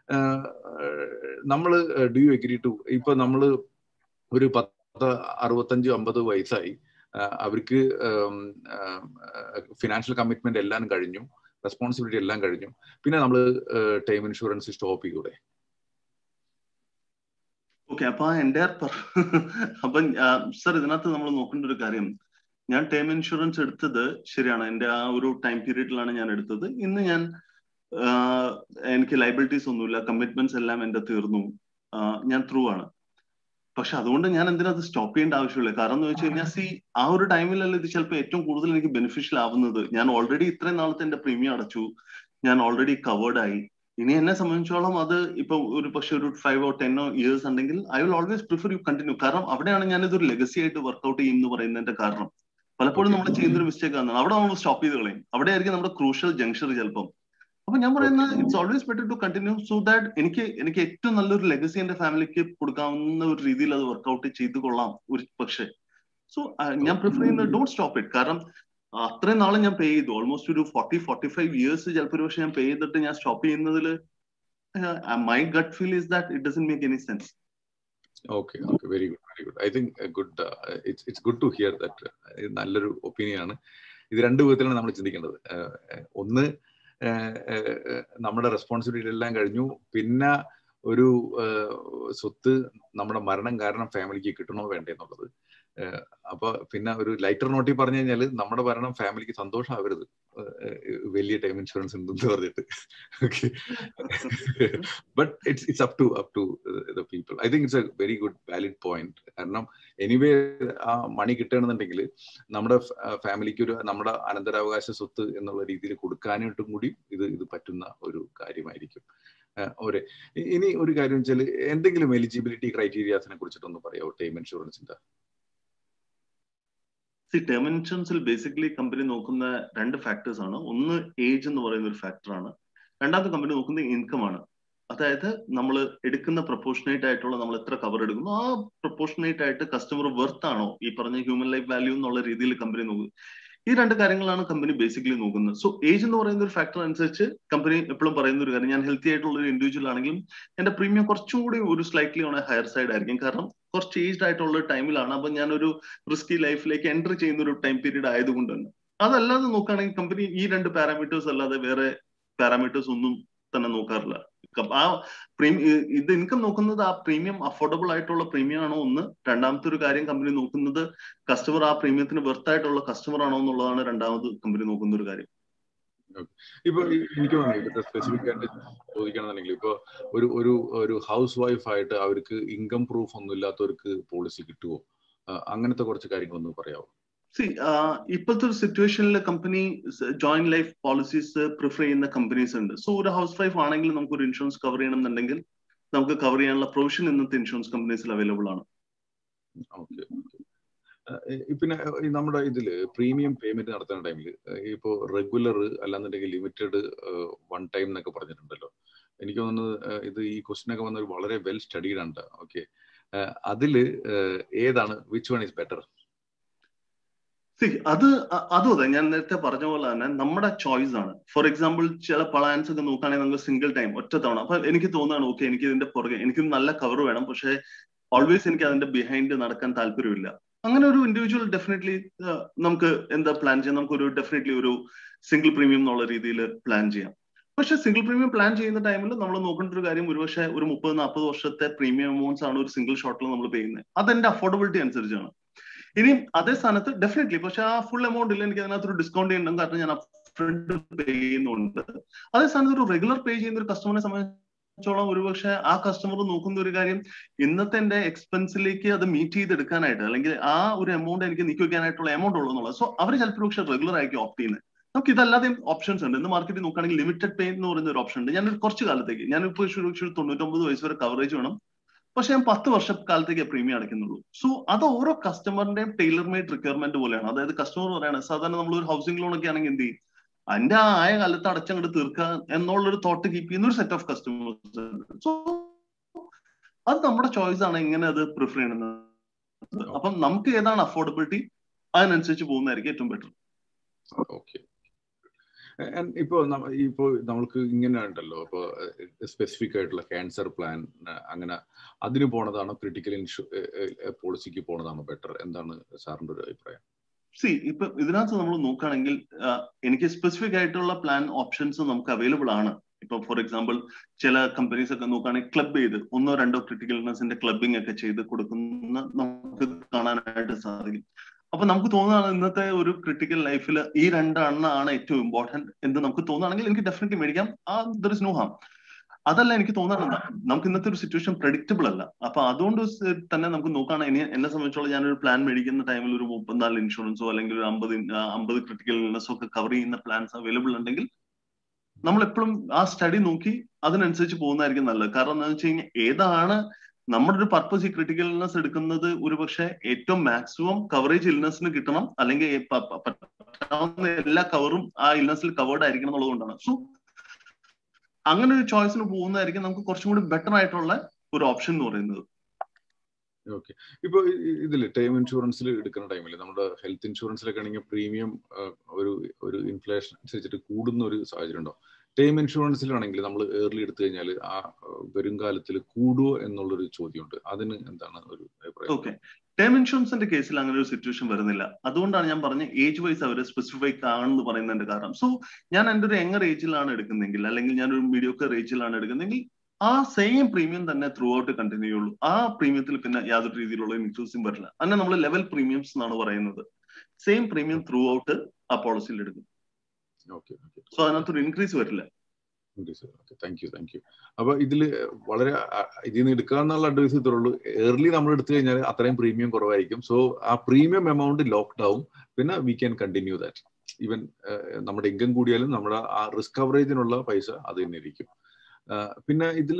നമ്മൾ ഡു യു എഗ്രി ടു ഇപ്പൊ നമ്മൾ ഒരു പത്ത് അറുപത്തഞ്ച് അമ്പത് വയസ്സായി അവർക്ക് ഫിനാൻഷ്യൽ കമ്മിറ്റ്മെന്റ് എല്ലാം കഴിഞ്ഞു റെസ്പോൺസിബിലിറ്റി എല്ലാം കഴിഞ്ഞു പിന്നെ നമ്മൾ ടൈം ഇൻഷുറൻസ് സ്റ്റോപ്പ് ചെയ്യൂടെ ഓക്കെ അപ്പൊ ആ എൻ്റെ അപ്പൊ സർ ഇതിനകത്ത് നമ്മൾ നോക്കേണ്ട ഒരു കാര്യം ഞാൻ ടേം ഇൻഷുറൻസ് എടുത്തത് ശരിയാണ് എൻ്റെ ആ ഒരു ടൈം പീരീഡിലാണ് ഞാൻ എടുത്തത് ഇന്ന് ഞാൻ എനിക്ക് ലൈബിലിറ്റീസ് ഒന്നുമില്ല കമ്മിറ്റ്മെന്റ്സ് എല്ലാം എൻ്റെ തീർന്നു ഞാൻ ത്രൂ ആണ് പക്ഷെ അതുകൊണ്ട് ഞാൻ എന്തിനാ അത് സ്റ്റോപ്പ് ചെയ്യേണ്ട ആവശ്യമില്ല കാരണം എന്ന് വെച്ച് കഴിഞ്ഞാൽ സി ആ ഒരു ടൈമിലല്ല ഇത് ചിലപ്പോൾ ഏറ്റവും കൂടുതൽ എനിക്ക് ബെനിഫിഷ്യൽ ആവുന്നത് ഞാൻ ഓൾറെഡി ഇത്രയും നാളത്തെ എന്റെ പ്രീമിയം അടച്ചു ഞാൻ ഓൾറെഡി കവേർഡ് ആയി ഇനി എന്നെ സംബന്ധിച്ചോളം അത് ഇപ്പൊ ഒരു പക്ഷെ ഒരു ഫൈവോ ടെന്നോ ഇയേഴ്സ് ഉണ്ടെങ്കിൽ I will always prefer you continue കാരണം അവിടെയാണ് ഞാൻ ഇതൊരു ലെഗസി ആയിട്ട് വർക്ക്ഔട്ട് ചെയ്യുന്നു പറയുന്നതിന്റെ കാരണം പലപ്പോഴും നമ്മൾ ചെയ്യുന്നൊരു മിസ്റ്റേക്ക് ആണ് അവിടെ നമ്മൾ സ്റ്റോപ്പ് ചെയ്ത് കളയും അവിടെ ആയിരിക്കും നമ്മുടെ ക്രൂഷ്യൽ ജംഗ്ഷൻ ചിലപ്പം അപ്പൊ ഞാൻ പറയുന്നത് it's always better to continue so that എനിക്ക് എനിക്ക് ഏറ്റവും നല്ലൊരു ലെഗസി എന്റെ ഫാമിലിക്ക് കൊടുക്കാവുന്ന ഒരു രീതിയിൽ അത് വർക്ക്ഔട്ട് ചെയ്ത് കൊള്ളാം ഒരു പക്ഷേ സോ ഞാൻ പ്രിഫർ ചെയ്യുന്നത് ഡോണ്ട് സ്റ്റോപ്പ് ഇറ്റ് കാരണം അത്രയും നാളെ ഞാൻ പേ ചെയ്തു ഓൾമോസ്റ്റ് ഒരു ഫോർട്ടി ഫോർട്ടി ഫൈവ് ഇയേഴ്സ് ചിലപ്പോൾ ഒരു പക്ഷേ ഞാൻ പേ ചെയ്തിട്ട് ഞാൻ സ്റ്റോപ്പ് ചെയ്യുന്നതിൽ my gut feel is that it doesn't make any sense okay okay very good very good I think good it's it's good to hear that നല്ലൊരു opinion ആണ് ഇത് രണ്ട് വിധത്തിലാണ് നമ്മൾ ചിന്തിക്കേണ്ടത് ഒന്ന് നമ്മുടെ റെസ്പോൺസിബിലിറ്റി എല്ലാം കഴിഞ്ഞു പിന്നെ ഒരു സ്വത്ത് നമ്മുടെ മരണം കാരണം ഫാമിലിക്ക് കിട്ടണോ വേണ്ടേ എന്നുള്ളത് അപ്പൊ പിന്നെ ഒരു ലൈറ്റർ നോട്ടിൽ പറഞ്ഞു കഴിഞ്ഞാൽ നമ്മുടെ ഭരണം ഫാമിലിക്ക് സന്തോഷമാവരുത് വലിയ ടൈം ഇൻഷുറൻസ് ഉണ്ടെന്ന് പറഞ്ഞിട്ട് okay but it's it's up to up to the people I think it's a very good valid point കാരണം എനിവേ ആ മണി കിട്ടണമെന്നുണ്ടെങ്കിൽ നമ്മുടെ ഫാമിലിക്ക് ഒരു നമ്മുടെ അനന്തരാവകാശ സ്വത്ത് എന്നുള്ള രീതിയിൽ കൊടുക്കാനായിട്ടും കൂടി ഇത് ഇത് പറ്റുന്ന ഒരു കാര്യമായിരിക്കും ഒരു ഇനി ഒരു കാര്യം വെച്ചാൽ എന്തെങ്കിലും എലിജിബിലിറ്റി ക്രൈറ്റീരിയാസിനെ കുറിച്ചിട്ടൊന്ന് പറയാമോ ടൈം ഇൻഷുറൻസിന്റെ സി ടേം ഇൻഷുറൻസിൽ ബേസിക്കലി കമ്പനി നോക്കുന്ന രണ്ട് ഫാക്ടേഴ്സ് ആണ് ഒന്ന് ഏജ് എന്ന് പറയുന്ന ഒരു ഫാക്ടറാണ് രണ്ടാമത്തെ കമ്പനി നോക്കുന്നത് ഇൻകം ആണ് അതായത് നമ്മൾ എടുക്കുന്ന പ്രൊപ്പോർഷനേറ്റ് ആയിട്ടുള്ള നമ്മൾ എത്ര കവർ എടുക്കുന്നു ആ പ്രൊപ്പോർഷനേറ്റ് ആയിട്ട് കസ്റ്റമർ വെർത്ത് ആണോ ഈ പറഞ്ഞ ഹ്യൂമൻ ലൈഫ് വാല്യൂ എന്നുള്ള രീതിയിൽ കമ്പനി നോക്കുക ഈ രണ്ട് കാര്യങ്ങളാണ് കമ്പനി ബേസിക്കലി നോക്കുന്നത് സോ ഏജ് എന്ന് പറയുന്ന ഒരു ഫാക്ടർ അനുസരിച്ച് കമ്പനി എപ്പോഴും പറയുന്ന ഒരു കാര്യം ഞാൻ ഹെൽത്തി ആയിട്ടുള്ള ഒരു ഇൻഡിവിജ്വൽ ആണെങ്കിലും എന്റെ പ്രീമിയം കുറച്ചുകൂടി ഒരു സ്ലൈറ്റ്ലി ഓൺ ഹയർ സൈഡ് ആയിരിക്കും കാരണം കുറച്ച് ഏജ്ഡ് ആയിട്ടുള്ള ടൈമിലാണ് അപ്പൊ ഞാനൊരു റിസ്കി ലൈഫിലേക്ക് എൻ്റർ ചെയ്യുന്ന ഒരു ടൈം പീരീഡ് ആയതുകൊണ്ട് തന്നെ അതല്ലാതെ നോക്കുകയാണെങ്കിൽ കമ്പനി ഈ രണ്ട് പാരാമീറ്റേഴ്സ് അല്ലാതെ വേറെ പാരാമീറ്റേഴ്സ് ഒന്നും തന്നെ നോക്കാറില്ല ആ പ്രീമിയം ഇത് ഇൻകം നോക്കുന്നത് ആ പ്രീമിയം അഫോർഡബിൾ ആയിട്ടുള്ള പ്രീമിയം ആണോ ഒന്ന് രണ്ടാമത്തെ ഒരു കാര്യം കമ്പനി നോക്കുന്നത് കസ്റ്റമർ ആ പ്രീമിയത്തിന് വെർത്ത് ആയിട്ടുള്ള കസ്റ്റമർ ആണോ എന്നുള്ളതാണ് രണ്ടാമത് കമ്പനി നോക്കുന്ന ഒരു കാര്യം ഇപ്പൊ എനിക്ക് തോന്നുന്നു സ്പെസിഫിക് ആയിട്ട് ചോദിക്കണമെന്നുണ്ടെങ്കിൽ ഇപ്പൊ ഒരു ഒരു ഒരു ഹൗസ് വൈഫ് ആയിട്ട് അവർക്ക് ഇൻകം പ്രൂഫ് ഒന്നും ഇല്ലാത്തവർക്ക് പോളിസി കിട്ടുമോ അങ്ങനത്തെ കുറച്ച് കാര്യങ്ങളൊന്ന് പറയാമോ സി ഇപ്പോഴത്തെ ഒരു സിറ്റുവേഷനിൽ company joint life policies prefer ചെയ്യുന്ന കമ്പനീസ് ഉണ്ട് സോ ഒരു ഹൗസ് വൈഫ് ആണെങ്കിൽ നമുക്ക് ഒരു ഇൻഷുറൻസ് കവർ ചെയ്യണമെന്നുണ്ടെങ്കിൽ നമുക്ക് കവർ ചെയ്യാനുള്ള പ്രൊവിഷൻ ഇന്നത്തെ ഇൻഷുറൻസ് കമ്പനീസിൽ അവൈലബിൾ ആണ് ഓക്കെ പിന്നെ നമ്മുടെ ഇതില് പ്രീമിയം പേയ്മെന്റ് നടത്തുന്ന ടൈമിൽ ഇപ്പോ റെഗുലർ അല്ലാന്നുണ്ടെങ്കിൽ ലിമിറ്റഡ് വൺ ടൈം എന്നൊക്കെ പറഞ്ഞിട്ടുണ്ടല്ലോ എനിക്ക് തോന്നുന്നത് ഇത് ഈ ക്വസ്റ്റ്യൻ ഒക്കെ വന്നത് വളരെ വെൽ സ്റ്റഡീഡ് ആണ് ഓക്കെ അതില് ഏതാണ് which one is better see അത് അതും അതെ ഞാൻ നേരത്തെ പറഞ്ഞ പോലെ തന്നെ നമ്മുടെ ചോയ്സ് ആണ് ഫോർ എക്സാമ്പിൾ ചില പ്ലാൻസ് ഒക്കെ നോക്കുകയാണെങ്കിൽ നമുക്ക് സിംഗിൾ ടൈം ഒറ്റ തവണ അപ്പൊ എനിക്ക് തോന്നുകയാണ് ഓക്കെ എനിക്ക് ഇതിന്റെ പുറകെ എനിക്ക് നല്ല കവർ വേണം പക്ഷെ ഓൾവേസ് എനിക്ക് അതിന്റെ ബിഹൈൻഡ് നടക്കാൻ താല്പര്യമില്ല അങ്ങനെ ഒരു ഇൻഡിവിജ്വൽ ഡെഫിനറ്റ്ലി നമുക്ക് എന്താ പ്ലാൻ ചെയ്യാം നമുക്ക് ഒരു ഡെഫിനറ്റ്ലി ഒരു സിംഗിൾ പ്രീമിയം എന്നുള്ള രീതിയിൽ പ്ലാൻ ചെയ്യാം പക്ഷെ സിംഗിൾ പ്രീമിയം പ്ലാൻ ചെയ്യുന്ന ടൈമിൽ നമ്മൾ നോക്കേണ്ട ഒരു കാര്യം ഒരുപക്ഷെ ഒരു മുപ്പത് നാൽപ്പത് വർഷത്തെ പ്രീമിയം എമൗണ്ട്സ് ആണ് ഒരു സിംഗിൾ ഷോട്ടിൽ നമ്മൾ ചെയ്യുന്നത് അതെന്റെ അഫോർഡബിലിറ്റി അനുസരിച്ചാണ് ഇനി അതേ സ്ഥാനത്ത് ഡെഫിനറ്റ്ലി പക്ഷെ ആ ഫുൾ എമൗണ്ടിൽ എനിക്ക് അതിനകത്ത് ഒരു ഡിസ്കൗണ്ട് ചെയ്യണം കാരണം ഞാൻ ഫ്രണ്ട് പേ ചെയ്യുന്നുണ്ട് അതേ സ്ഥാനത്ത് ഒരു റെഗുലർ പേ ചെയ്യുന്ന ഒരു കസ്റ്റമറിനെ സംബന്ധിച്ചോളം ഒരുപക്ഷെ ആ കസ്റ്റമർ നോക്കുന്ന ഒരു കാര്യം ഇന്നത്തെ എന്റെ എക്സ്പെൻസിലേക്ക് അത് മീറ്റ് ചെയ്തെടുക്കാനായിട്ട് അല്ലെങ്കിൽ ആ ഒരു എമൗണ്ട് എനിക്ക് നീക്കി വെക്കാനായിട്ടുള്ള എമൗണ്ട് ഉള്ളൂ എന്നുള്ളത് സോ അവർ ചിലപ്പോൾ പക്ഷേ റെഗുലർ ആയിരിക്കും ഓപ്റ്റ് ചെയ്യുന്നത് നമുക്ക് ഇതല്ലാതെയും ഓപ്ഷൻസ് ഉണ്ട് ഇന്ന് മാർക്കറ്റിൽ നോക്കുകയാണെങ്കിൽ ലിമിറ്റഡ് പേ എന്ന് പറയുന്ന ഒരു ഓപ്ഷൻ ഉണ്ട് ഞാൻ കുറച്ച് കാലത്തേക്ക് ഞാനിപ്പോൾ ഒരു തൊണ്ണൂറ്റൊമ്പത് വയസ്സ് വരെ കവറേജ് വേണം പക്ഷെ ഞാൻ പത്ത് വർഷക്കാലത്തേക്ക് പ്രീമിയം അടയ്ക്കുന്നുള്ളൂ സോ അത് ഓരോ കസ്റ്റമറിന്റെയും ടൈലർ മെയ്ഡ് റിക്വയർമെന്റ് പോലെയാണ് അതായത് കസ്റ്റമർ പറയാണ് സാധാരണ നമ്മൾ ഒരു ഹൗസിംഗ് ലോൺ ഒക്കെ ആണെങ്കിൽ എന്ത് ചെയ്യും അതിന്റെ ആ ആയ കാലത്ത് അടച്ചങ്ങോട്ട് തീർക്കുക എന്നുള്ളൊരു തോട്ട് കീപ്പ് ചെയ്യുന്ന ഒരു സെറ്റ് ഓഫ് കസ്റ്റമേഴ്സ് സോ അത് നമ്മുടെ ചോയ്സ് ആണ് എങ്ങനെ അത് പ്രിഫർ ചെയ്യണമെന്ന് അപ്പം നമുക്ക് ഏതാണ് അഫോർഡബിലിറ്റി അതിനനുസരിച്ച് പോകുന്നതായിരിക്കും ഏറ്റവും ബെറ്റർ ഓക്കെ ഇപ്പോ ഇപ്പോ നമ്മൾക്ക് ഇങ്ങനെ ഉണ്ടല്ലോ ഇപ്പോ സ്പെസിഫിക് ആയിട്ടുള്ള ക്യാൻസർ പ്ലാൻ അങ്ങനെ അതിന് പോണതാണോ ക്രിട്ടിക്കൽ ഇൻഷു പോളിസിക്ക് പോണതാണോ ബെറ്റർ എന്താണ് സാറിന്റെ ഒരു അഭിപ്രായം സി ഇപ്പൊ ഇതിനകത്ത് നമ്മൾ നോക്കുകയാണെങ്കിൽ എനിക്ക് സ്പെസിഫിക് ആയിട്ടുള്ള പ്ലാൻ ഓപ്ഷൻസ് നമുക്ക് അവൈലബിൾ ആണ് ഇപ്പൊ ഫോർ എക്സാമ്പിൾ ചില കമ്പനീസ് ഒക്കെ നോക്കുകയാണെങ്കിൽ ക്ലബ് ചെയ്ത് ഒന്നോ രണ്ടോ ക്രിട്ടിക്കൽ ഇൽനസിന്റെ ക്ലബിംഗ് ഒക്കെ ചെയ്ത് കൊടുക്കുന്ന നമുക്ക് കാണാനായിട്ട് സാധിക്കും അപ്പൊ നമുക്ക് തോന്നുകയാണ് ഇന്നത്തെ ഒരു ക്രിട്ടിക്കൽ ലൈഫിൽ ഈ രണ്ടെണ്ണമാണ് ഏറ്റവും ഇമ്പോർട്ടന്റ് എന്ന് നമുക്ക് തോന്നുകയാണെങ്കിൽ എനിക്ക് ഡെഫിനറ്റ്ലി മേടിക്കാം ആ ദർ ഇസ് നോ ഹാം അതല്ല എനിക്ക് തോന്നാറുണ്ട് നമുക്ക് ഇന്നത്തെ ഒരു സിറ്റുവേഷൻ പ്രഡിക്റ്റബിൾ അല്ല അപ്പൊ അതുകൊണ്ട് തന്നെ നമുക്ക് നോക്കുകയാണെങ്കിൽ ഇനി എന്നെ സംബന്ധിച്ചോളം ഞാനൊരു പ്ലാൻ മേടിക്കുന്ന ടൈമിൽ ഒരു മുപ്പത്തിനാല് ഇൻഷുറൻസോ അല്ലെങ്കിൽ ഒരു അമ്പത് അമ്പത് ക്രിട്ടിക്കൽ ഇൽനെസ്സോ ഒക്കെ കവർ ചെയ്യുന്ന പ്ലാൻസ് അവൈലബിൾ ഉണ്ടെങ്കിൽ നമ്മൾ എപ്പോഴും ആ സ്റ്റഡി നോക്കി അതിനനുസരിച്ച് പോകുന്നതായിരിക്കും നല്ലത് കാരണം എന്താണെന്ന് വെച്ച് കഴിഞ്ഞാൽ ഏതാണ് നമ്മുടെ ഒരു പർപ്പസ് ഈ ക്രിട്ടിക്കൽ ഇൽനസ് എടുക്കുന്നത് ഒരു പക്ഷേ ഏറ്റവും മാക്സിമം കവറേജ് ഇൽനസിന് കിട്ടണം അല്ലെങ്കിൽ പറ്റാവുന്ന എല്ലാ കവറും ആ ഇൽനസിൽ കവേർഡ് ആയിരിക്കണം എന്നുള്ളതുകൊണ്ടാണ് സോ അങ്ങനെ ഒരു ചോയ്സിന് പോകുന്നതായിരിക്കും നമുക്ക് കുറച്ചും കൂടി ബെറ്റർ ആയിട്ടുള്ള ഒരു ഓപ്ഷൻ എന്ന് പറയുന്നത് ഓക്കെ ഇപ്പൊ ഇതില് ടൈം ഇൻഷുറൻസിൽ എടുക്കുന്ന ടൈമിൽ നമ്മുടെ ഹെൽത്ത് ഇൻഷുറൻസിലൊക്കെ ആണെങ്കിൽ പ്രീമിയം ഒരു ഒരു ഇൻഫ്ലേഷൻ അനുസരിച്ചിട്ട് കൂടുന്ന ഒരു സാഹചര്യം ഉണ്ടോ ടൈം ഇൻഷുറൻസിലാണെങ്കിൽ നമ്മൾ ഏർലി എടുത്തു കഴിഞ്ഞാൽ ആ വരും കാലത്തിൽ കൂടുമോ എന്നുള്ളൊരു ചോദ്യമുണ്ട് അതിന് എന്താണ് ഒരു അഭിപ്രായം ഓക്കെ ടേം ഇൻഷുറൻസിന്റെ കേസിൽ അങ്ങനെ ഒരു സിറ്റുവേഷൻ വരുന്നില്ല അതുകൊണ്ടാണ് ഞാൻ പറഞ്ഞ ഏജ് വൈസ് അവർ സ്പെസിഫൈ ആണെന്ന് പറയുന്നതിന്റെ കാരണം സോ ഞാൻ എൻ്റെ ഒരു യങ്ങർ ഏജിലാണ് എടുക്കുന്നെങ്കിൽ അല്ലെങ്കിൽ ഞാൻ ഒരു മീഡിയോക്കർ ഏജിലാണ് എടുക്കുന്നെങ്കിൽ ആ സെയിം പ്രീമിയം തന്നെ ത്രൂ ഔട്ട് കണ്ടിന്യൂ ചെയ്യുള്ളൂ ആ പ്രീമിയത്തിൽ പിന്നെ യാതൊരു രീതിയിലുള്ള ഇൻക്ലൂസിവ് വരില്ല അങ്ങനെ നമ്മൾ ലെവൽ പ്രീമിയംസ് എന്നാണ് പറയുന്നത് സെയിം പ്രീമിയം ത്രൂ ഔട്ട് ആ പോളിസിയിൽ എടുക്കും സോ അതിനകത്തൊരു ഇൻക്രീസ് വരില്ല താങ്ക് യു താങ്ക് യു അപ്പൊ ഇതില് വളരെ ഇതിൽ നിന്ന് എടുക്കാന്നുള്ള അഡ്വൈസ് ഇത്രയുള്ളൂ ഏർലി നമ്മൾ എടുത്തു കഴിഞ്ഞാൽ അത്രയും പ്രീമിയം കുറവായിരിക്കും സോ ആ പ്രീമിയം എമൗണ്ട് ലോക്ക്ഡ് ആവും പിന്നെ we can continue that even നമ്മുടെ ഇൻകം കൂടിയാലും നമ്മുടെ ആ റിസ്ക് കവറേജിനുള്ള പൈസ അത് തന്നെ ഇരിക്കും പിന്നെ ഇതിൽ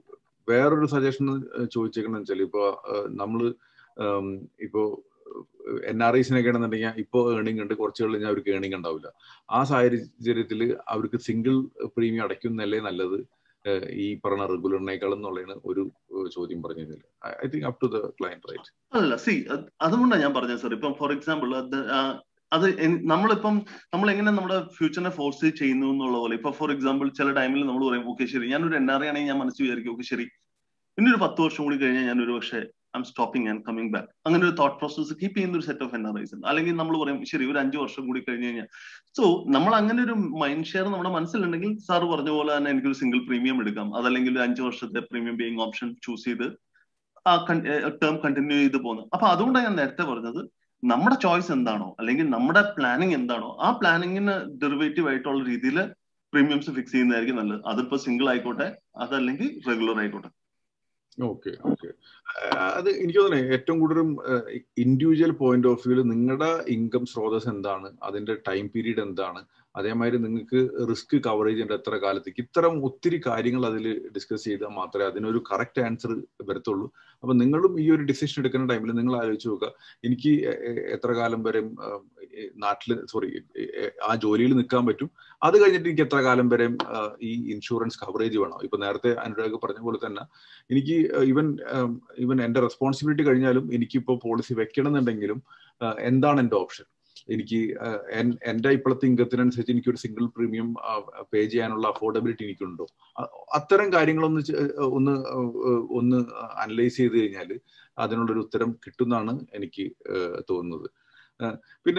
വേറൊരു സജഷൻ ചോദിച്ചേക്കണെന്ന് വെച്ചാൽ ഇപ്പൊ നമ്മള് ഇപ്പോ എൻ ആർ ഐസിനൊക്കെ ആണെന്നുണ്ടെങ്കിൽ ഇപ്പോൾ ഏണിംഗ് ഉണ്ട് കുറച്ച് കഴിഞ്ഞാൽ അവർക്ക് ഏണിംഗ് ഉണ്ടാവില്ല ആ സാഹചര്യത്തിൽ അവർക്ക് സിംഗിൾ പ്രീമിയം അടയ്ക്കുന്നല്ലേ നല്ലത് ഈ പറഞ്ഞ റെഗുലറിനേക്കാൾ എന്നുള്ളതാണ് ഒരു ചോദ്യം പറഞ്ഞതിൽ I think up to the client right അല്ല സി അതുകൊണ്ടാണ് ഞാൻ പറഞ്ഞത് സാർ ഇപ്പം ഫോർ എക്സാമ്പിൾ അത് അത് നമ്മളിപ്പം നമ്മൾ എങ്ങനെ നമ്മുടെ ഫ്യൂച്ചറിനെ ഫോഴ്സ് ചെയ്യുന്നു എന്നുള്ള പോലെ ഇപ്പൊ ഫോർ എക്സാമ്പിൾ ചില ടൈമിൽ നമ്മൾ പറയും ഓക്കെ ശരി ഞാനൊരു എൻ ആർ ഐ ആണെങ്കിൽ ഞാൻ മനസ്സിൽ വിചാരിക്കും ഓക്കെ ശരി ഇനി ഒരു പത്ത് വർഷം കൂടി കഴിഞ്ഞാൽ ഞാൻ ഒരു പക്ഷേ I am stopping and coming back അങ്ങനെ ഒരു തോട്ട് പ്രോസസ് കീപ്പ് ചെയ്യുന്ന ഒരു set of N R Is ഉണ്ട് അല്ലെങ്കിൽ നമ്മൾ പറയും ശരി ഒരു അഞ്ച് വർഷം കൂടി കഴിഞ്ഞ് കഴിഞ്ഞാൽ സോ നമ്മൾ അങ്ങനെ ഒരു മൈൻഡ് ഷെയർ നമ്മുടെ മനസ്സിലുണ്ടെങ്കിൽ സാർ പറഞ്ഞ പോലെ തന്നെ എനിക്കൊരു സിംഗിൾ പ്രീമിയം എടുക്കാം അതല്ലെങ്കിൽ ഒരു അഞ്ച് വർഷത്തെ പ്രീമിയം ബേയിങ് ഓപ്ഷൻ ചൂസ് ചെയ്ത് ആ ടേം കണ്ടിന്യൂ ചെയ്ത് പോകുന്നത് അപ്പൊ അതുകൊണ്ടാണ് ഞാൻ നേരത്തെ പറഞ്ഞത് നമ്മുടെ ചോയ്സ് എന്താണോ അല്ലെങ്കിൽ നമ്മുടെ പ്ലാനിങ് എന്താണോ ആ പ്ലാനിങ്ങിന് ഡെറിവേറ്റീവ് ആയിട്ടുള്ള രീതിയിൽ പ്രീമിയംസ് ഫിക്സ് ചെയ്യുന്നതായിരിക്കും നല്ലത് അതിപ്പോ സിംഗിൾ ആയിക്കോട്ടെ അതല്ലെങ്കിൽ റെഗുലർ ആയിക്കോട്ടെ ഓക്കെ ഓക്കെ അത് എനിക്ക് തോന്നുന്നത് ഏറ്റവും കൂടുതലും ഇൻഡിവിജ്വൽ പോയിന്റ് ഓഫ് വ്യൂവിൽ നിങ്ങളുടെ ഇൻകം സ്രോതസ് എന്താണ് അതിന്റെ ടൈം പീരീഡ് എന്താണ് അതേമാതിരി നിങ്ങൾക്ക് റിസ്ക് കവറേജ് ഉണ്ട് എത്ര കാലത്തേക്ക് ഇത്തരം ഒത്തിരി കാര്യങ്ങൾ അതിൽ ഡിസ്കസ് ചെയ്താൽ മാത്രമേ അതിനൊരു കറക്റ്റ് ആൻസർ വരത്തുള്ളൂ അപ്പൊ നിങ്ങളും ഈ ഒരു ഡിസിഷൻ എടുക്കുന്ന ടൈമിൽ നിങ്ങൾ ആലോചിച്ച് നോക്കുക എനിക്ക് എത്ര കാലം വരെ നാട്ടിൽ സോറി ആ ജോലിയിൽ നിൽക്കാൻ പറ്റും അത് കഴിഞ്ഞിട്ട് എനിക്ക് എത്ര കാലം വരെ ഈ ഇൻഷുറൻസ് കവറേജ് വേണം ഇപ്പൊ നേരത്തെ അനുരാഗ് പറഞ്ഞ പോലെ തന്നെ എനിക്ക് ഈവൻ ഈവൻ എന്റെ റെസ്പോൺസിബിലിറ്റി കഴിഞ്ഞാലും എനിക്കിപ്പോൾ പോളിസി വെക്കണം എന്നുണ്ടെങ്കിലും എന്താണ് എന്റെ ഓപ്ഷൻ എനിക്ക് എന്റെ ഇപ്പോഴത്തെ ഇൻകത്തിനനുസരിച്ച് എനിക്ക് ഒരു സിംഗിൾ പ്രീമിയം പേ ചെയ്യാനുള്ള അഫോർഡബിലിറ്റി എനിക്കുണ്ടോ അത്തരം കാര്യങ്ങളൊന്ന് ഒന്ന് ഒന്ന് അനലൈസ് ചെയ്ത് കഴിഞ്ഞാൽ അതിനുള്ളൊരു ഉത്തരം കിട്ടുന്നതാണ് എനിക്ക് തോന്നുന്നത് പിന്നെ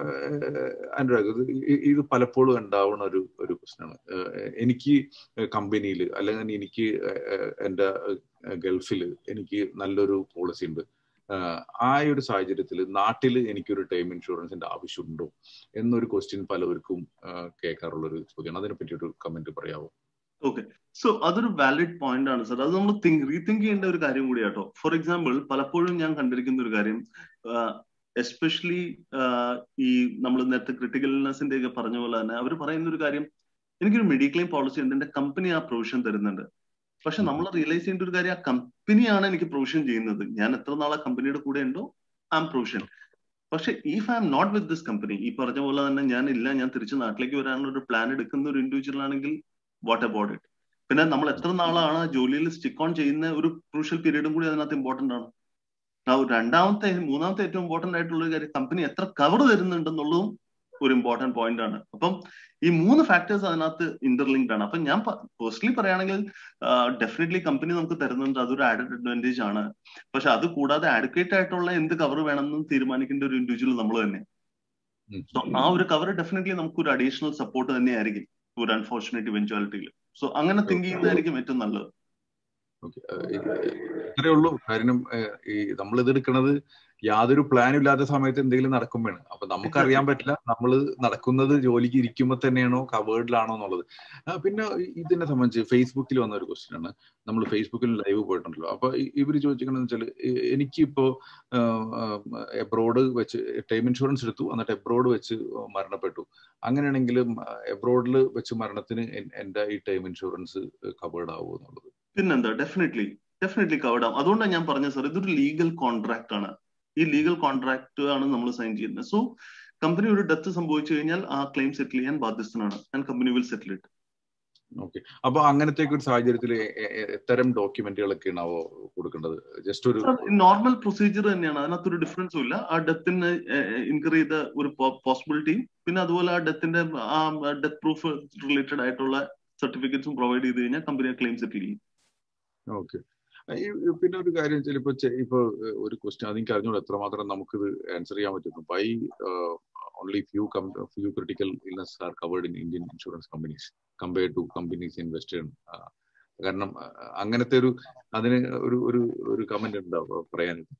അനുരാഗ് ഇത് പലപ്പോഴും ഉണ്ടാവുന്ന ഒരു ഒരു പ്രശ്നമാണ് എനിക്ക് കമ്പനിയിൽ അല്ലെങ്കിൽ എനിക്ക് എൻ്റെ ഗൾഫിൽ എനിക്ക് നല്ലൊരു പോളിസി ഉണ്ട് ആ ഒരു സാഹചര്യത്തിൽ നാട്ടിൽ എനിക്കൊരു ടൈം ഇൻഷുറൻസിന്റെ ആവശ്യമുണ്ടോ എന്നൊരു ക്വസ്റ്റ്യൻ പലവർക്കും കേൾക്കാറുള്ള ഒരു ചോദ്യമാണ് അതിനെ പറ്റി ഒരു കമന്റ് പറയാമോ ഓക്കെ സോ അതൊരു വാലിഡ് പോയിന്റ് ആണ് സാർ അത് നമ്മൾ തിങ്ക് റീതിങ്ക് ചെയ്യേണ്ട ഒരു കാര്യം കൂടിയാട്ടോ ഫോർ എക്സാമ്പിൾ പലപ്പോഴും ഞാൻ കണ്ടിരിക്കുന്ന ഒരു കാര്യം എസ്പെഷ്യലി ഈ നമ്മൾ നേരത്തെ ക്രിട്ടിക്കൽ ഇൽനെസിന്റെ ഒക്കെ പറഞ്ഞ പോലെ തന്നെ അവർ പറയുന്ന ഒരു കാര്യം എനിക്കൊരു മെഡിക്ലെയിം പോളിസി ഉണ്ട് എന്റെ കമ്പനി ആ പ്രൊവിഷൻ തരുന്നുണ്ട് പക്ഷെ നമ്മൾ റിയലൈസ് ചെയ്യേണ്ട ഒരു കാര്യം ആ കമ്പനിയാണ് എനിക്ക് പ്രൊവിഷൻ ചെയ്യുന്നത് ഞാൻ എത്ര നാളെ കമ്പനിയുടെ കൂടെ ഉണ്ടോ ഐ എം പ്രൊവിഷൻ പക്ഷെ if I M not with this company ഈ പറഞ്ഞ പോലെ തന്നെ ഞാൻ ഇല്ല ഞാൻ തിരിച്ച് നാട്ടിലേക്ക് വരാനുള്ള ഒരു പ്ലാൻ എടുക്കുന്ന ഒരു ഇൻഡിവിജ്വൽ ആണെങ്കിൽ വാട്ട് അബൌട്ട് ഇറ്റ് പിന്നെ നമ്മൾ എത്ര നാളാണ് ജോലിയിൽ സ്റ്റിക്ക് ഓൺ ചെയ്യുന്ന ഒരു ക്രൂഷ്യൽ പീരീഡും കൂടി അതിനകത്ത് ഇമ്പോർട്ടന്റ് ആണ് രണ്ടാമത്തെ മൂന്നാമത്തെ ഏറ്റവും ഇമ്പോർട്ടന്റ് ആയിട്ടുള്ള ഒരു കാര്യം കമ്പനി എത്ര കവർ തരുന്നുണ്ടെന്നുള്ളതും ഒരു ഇമ്പോർട്ടന്റ് പോയിന്റ് ആണ് അപ്പം ഈ മൂന്ന് ഫാക്ടേഴ്സ് അതിനകത്ത് ഇന്റർലിങ്ക്ഡ് ആണ് അപ്പൊ ഞാൻ പേഴ്സണലി പറയുകയാണെങ്കിൽ ഡെഫിനറ്റ്ലി കമ്പനി നമുക്ക് തരുന്നുണ്ട് അതൊരു ആഡഡ് അഡ്വാൻറ്റേജ് ആണ് പക്ഷെ അത് കൂടാതെ ആഡ്വക്കേറ്റ് ആയിട്ടുള്ള എന്ത് കവർ വേണമെന്നും തീരുമാനിക്കേണ്ട ഒരു ഇൻഡിവിജ്വൽ നമ്മൾ തന്നെ സോ ആ ഒരു കവർ ഡെഫിനറ്റ്ലി നമുക്ക് ഒരു അഡീഷണൽ സപ്പോർട്ട് തന്നെയായിരിക്കും ഒരു അൺഫോർച്ചുനേറ്റ് ഇവൻച്വാലിറ്റിയിൽ സോ അങ്ങനെ തിങ്ക് ചെയ്യുന്നതായിരിക്കും ഏറ്റവും നല്ലത് ഇത്രേ ഉള്ളൂ കാര്യം ഈ നമ്മൾ ഇത് എടുക്കുന്നത് യാതൊരു പ്ലാനും ഇല്ലാത്ത സമയത്ത് എന്തെങ്കിലും നടക്കുമ്പോഴാണ് അപ്പൊ നമുക്കറിയാൻ പറ്റില്ല നമ്മൾ നടക്കുന്നത് ജോലിക്ക് ഇരിക്കുമ്പോൾ തന്നെയാണോ കവേർഡിലാണോ എന്നുള്ളത് പിന്നെ ഇതിനെ സംബന്ധിച്ച് ഫേസ്ബുക്കിൽ വന്ന ഒരു ക്വസ്റ്റ്യൻ ആണ് നമ്മൾ ഫേസ്ബുക്കിൽ ലൈവ് പോയിട്ടുണ്ടല്ലോ അപ്പൊ ഇവർ ചോദിച്ചിരിക്കണെന്ന് വെച്ചാൽ എനിക്കിപ്പോ എബ്രോഡ് വെച്ച് ടൈം ഇൻഷുറൻസ് എടുത്തു എന്നിട്ട് എബ്രോഡ് വെച്ച് മരണപ്പെട്ടു അങ്ങനെയാണെങ്കിൽ എബ്രോഡിൽ വെച്ച് മരണത്തിന് എന്റെ ഈ ടൈം ഇൻഷുറൻസ് കവേർഡ് ആവുമോ എന്നുള്ളത് പിന്നെന്താ ഡെഫിനറ്റ്ലി ഡെഫിനറ്റ്ലി കവേർഡ് ആവും അതുകൊണ്ടാണ് ഞാൻ പറഞ്ഞത് സാർ ഇതൊരു ലീഗൽ കോൺട്രാക്ട് ആണ് ഈ ലീഗൽ കോൺട്രാക്ട് ആണ് നമ്മൾ സൈൻ ചെയ്യുന്നത് സോ കമ്പനി ഒരു ഡെത്ത് സംഭവിച്ചു കഴിഞ്ഞാൽ ആ ക്ലെയിം സെറ്റിൽ ചെയ്യാൻ ബാധ്യസ്ഥനാണ് and company will settle it okay അപ്പൊ അങ്ങനത്തെ ഒരു സാഹചര്യത്തിൽ എത്തരം ഡോക്യുമെന്റുകളൊക്കെ ആണാവോ കൊടുക്കേണ്ടത് ജസ്റ്റ് ഒരു നോർമൽ പ്രൊസീജിയർ തന്നെയാണ് അതിനകത്തൊരു ഡിഫറൻസും ഇല്ല ആ ഡെത്തിന് ഇൻക്വയർ ചെയ്ത ഒരു പോസിബിലിറ്റിയും പിന്നെ അതുപോലെ ആ ഡെത്തിന്റെ ആ ഡെത്ത് പ്രൂഫ് റിലേറ്റഡ് ആയിട്ടുള്ള സർട്ടിഫിക്കറ്റ്സും പ്രൊവൈഡ് ചെയ്ത് കഴിഞ്ഞാൽ കമ്പനി ക്ലെയിം സെറ്റിൽ ചെയ്യും ഓക്കെ പിന്നെ ഒരു കാര്യം വെച്ചാൽ ഇപ്പൊ ഇപ്പൊ ഒരു ക്വസ്റ്റ്യൻ അതെനിക്ക് അറിഞ്ഞോളൂ എത്രമാത്രം നമുക്കിത് ആൻസർ ചെയ്യാൻ പറ്റുന്നു by only few few critical illness are covered in Indian insurance companies compare to companies in western കാരണം അങ്ങനത്തെ ഒരു അതിന് ഒരു ഒരു ഒരു കമന്റ് ഉണ്ടാവും പറയാനായിട്ട്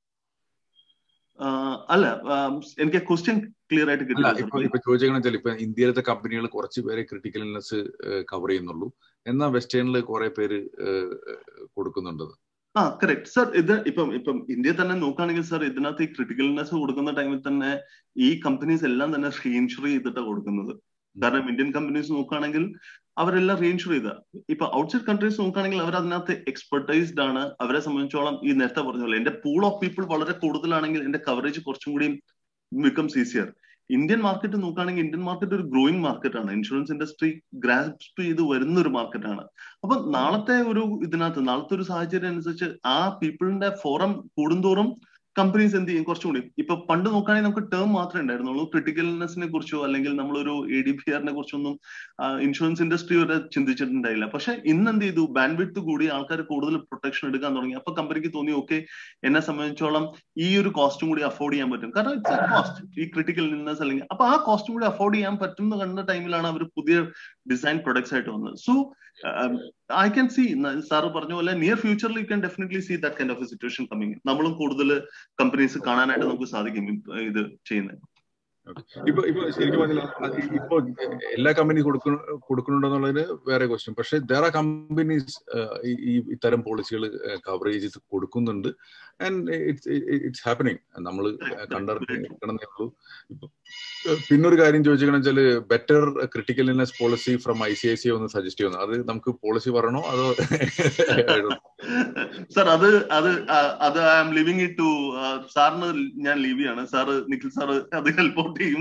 അല്ല എനിക്ക് ക്വസ്റ്റ്യൻ ക്ലിയർ ആയിട്ട് കിട്ടില്ല ഇപ്പൊ ഇപ്പൊ ചോദിച്ചെന്ന് വെച്ചാൽ ഇപ്പൊ ഇന്ത്യയിലത്തെ കമ്പനികൾ കുറച്ച് പേരെ ക്രിട്ടിക്കൽ ഇൽനസ് കവർ ചെയ്യുന്നുള്ളൂ എന്നാൽ വെസ്റ്റേണിൽ കുറെ പേര് കൊടുക്കുന്നുണ്ട് ആ കറക്റ്റ് സർ ഇത് ഇപ്പം ഇപ്പം ഇന്ത്യയിൽ തന്നെ നോക്കുകയാണെങ്കിൽ സർ ഇതിനകത്ത് ഈ ക്രിട്ടിക്കൽനെസ് കൊടുക്കുന്ന ടൈമിൽ തന്നെ ഈ കമ്പനീസ് എല്ലാം തന്നെ റീഇൻഷുർ ചെയ്തിട്ടാണ് കൊടുക്കുന്നത് കാരണം ഇന്ത്യൻ കമ്പനീസ് നോക്കുകയാണെങ്കിൽ അവരെല്ലാം റീഇൻഷുർ ചെയ്ത ഇപ്പൊ ഔട്ട്സൈഡ് കൺട്രീസ് നോക്കുകയാണെങ്കിൽ അവർ അതിനകത്ത് എക്സ്പെർട്ടൈസ്ഡ് ആണ് അവരെ സംബന്ധിച്ചോളം ഈ നേരത്തെ പറഞ്ഞ പോലെ എന്റെ പൂൾ ഓഫ് പീപ്പിൾ വളരെ കൂടുതലാണെങ്കിൽ എന്റെ കവറേജ് കുറച്ചും കൂടി ബിക്കംസ് ഈസിയർ ഇന്ത്യൻ മാർക്കറ്റ് നോക്കുകയാണെങ്കിൽ ഇന്ത്യൻ മാർക്കറ്റ് ഒരു ഗ്രോയിങ് മാർക്കറ്റ് ആണ് ഇൻഷുറൻസ് ഇൻഡസ്ട്രി ഗ്രാസ്പ് ചെയ്ത് വരുന്ന ഒരു മാർക്കറ്റ് ആണ് അപ്പൊ നാളത്തെ ഒരു ഇതിനകത്ത് നാളത്തെ ഒരു സാഹചര്യം അനുസരിച്ച് ആ പീപ്പിളിന്റെ ഫോറം കൂടുന്തോറും കമ്പനീസ് എന്ത് ചെയ്യും കുറച്ചുകൂടി ഇപ്പൊ പണ്ട് നോക്കുകയാണെങ്കിൽ നമുക്ക് ടേം മാത്രമേ ഉണ്ടായിരുന്നുള്ളൂ ക്രിട്ടിക്കൽനെസിനെ കുറിച്ചോ അല്ലെങ്കിൽ നമ്മളൊരു എ ഡി പി ആറിനെ കുറിച്ചൊന്നും ഇൻഷുറൻസ് ഇൻഡസ്ട്രി വരെ ചിന്തിച്ചിട്ടുണ്ടായില്ല പക്ഷെ ഇന്ന് എന്ത് ചെയ്തു ബാൻഡ് വിഡ്ത്ത് കൂടി ആൾക്കാർ കൂടുതൽ പ്രൊട്ടക്ഷൻ എടുക്കാൻ തുടങ്ങി അപ്പൊ കമ്പനിക്ക് തോന്നി ഓക്കെ എന്നെ സംബന്ധിച്ചോളം ഈ ഒരു കോസ്റ്റും കൂടി അഫോർഡ് ചെയ്യാൻ പറ്റും കാരണം ഇറ്റ്സ് എ കോസ്റ്റ് ഈ ക്രിട്ടിക്കൽ ഇൽനെസ് അല്ലെങ്കിൽ അപ്പൊ ആ കോസ്റ്റും കൂടി അഫോർഡ് ചെയ്യാൻ പറ്റും എന്ന് കണ്ട ടൈമിലാണ് അവർ പുതിയ ഡിസൈൻ പ്രൊഡക്ട്സ് ആയിട്ട് വന്നത് so I can see sir പറഞ്ഞ പോലെ നിയർ ഫ്യൂച്ചറിൽ you can definitely see that kind of a situation coming നമ്മളും കൂടുതൽ കമ്പനീസ് കാണാനായിട്ട് നമുക്ക് സാധിക്കും ഇത് ചെയ്യുന്നത് ഇപ്പൊ ഇപ്പൊ ശരിക്കും പറഞ്ഞാൽ ഇപ്പൊ എല്ലാ കമ്പനി കൊടുക്കുന്നുണ്ടെന്നുള്ളതിന് വേറെ ക്വസ്റ്റ്യൻ പക്ഷെ ദർ ആർ കമ്പനീസ് ഈ ഇത്തരം പോളിസികൾ കവറേജ് കൊടുക്കുന്നുണ്ട് ആൻഡ് ഇറ്റ്സ് ഇറ്റ്സ് ഹാപ്പനിങ് നമ്മൾ കണ്ടറിഞ്ഞേ ഉള്ളൂ ഇപ്പൊ പിന്നൊരു കാര്യം ചോദിച്ചിരിക്കണം വെച്ചാല് better critical illness policy from I C I C ഒന്ന് സജസ്റ്റ് ചെയ്യുന്നു അത് നമുക്ക് പോളിസി പറയണോ അതോ സർ അത് അത് അത് I am leaving it to സാറിന് ഞാൻ ലീവ് ചെയ്യാണ് സാറ് നിഖിൽ സാറ് അത് ഹെൽപ്പ് ചെയ്യും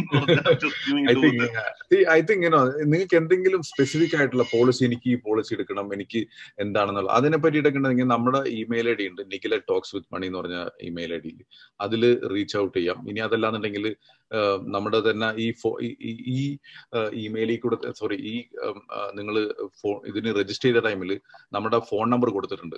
ഐ തിങ്ക് നിങ്ങൾക്ക് എന്തെങ്കിലും സ്പെസിഫിക് ആയിട്ടുള്ള പോളിസി എനിക്ക് ഈ പോളിസി എടുക്കണം എനിക്ക് എന്താണെന്നുള്ള അതിനെ പറ്റിയിട്ടൊക്കെ ഉണ്ടെങ്കിൽ നമ്മുടെ ഇമെയിൽ ഐ ഡി ഉണ്ട് നിഖില ടോക്സ് വിത്ത് മണി എന്ന് പറഞ്ഞ ഇമെയിൽ ഐ ഡിയിൽ അതിൽ റീച്ച് ഔട്ട് ചെയ്യാം ഇനി അതല്ലാന്നുണ്ടെങ്കിൽ നമ്മുടെ തന്നെ ഈ ഫോ ഈ ഇമെയിലിൽ കൂടെ സോറി ഈ നിങ്ങൾ ഫോൺ ഇതിന് രജിസ്റ്റർ ചെയ്ത ടൈമിൽ നമ്മുടെ ഫോൺ നമ്പർ കൊടുത്തിട്ടുണ്ട്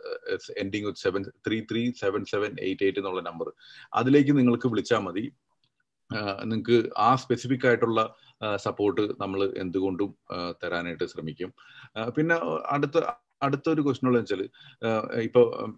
ending with seven three three seven seven eight eight എന്നുള്ള നമ്പർ അതിലേക്ക് നിങ്ങൾക്ക് വിളിച്ചാൽ മതി നിങ്ങൾക്ക് ആ സ്പെസിഫിക് ആയിട്ടുള്ള സപ്പോർട്ട് നമ്മൾ എന്തുകൊണ്ടും തരാനായിട്ട് ശ്രമിക്കും പിന്നെ അടുത്ത അടുത്ത ഒരു ക്വസ്റ്റൻ ഉള്ളത് വെച്ചാൽ ഇപ്പൊ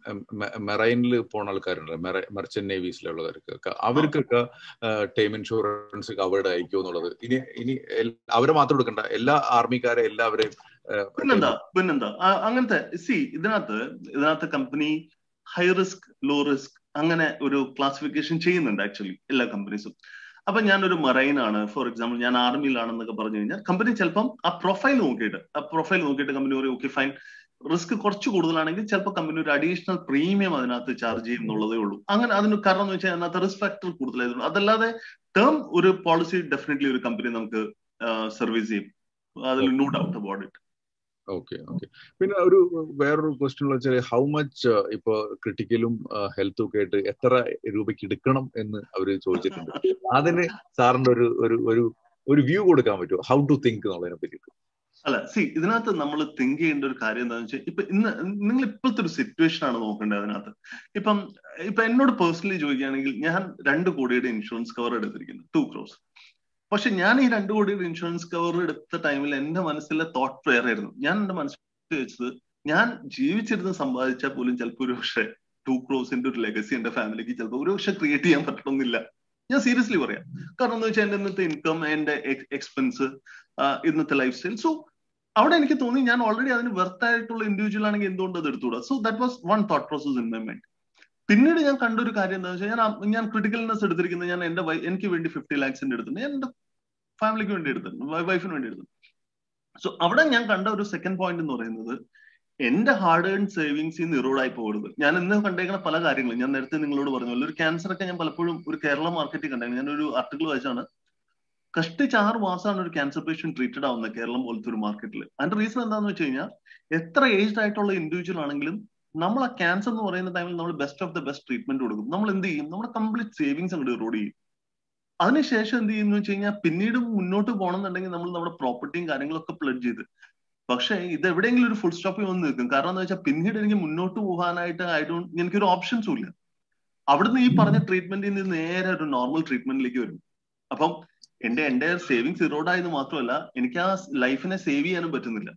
മെറൈനിൽ പോണ ആൾക്കാരുണ്ട് മെർച്ചന്റ് നേവീസിലുള്ളവർക്ക് അവർക്കൊക്കെ ടൈം ഇൻഷുറൻസ് കവേർഡ് ആയിരിക്കും എന്നുള്ളത് ഇനി ഇനി അവരെ മാത്രം എടുക്കണ്ട എല്ലാ ആർമിക്കാരെ എല്ലാവരെയും പിന്നെന്താ പിന്നെന്താ അങ്ങനത്തെ സി ഇതിനകത്ത് ഇതിനകത്ത് company high risk low risk അങ്ങനെ ഒരു ക്ലാസിഫിക്കേഷൻ ചെയ്യുന്നുണ്ട് ആക്ച്വലി എല്ലാ കമ്പനീസും അപ്പൊ ഞാനൊരു മറൈൻ ആണ് ഫോർ എക്സാമ്പിൾ ഞാൻ ആർമിയിലാണെന്നൊക്കെ പറഞ്ഞു കഴിഞ്ഞാൽ കമ്പനി ചിലപ്പം ആ പ്രൊഫൈൽ നോക്കിയിട്ട് ആ പ്രൊഫൈൽ നോക്കിയിട്ട് കമ്പനി പറയും ഓക്കെ ഫൈൻ റിസ്ക് കുറച്ച് കൂടുതലാണെങ്കിൽ ചിലപ്പോൾ കമ്പനി ഒരു അഡീഷണൽ പ്രീമിയം അതിനകത്ത് ചാർജ് ചെയ്യും എന്നുള്ളതേ ഉള്ളൂ അങ്ങനെ അതിന് കാരണം എന്ന് വെച്ചാൽ അതിനകത്ത് റിസ്ക് ഫാക്ടർ കൂടുതലായതുള്ളൂ അതല്ലാതെ ടേം ഒരു പോളിസി ഡെഫിനറ്റ്ലി ഒരു കമ്പനി നമുക്ക് സർവീസ് ചെയ്യും അതിൽ no doubt about it okay okay പിന്നെ ഒരു വേറൊരു ക്വസ്റ്റ്യൻ വെച്ചാൽ ഹൗ മച്ച് ഇപ്പൊ ക്രിട്ടിക്കലും ഹെൽത്തും ഒക്കെ ആയിട്ട് എത്ര രൂപയ്ക്ക് എടുക്കണം എന്ന് അവർ ചോദിച്ചിട്ടുണ്ട് അതിന് സാറിന്റെ ഒരു ഒരു ഒരു ഒരു വ്യൂ കൊടുക്കാൻ പറ്റുമോ ഹൗ ടു തിങ്ക് എന്നുള്ളതിനെ പറ്റിയിട്ട് അല്ല സി ഇതിനകത്ത് നമ്മൾ തിങ്ക് ചെയ്യേണ്ട ഒരു കാര്യം എന്താണെന്ന് വെച്ചാൽ ഇപ്പൊ ഇന്ന് നിങ്ങൾ ഇപ്പോഴത്തെ ഒരു സിറ്റുവേഷൻ ആണ് നോക്കേണ്ടത് അതിനകത്ത് ഇപ്പം ഇപ്പൊ എന്നോട് പേഴ്സണലി ചോദിക്കുകയാണെങ്കിൽ ഞാൻ രണ്ട് കോടിയുടെ ഇൻഷുറൻസ് കവർ എടുത്തിരിക്കുന്നു ടു ക്രോസ് പക്ഷെ ഞാൻ ഈ രണ്ടു കോടിയുടെ ഇൻഷുറൻസ് കവർ എടുത്ത ടൈമിൽ എന്റെ മനസ്സിലെ തോട്ട് വേറെ ആയിരുന്നു ഞാൻ എന്റെ മനസ്സിൽ വെച്ചത് ഞാൻ ജീവിച്ചിരുന്ന് സമ്പാദിച്ചാൽ പോലും ചിലപ്പോൾ ഒരു പക്ഷേ ടു ക്രോസിന്റെ ഒരു ലെഗസി എന്റെ ഫാമിലിക്ക് ചിലപ്പോൾ ഒരു പക്ഷെ ക്രിയേറ്റ് ചെയ്യാൻ പറ്റണമെന്നില്ല ഞാൻ സീരിയസ്ലി പറയാം കാരണം എന്താ വെച്ചാൽ എന്റെ ഇന്നത്തെ ഇൻകം എന്റെ എക്സ്പെൻസ് ഇന്നത്തെ ലൈഫ് സ്റ്റൈൽ സോ അവിടെ എനിക്ക് തോന്നി ഞാൻ ഓൾറെഡി അതിന് വെർത്ത് ആയിട്ടുള്ള ഇൻഡിവിജ്വൽ ആണെങ്കിൽ എന്തുകൊണ്ട് അത് എടുത്തുകൂടാ so that was one thought process in my mind പിന്നീട് ഞാൻ കണ്ട ഒരു കാര്യം എന്താണെന്ന് വെച്ചാൽ ഞാൻ ഞാൻ ക്രിട്ടിക്കൽനെസ് എടുത്തിരിക്കുന്നത് ഞാൻ എന്റെ എനിക്ക് വേണ്ടി ഫിഫ്റ്റി ലാക്സിന്റെ എടുത്തിട്ടുണ്ട് ഞാൻ എന്റെ ഫാമിലിക്ക് വേണ്ടി എടുത്തിട്ടുണ്ട് വൈഫിന് വേണ്ടി എടുത്തിട്ടുണ്ട് സോ അവിടെ ഞാൻ കണ്ട ഒരു സെക്കൻഡ് പോയിന്റ് എന്ന് പറയുന്നത് എന്റെ ഹാർഡ് ഏൺ സേവിങ്സ് നിന്ന് ഇറോഡായി പോകരുത് ഞാൻ ഇന്ന് കണ്ടേക്കുന്ന പല കാര്യങ്ങളും ഞാൻ നേരത്തെ നിങ്ങളോട് പറഞ്ഞു ഒരു ക്യാൻസർ ഒക്കെ ഞാൻ പലപ്പോഴും ഒരു കേരള മാർക്കറ്റിൽ കണ്ടേക്കുന്നത് ഞാൻ ഒരു ആർട്ടിക്കിൾ വായിച്ചാണ് കഷ്ടിച്ച് ആറ് മാസമാണ് ഒരു ക്യാൻസർ പേഷ്യന്റ് ട്രീറ്റഡ് ആവുന്നത് കേരളം പോലത്തെ ഒരു മാർക്കറ്റിൽ അതിന്റെ റീസൺ എന്താണെന്ന് വെച്ച് കഴിഞ്ഞാൽ എത്ര ഏജ്ഡ് ആയിട്ടുള്ള ഇൻഡിവിജ്വൽ ആണെങ്കിലും നമ്മൾ ആ ക്യാൻസർ എന്ന് പറയുന്ന ടൈമിൽ നമ്മൾ best of the best treatment കൊടുക്കും നമ്മൾ എന്ത് ചെയ്യും നമ്മുടെ കംപ്ലീറ്റ് സേവിങ്സ് അങ്ങോട്ട് ഇറോഡ് ചെയ്യും അതിനുശേഷം എന്ത് ചെയ്യുന്നു വെച്ച് കഴിഞ്ഞാൽ പിന്നീട് മുന്നോട്ട് പോകണമെന്നുണ്ടെങ്കിൽ നമ്മൾ നമ്മുടെ പ്രോപ്പർട്ടിയും കാര്യങ്ങളൊക്കെ പ്ലഡ് ചെയ്ത് പക്ഷേ ഇത് എവിടെയെങ്കിലും ഒരു ഫുൾ സ്റ്റോപ്പിൽ വന്ന് നിൽക്കും കാരണം എന്താ വെച്ചാൽ പിന്നീട് എനിക്ക് മുന്നോട്ട് പോകാനായിട്ട് ഐ ഡോണ്ട് എനിക്കൊരു ഓപ്ഷൻസും ഇല്ല അവിടുന്ന് ഈ പറഞ്ഞ ട്രീറ്റ്മെന്റിൽ നിന്ന് നേരെ ഒരു നോർമൽ ട്രീറ്റ്മെന്റിലേക്ക് വരും അപ്പം എന്റെ എന്റെ സേവിങ്സ് ഇറോഡ് ആയത് മാത്രമല്ല എനിക്ക് ആ ലൈഫിനെ സേവ് ചെയ്യാനും പറ്റുന്നില്ല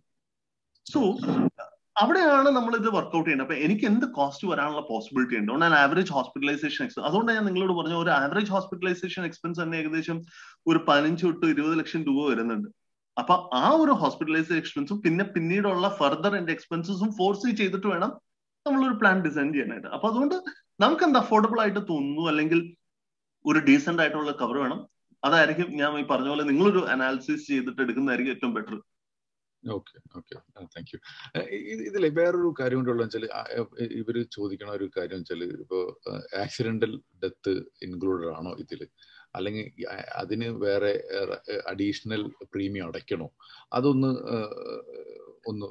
സോ അവിടെയാണ് നമ്മൾ ഇത് വർക്ക്ഔട്ട് ചെയ്യേണ്ടത് അപ്പൊ എനിക്ക് എന്ത് കോസ്റ്റ് വരാനുള്ള പോസിബിലിറ്റി ഉണ്ട് അതുകൊണ്ട് ആവറേജ് ഹോസ്പിറ്റലൈസേഷൻ എക്സ്പെൻസ് അതുകൊണ്ട് ഞാൻ നിങ്ങളോട് പറഞ്ഞു ഒരു ആവറേജ് ഹോസ്പിറ്റലൈസേഷൻ എക്സ്പെൻസ് തന്നെ ഏകദേശം ഒരു പതിനഞ്ച് തൊട്ട് ഇരുപത് ലക്ഷം രൂപ വരുന്നുണ്ട് അപ്പൊ ആ ഒരു ഹോസ്പിറ്റലൈസേഷൻ എക്സ്പെൻസും പിന്നെ പിന്നീടുള്ള ഫർദർ എന്റെ എക്സ്പെൻസസും ഫോഴ്സ് ചെയ്തിട്ട് വേണം നമ്മളൊരു പ്ലാൻ ഡിസൈൻ ചെയ്യാനായിട്ട് അപ്പൊ അതുകൊണ്ട് നമുക്ക് എന്ത് അഫോർഡബിൾ ആയിട്ട് തോന്നുന്നു അല്ലെങ്കിൽ ഒരു ഡീസെന്റ് ആയിട്ടുള്ള കവർ വേണം അതായിരിക്കും ഞാൻ ഈ പറഞ്ഞ പോലെ നിങ്ങളൊരു അനാലിസിസ് ചെയ്തിട്ട് എടുക്കുന്നതായിരിക്കും ഏറ്റവും better okay okay thank you ഇതിലെ വേറൊരു കാര്യം കൊണ്ടുള്ള വെച്ചാൽ ഇവർ ചോദിക്കണ ഒരു കാര്യം വെച്ചാൽ ഇപ്പോൾ ആക്സിഡന്റൽ ഡെത്ത് ഇൻക്ലൂഡഡ് ആണോ ഇതിൽ അല്ലെങ്കിൽ അതിന് വേറെ അഡീഷണൽ പ്രീമിയം അടയ്ക്കണോ അതൊന്ന് ഒന്ന്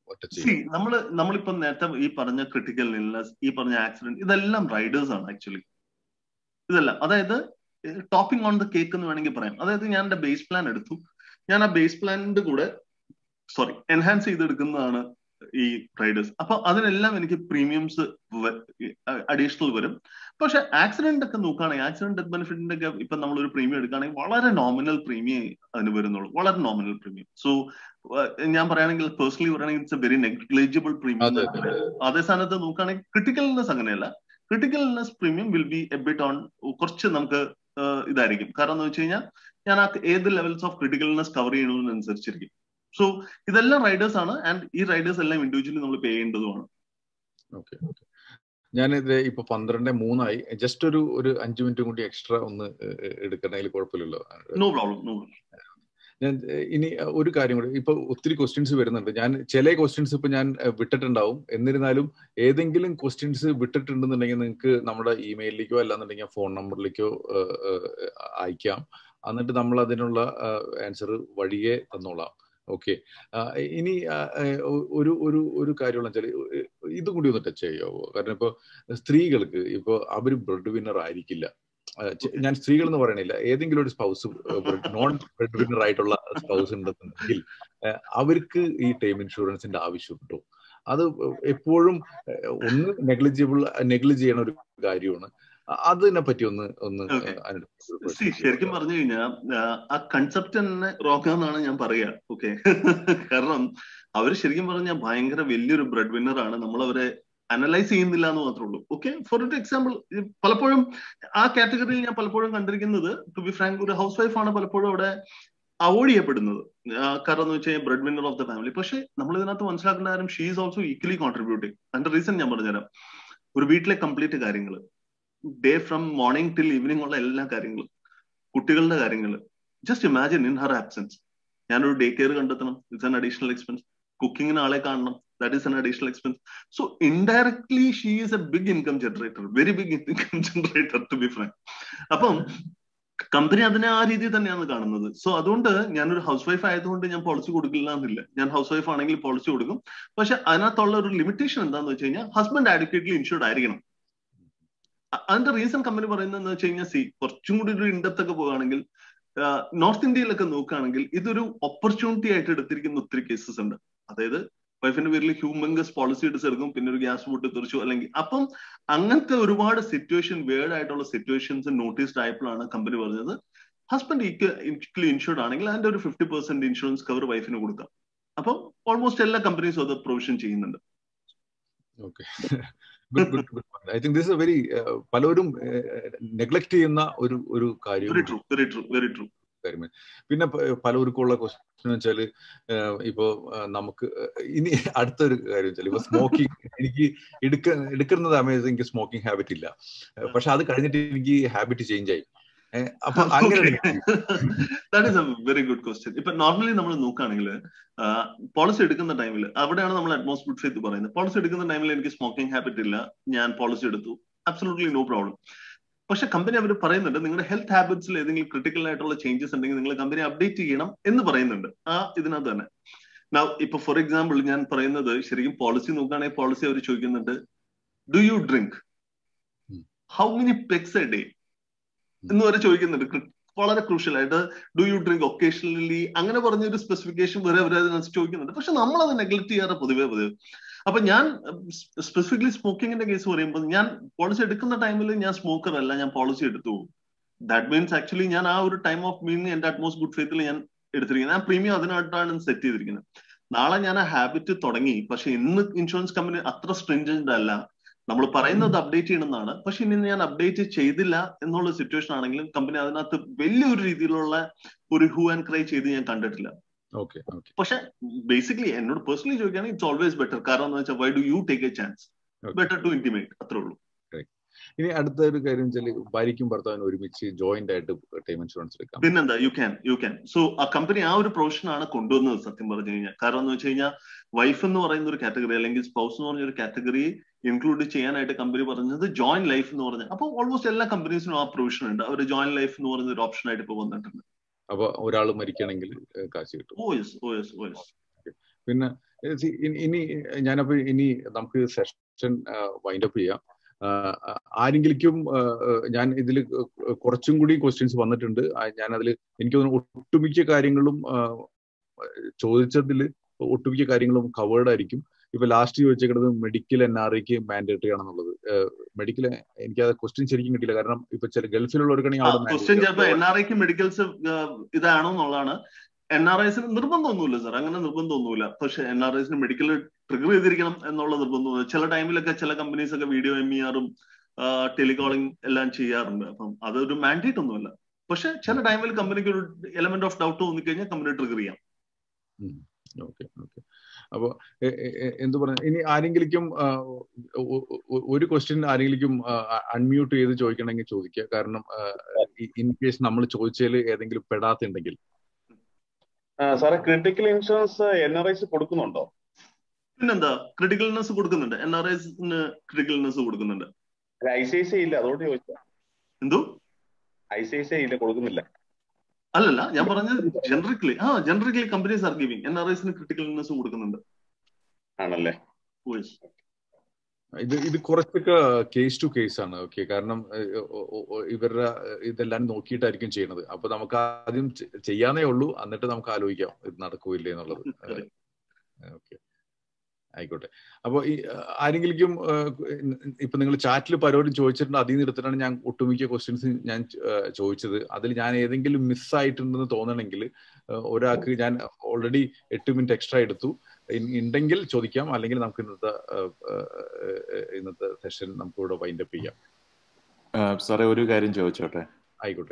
നമ്മൾ നമ്മളിപ്പോ നേരത്തെ ഈ പറഞ്ഞ ക്രിട്ടിക്കൽ ഇൽനസ് ഈ പറഞ്ഞ ആക്സിഡന്റ് ഇതെല്ലാം റൈഡേഴ്സ് ആണ് ആക്ച്വലി ഇതെല്ലാം അതായത് ടോപ്പിംഗ് ഓൺ ദ കേക്ക് എന്ന് വേണമെങ്കിൽ പറയാം അതായത് ഞാൻ എന്റെ ബേസ് പ്ലാൻ എടുത്തു ഞാൻ ആ ബേസ് പ്ലാനിന്റെ കൂടെ സോറി എൻഹാൻസ് ചെയ്തെടുക്കുന്നതാണ് ഈ റൈഡേഴ്സ് അപ്പൊ അതിനെല്ലാം എനിക്ക് പ്രീമിയംസ് അഡീഷണൽ വരും പക്ഷെ ആക്സിഡന്റ് ഒക്കെ നോക്കുകയാണെങ്കിൽ ആക്സിഡന്റ് ഡെത്ത് ബെനിഫിറ്റിന്റെ ഒക്കെ ഇപ്പൊ നമ്മൾ ഒരു പ്രീമിയം എടുക്കുകയാണെങ്കിൽ വളരെ നോമിനൽ പ്രീമിയം അതിന് വരുന്നുള്ളൂ വളരെ നോമിനൽ പ്രീമിയം സോ ഞാൻ പറയുകയാണെങ്കിൽ പേഴ്സണലി പറയുകയാണെങ്കിൽ it's a very negligible premium അതേ സ്ഥാനത്ത് നോക്കുകയാണെങ്കിൽ ക്രിട്ടിക്കൽ ഇൽനെസ് അങ്ങനെയല്ല critical illness premium will be a bit on കുറച്ച് നമുക്ക് ഇതായിരിക്കും കാരണം എന്ന് വെച്ച് കഴിഞ്ഞാൽ ഞാൻ ആ ഏത് levels of critical illness cover ചെയ്യണമെന്നനുസരിച്ചിരിക്കും സോ ഇതെല്ലാം റൈഡേഴ്സ് ആണ് ആൻഡ് ഈ റൈഡേഴ്സ് എല്ലാം ഇൻഡിവിജ്വലി നമ്മൾ പേ ചെയ്യേണ്ടതുമാണ് ഓക്കെ ഓക്കെ ഞാനിത് ഇപ്പൊ പന്ത്രണ്ട് മൂന്നായി ജസ്റ്റ് ഒരു ഒരു അഞ്ചു മിനിറ്റ് കൂടി എക്സ്ട്രാ ഒന്ന് എടുക്കണതിൽ കുഴപ്പമില്ലല്ലോ നോ പ്രോബ്ലം നോ ഞാൻ ഇനി ഒരു കാര്യം കൂടി ഇപ്പൊ ഒത്തിരി ക്വസ്റ്റ്യൻസ് വരുന്നുണ്ട് ഞാൻ ചില ക്വസ്റ്റ്യൻസ് ഇപ്പൊ ഞാൻ വിട്ടിട്ടുണ്ടാവും എന്നിരുന്നാലും ഏതെങ്കിലും ക്വസ്റ്റ്യൻസ് വിട്ടിട്ടുണ്ടെന്നുണ്ടെങ്കിൽ നിങ്ങൾക്ക് നമ്മുടെ ഇമെയിലിലേക്കോ അല്ലാന്നുണ്ടെങ്കിൽ ഫോൺ നമ്പറിലേക്കോ അയക്കാം എന്നിട്ട് നമ്മൾ അതിനുള്ള ആൻസർ വഴിയെ തന്നോളാം ഓക്കെ ഇനി ഒരു ഒരു ഒരു കാര്യമുള്ള വെച്ചാൽ ഇതും കൂടി ഒന്ന് ടച്ച് ചെയ്യാവോ കാരണം ഇപ്പൊ സ്ത്രീകൾക്ക് ഇപ്പൊ അവർ ബ്രെഡ് വിന്നർ ആയിരിക്കില്ല ഞാൻ സ്ത്രീകൾ എന്ന് പറയണില്ല ഏതെങ്കിലും ഒരു സ്പൗസ് നോൺ ബ്രെഡ് വിന്നർ ആയിട്ടുള്ള സ്പൗസ് ഉണ്ടെന്നുണ്ടെങ്കിൽ അവർക്ക് ഈ ടൈം ഇൻഷുറൻസിന്റെ ആവശ്യമുണ്ടോ അത് എപ്പോഴും ഒന്ന് നെഗ്ലിജിബിൾ നെഗ്ലിജ് ചെയ്യണ ഒരു കാര്യമാണ് അതിനെ പറ്റി ഒന്ന് ഒന്ന് ശരിക്കും പറഞ്ഞു കഴിഞ്ഞാൽ ആ കൺസെപ്റ്റ് തന്നെ റോങ് എന്നാണ് ഞാൻ പറയുക ഓക്കെ കാരണം അവർ ശരിക്കും പറഞ്ഞാൽ ഭയങ്കര വലിയൊരു ബ്രെഡ് വിന്നർ ആണ് നമ്മൾ അവരെ അനലൈസ് ചെയ്യുന്നില്ല എന്ന് മാത്രമേ ഉള്ളൂ ഓക്കെ ഫോർ ഒരു എക്സാമ്പിൾ പലപ്പോഴും ആ കാറ്റഗറിയിൽ ഞാൻ പലപ്പോഴും കണ്ടിരിക്കുന്നത് ടു ബി ഫ്രാങ്ക് ഒരു ഹൗസ് വൈഫ് ആണ് പലപ്പോഴും അവിടെ അവോയ്ഡ് ചെയ്യപ്പെടുന്നത് കാരണം എന്ന് വെച്ചാൽ bread winner of the family പക്ഷെ നമ്മൾ ഇതിനകത്ത് മനസ്സിലാക്കേണ്ട കാര്യം she is also equally contributing അതിന്റെ റീസൺ ഞാൻ പറഞ്ഞുതരാം ഒരു വീട്ടിലെ കംപ്ലീറ്റ് കാര്യങ്ങൾ day from morning till evening ഉള്ള എല്ലാ കാര്യങ്ങളും കുട്ടികളുടെ കാര്യങ്ങൾ just imagine in her absence ഞാനൊരു ഡേ കെയർ കണ്ടെത്തണം ഇറ്റ്സ് ആൻ അഡീഷണൽ എക്സ്പെൻസ് കുക്കിങ്ങിന് ആളെ കാണണം that is N additional expense so indirectly she is a big income generator very big income generator to be frank അപ്പം company അതിനെ ആ രീതിയിൽ തന്നെയാണ് കാണുന്നത് സോ അതുകൊണ്ട് ഞാനൊരു ഹൗസ് വൈഫ് ആയതുകൊണ്ട് ഞാൻ പോളിസി കൊടുക്കില്ല എന്നില്ല ഞാൻ ഹൗസ് വൈഫ് ആണെങ്കിൽ പോളിസി കൊടുക്കും പക്ഷെ അതിനകത്തുള്ള ഒരു ലിമിറ്റേഷൻ എന്താണെന്ന് വെച്ച് കഴിഞ്ഞാൽ ഹസ്ബൻഡ് ആഡ്വക്കേറ്റ്ലി ഇൻഷുർഡ് ആയിരിക്കണം അതിന്റെ റീസൺ കമ്പനി പറയുന്നത് എന്ന് വെച്ച് കഴിഞ്ഞാൽ സി കുറച്ചും കൂടി ഒരു ഇൻഡത്തൊക്കെ പോവുകയാണെങ്കിൽ നോർത്ത് ഇന്ത്യയിലൊക്കെ നോക്കുകയാണെങ്കിൽ ഇതൊരു ഓപ്പർച്യൂണിറ്റി ആയിട്ട് എടുത്തിരിക്കുന്ന ഒത്തിരി കേസസ് ഉണ്ട് അതായത് വൈഫിന്റെ പേരിൽ ഹ്യൂമങ്കസ് പോളിസി എടുത്തെടുക്കും പിന്നെ ഒരു ഗ്യാസ് പൊട്ടി തെറിച്ചു അല്ലെങ്കിൽ അപ്പം അങ്ങനത്തെ ഒരുപാട് സിറ്റുവേഷൻ വേർഡ് ആയിട്ടുള്ള സിറ്റുവേഷൻസ് നോട്ടീസ്ഡ് ആയപ്പോഴാണ് കമ്പനി പറഞ്ഞത് ഹസ്ബൻഡ് ഈക്വലി ഇൻഷുർഡ് ആണെങ്കിൽ അതിന്റെ ഒരു ഫിഫ്റ്റി പെർസെന്റ് ഇൻഷുറൻസ് കവർ വൈഫിന് കൊടുക്കാം അപ്പം ഓൾമോസ്റ്റ് എല്ലാ കമ്പനീസും അത് പ്രൊവിഷൻ ചെയ്യുന്നുണ്ട് okay I think this very പലരും നെഗ്ലക്ട് ചെയ്യുന്ന ഒരു ഒരു കാര്യം very true very true very true കാര്യമാണ് പിന്നെ പലർക്കുള്ള ക്വസ്റ്റ്യൻ വെച്ചാൽ ഇപ്പോ നമുക്ക് ഇനി അടുത്തൊരു കാര്യം വെച്ചാൽ ഇപ്പൊ സ്മോക്കിംഗ് എനിക്ക് എടുക്ക എടുക്കുന്ന സമയത്ത് എനിക്ക് സ്മോക്കിംഗ് ഹാബിറ്റ് ഇല്ല പക്ഷെ അത് കഴിഞ്ഞിട്ട് എനിക്ക് ഹാബിറ്റ് ചേഞ്ച് ആയി അപ്പൊ അങ്ങനെ that is a very good question ഇപ്പൊ നോർമലി നമ്മൾ നോക്കുകയാണെങ്കിൽ പോളിസി എടുക്കുന്ന ടൈമിൽ അവിടെയാണ് നമ്മൾ അറ്റ്മോസ് ഗുഡ് ഫെയ്ത്ത് പറയുന്നത് പോളിസി എടുക്കുന്ന ടൈമിൽ എനിക്ക് സ്മോക്കിംഗ് ഹാബിറ്റ് ഇല്ല ഞാൻ പോളിസി എടുത്തു അബ്സൊല്യൂട്ട്ലി നോ പ്രോബ്ലം പക്ഷെ കമ്പനി അവർ പറയുന്നുണ്ട് നിങ്ങളുടെ ഹെൽത്ത് ഹാബിറ്റ്സിൽ ഏതെങ്കിലും ക്രിട്ടിക്കൽ ആയിട്ടുള്ള ചേഞ്ചസ് ഉണ്ടെങ്കിൽ നിങ്ങൾ കമ്പനി അപ്ഡേറ്റ് ചെയ്യണം എന്ന് പറയുന്നുണ്ട് ആ ഇതിനകത്ത് തന്നെ ഇപ്പൊ ഫോർ എക്സാമ്പിൾ ഞാൻ പറയുന്നത് ശരിക്കും പോളിസി നോക്കുകയാണെങ്കിൽ പോളിസി അവർ ചോദിക്കുന്നുണ്ട് do you drink how many pegs a day എന്ന് വരെ ചോദിക്കുന്നുണ്ട് വളരെ ക്രൂഷ്യൽ ആയിട്ട് ഡു യു ഡ്രിങ്ക് ഒക്കേഷണലി അങ്ങനെ പറഞ്ഞൊരു സ്പെസിഫിക്കേഷൻ വരെ അവർ അതിനകത്ത് ചോദിക്കുന്നുണ്ട് പക്ഷെ നമ്മളത് നെഗ്ലക്ട് ചെയ്യാറ് പൊതുവേ പതിവ് അപ്പൊ ഞാൻ സ്പെസിഫിക്കലി സ്മോക്കിങ്ങിന്റെ കേസ് പറയുമ്പോൾ ഞാൻ പോളിസി എടുക്കുന്ന ടൈമിൽ ഞാൻ സ്മോക്കർ അല്ല ഞാൻ പോളിസി എടുത്തു ദാറ്റ് മീൻസ് ആക്ച്വലി ഞാൻ ആ ഒരു ടൈം ഓഫ് മീനിങ് എന്റെ അറ്റ്മോസ്റ്റ് ഗുഡ് ഫെയ്ത്തിൽ ഞാൻ എടുത്തിരിക്കുന്നത് ഞാൻ പ്രീമിയം അതിനായിട്ടാണ് സെറ്റ് ചെയ്തിരിക്കുന്നത് നാളെ ഞാൻ ആ ഹാബിറ്റ് തുടങ്ങി പക്ഷെ ഇന്ന് ഇൻഷുറൻസ് കമ്പനി അത്ര സ്ട്രിഞ്ചന്റ് അല്ല നമ്മൾ പറയുന്നത് അപ്ഡേറ്റ് ചെയ്യണമെന്നാണ് പക്ഷെ ഇനി ഞാൻ അപ്ഡേറ്റ് ചെയ്തില്ല എന്നുള്ള സിറ്റുവേഷൻ ആണെങ്കിലും കമ്പനി അതിനകത്ത് വലിയൊരു രീതിയിലുള്ള ഒരു ഹൂ ആൻഡ് ക്രൈ ചെയ്ത് ഞാൻ കണ്ടിട്ടില്ല പക്ഷെ ബേസിക്കലി എന്നോട് പേഴ്സണലി ചോദിക്കുകയാണെങ്കിൽ ഇറ്റ്സ് ഓൾവേസ് ബെറ്റർ കാരണം എന്ന് വെച്ചാൽ why do you take a chance better to intimate അത്രേ ഉള്ളൂ ഇനി അടുത്ത ഒരു കാര്യം വെച്ചാൽ ഭാര്യയ്ക്കും ഭർത്താവിനും ഒരുമിച്ച് ജോയിന്റ് ആയിട്ട് ടൈം ഇൻഷുറൻസ് എടുക്കാം പിന്നെന്താ you can you can so ആ കമ്പനി ആ ഒരു പ്രൊഫഷനാണ് കൊണ്ടുവന്നത് സത്യം പറഞ്ഞു കഴിഞ്ഞാൽ കാരണം എന്ന് വെച്ച് കഴിഞ്ഞാൽ വൈഫ് എന്ന് പറയുന്ന ഒരു കാറ്റഗറി അല്ലെങ്കിൽ സ്പൗസ് എന്ന് പറഞ്ഞ ഒരു കാറ്റഗറി ഇൻക്ലൂഡ് ചെയ്യാനായിട്ട് കമ്പനി പറഞ്ഞത് ജോയിന്റ് ലൈഫ് എന്ന് പറഞ്ഞ അപ്പൊ ഓൾമോസ്റ്റ് എല്ലാ കമ്പനീസിനും ആ പ്രൊവിഷൻ ഉണ്ട് അവർ ജോയിന്റ് ലൈഫ് എന്ന് പറയുന്ന ഒരു ഓപ്ഷൻ ആയിട്ട് ഇപ്പൊ വന്നിട്ടുണ്ട് അപ്പൊ ഒരാൾ മരിക്കണമെങ്കിൽ കാശ് കിട്ടും oh yes oh yes oh yes പിന്നെ ഇനി ഞാനപ്പോ ഇനി നമുക്ക് സെഷൻ വൈൻഡ് അപ്പ് ചെയ്യാം ആരെങ്കിലും ഞാൻ ഇതിൽ കുറച്ചും കൂടി ക്വസ്റ്റ്യൻസ് വന്നിട്ടുണ്ട് ഞാൻ അതിൽ എനിക്ക് തോന്നുന്നു ഒട്ടുമിക്ക കാര്യങ്ങളും ചോദിച്ചതിൽ ഒട്ടുമിക്ക കാര്യങ്ങളും കവേർഡ് ആയിരിക്കും ഇപ്പൊ ലാസ്റ്റ് ചോദിച്ചേക്കുന്നത് മെഡിക്കൽ എൻ ആർ ഐക്ക് മാൻഡേറ്ററി ആണെന്നുള്ളത് മെഡിക്കൽ എനിക്ക് അത് ക്വസ്റ്റ്യൻ ശരിക്കും കിട്ടിയില്ല കാരണം ഇപ്പൊ ചില ഗൾഫിലുള്ളവർക്കാണെങ്കിൽ ക്വസ്റ്റ്യൻ ചിലപ്പോ എൻ ആർ ഐക്ക് മെഡിക്കൽസ് ഇതാണോ എന്നുള്ളതാണ് എൻ ആർ ഐസിന് നിർബന്ധമൊന്നുമില്ല സാർ അങ്ങനെ നിർബന്ധമൊന്നുമില്ല പക്ഷെ എൻ ആർ ഐസിന് മെഡിക്കൽ ട്രിഗർ ചെയ്തിരിക്കണം എന്നുള്ള നിർബന്ധമൊന്നുമില്ല ചില ടൈമിലൊക്കെ ചില കമ്പനീസ് ഒക്കെ വീഡിയോ എം ഇ ആറും ടെലികോളിംഗ് എല്ലാം ചെയ്യാറുണ്ട് അപ്പം അതൊരു മാൻഡേറ്റ് ഒന്നുമല്ല പക്ഷെ ചില ടൈമിൽ കമ്പനിക്ക് ഒരു എലമെന്റ് ഓഫ് ഡൗട്ട് തോന്നിക്കഴിഞ്ഞാൽ കമ്പനി ട്രിഗർ ചെയ്യാം ഓക്കെ ഓക്കെ അപ്പൊ എന്തു പറഞ്ഞു ഇനി ആരെങ്കിലും ഒരു ക്വസ്റ്റ്യൻ ആരെങ്കിലും അൺമ്യൂട്ട് ചെയ്ത് ചോദിക്കണമെങ്കിൽ ചോദിക്കുക കാരണം ഇൻ കേസ് നമ്മൾ ചോദിച്ചതിൽ ഏതെങ്കിലും പെടാത്തുണ്ടെങ്കിൽ സാറെ ക്രിട്ടിക്കൽ ഇൻഷുറൻസ് എൻ ആർ ഐസ് കൊടുക്കുന്നുണ്ടോ പിന്നെന്താ ക്രിട്ടിക്കൽനെസ് കൊടുക്കുന്നുണ്ട് എൻ ആർ ഐസിന് ക്രിട്ടിക്കൽനെസ് കൊടുക്കുന്നുണ്ട് ഐ സി ഐ സി ഇല്ല അതുകൊണ്ട് ചോദിച്ചാ എന്തോ ഐ സി ഐ സി ഇല്ല കൊടുക്കുന്നില്ല അല്ലല്ല ഞാൻ പറഞ്ഞത് ജനറിക്കലി ആ generically companies are giving N R ഐസിന് ക്രിട്ടിക്കൽ ഇൽനെസ് കൊടുക്കുന്നുണ്ട് ആണല്ലേ ഇത് ഇത് കുറച്ചൊക്കെ കേസ് ടു കേസ് ആണ് ഓക്കെ കാരണം ഇവരുടെ ഇതെല്ലാം നോക്കിയിട്ടായിരിക്കും ചെയ്യുന്നത് അപ്പൊ നമുക്ക് ആദ്യം ചെയ്യാനേ ഉള്ളൂ എന്നിട്ട് നമുക്ക് ആലോചിക്കാം ഇത് നടക്കൂല്ലേ എന്നുള്ളത് ഓക്കെ ആയിക്കോട്ടെ അപ്പോൾ ഈ ആരെങ്കിലും ഇപ്പൊ നിങ്ങൾ ചാറ്റിൽ പലരും ചോദിച്ചിട്ടുണ്ട് അതിൽ നിന്ന് എടുത്തിട്ടാണ് ഞാൻ ഒട്ടുമിക്ക ക്വസ്റ്റ്യൻസ് ഞാൻ ചോദിച്ചത് അതിൽ ഞാൻ ഏതെങ്കിലും മിസ്സായിട്ടുണ്ടെന്ന് തോന്നണമെങ്കിൽ ഒരാൾക്ക് ഞാൻ ഓൾറെഡി എട്ട് മിനിറ്റ് എക്സ്ട്രാ എടുത്തു ഉണ്ടെങ്കിൽ ചോദിക്കാം അല്ലെങ്കിൽ നമുക്ക് ഇന്നത്തെ ഇന്നത്തെ സെഷൻ നമുക്ക് ഇവിടെ വൈൻഡ് അപ്പ് ചെയ്യാം സാറേ ഒരു കാര്യം ചോദിച്ചോട്ടെ ആയിക്കോട്ടെ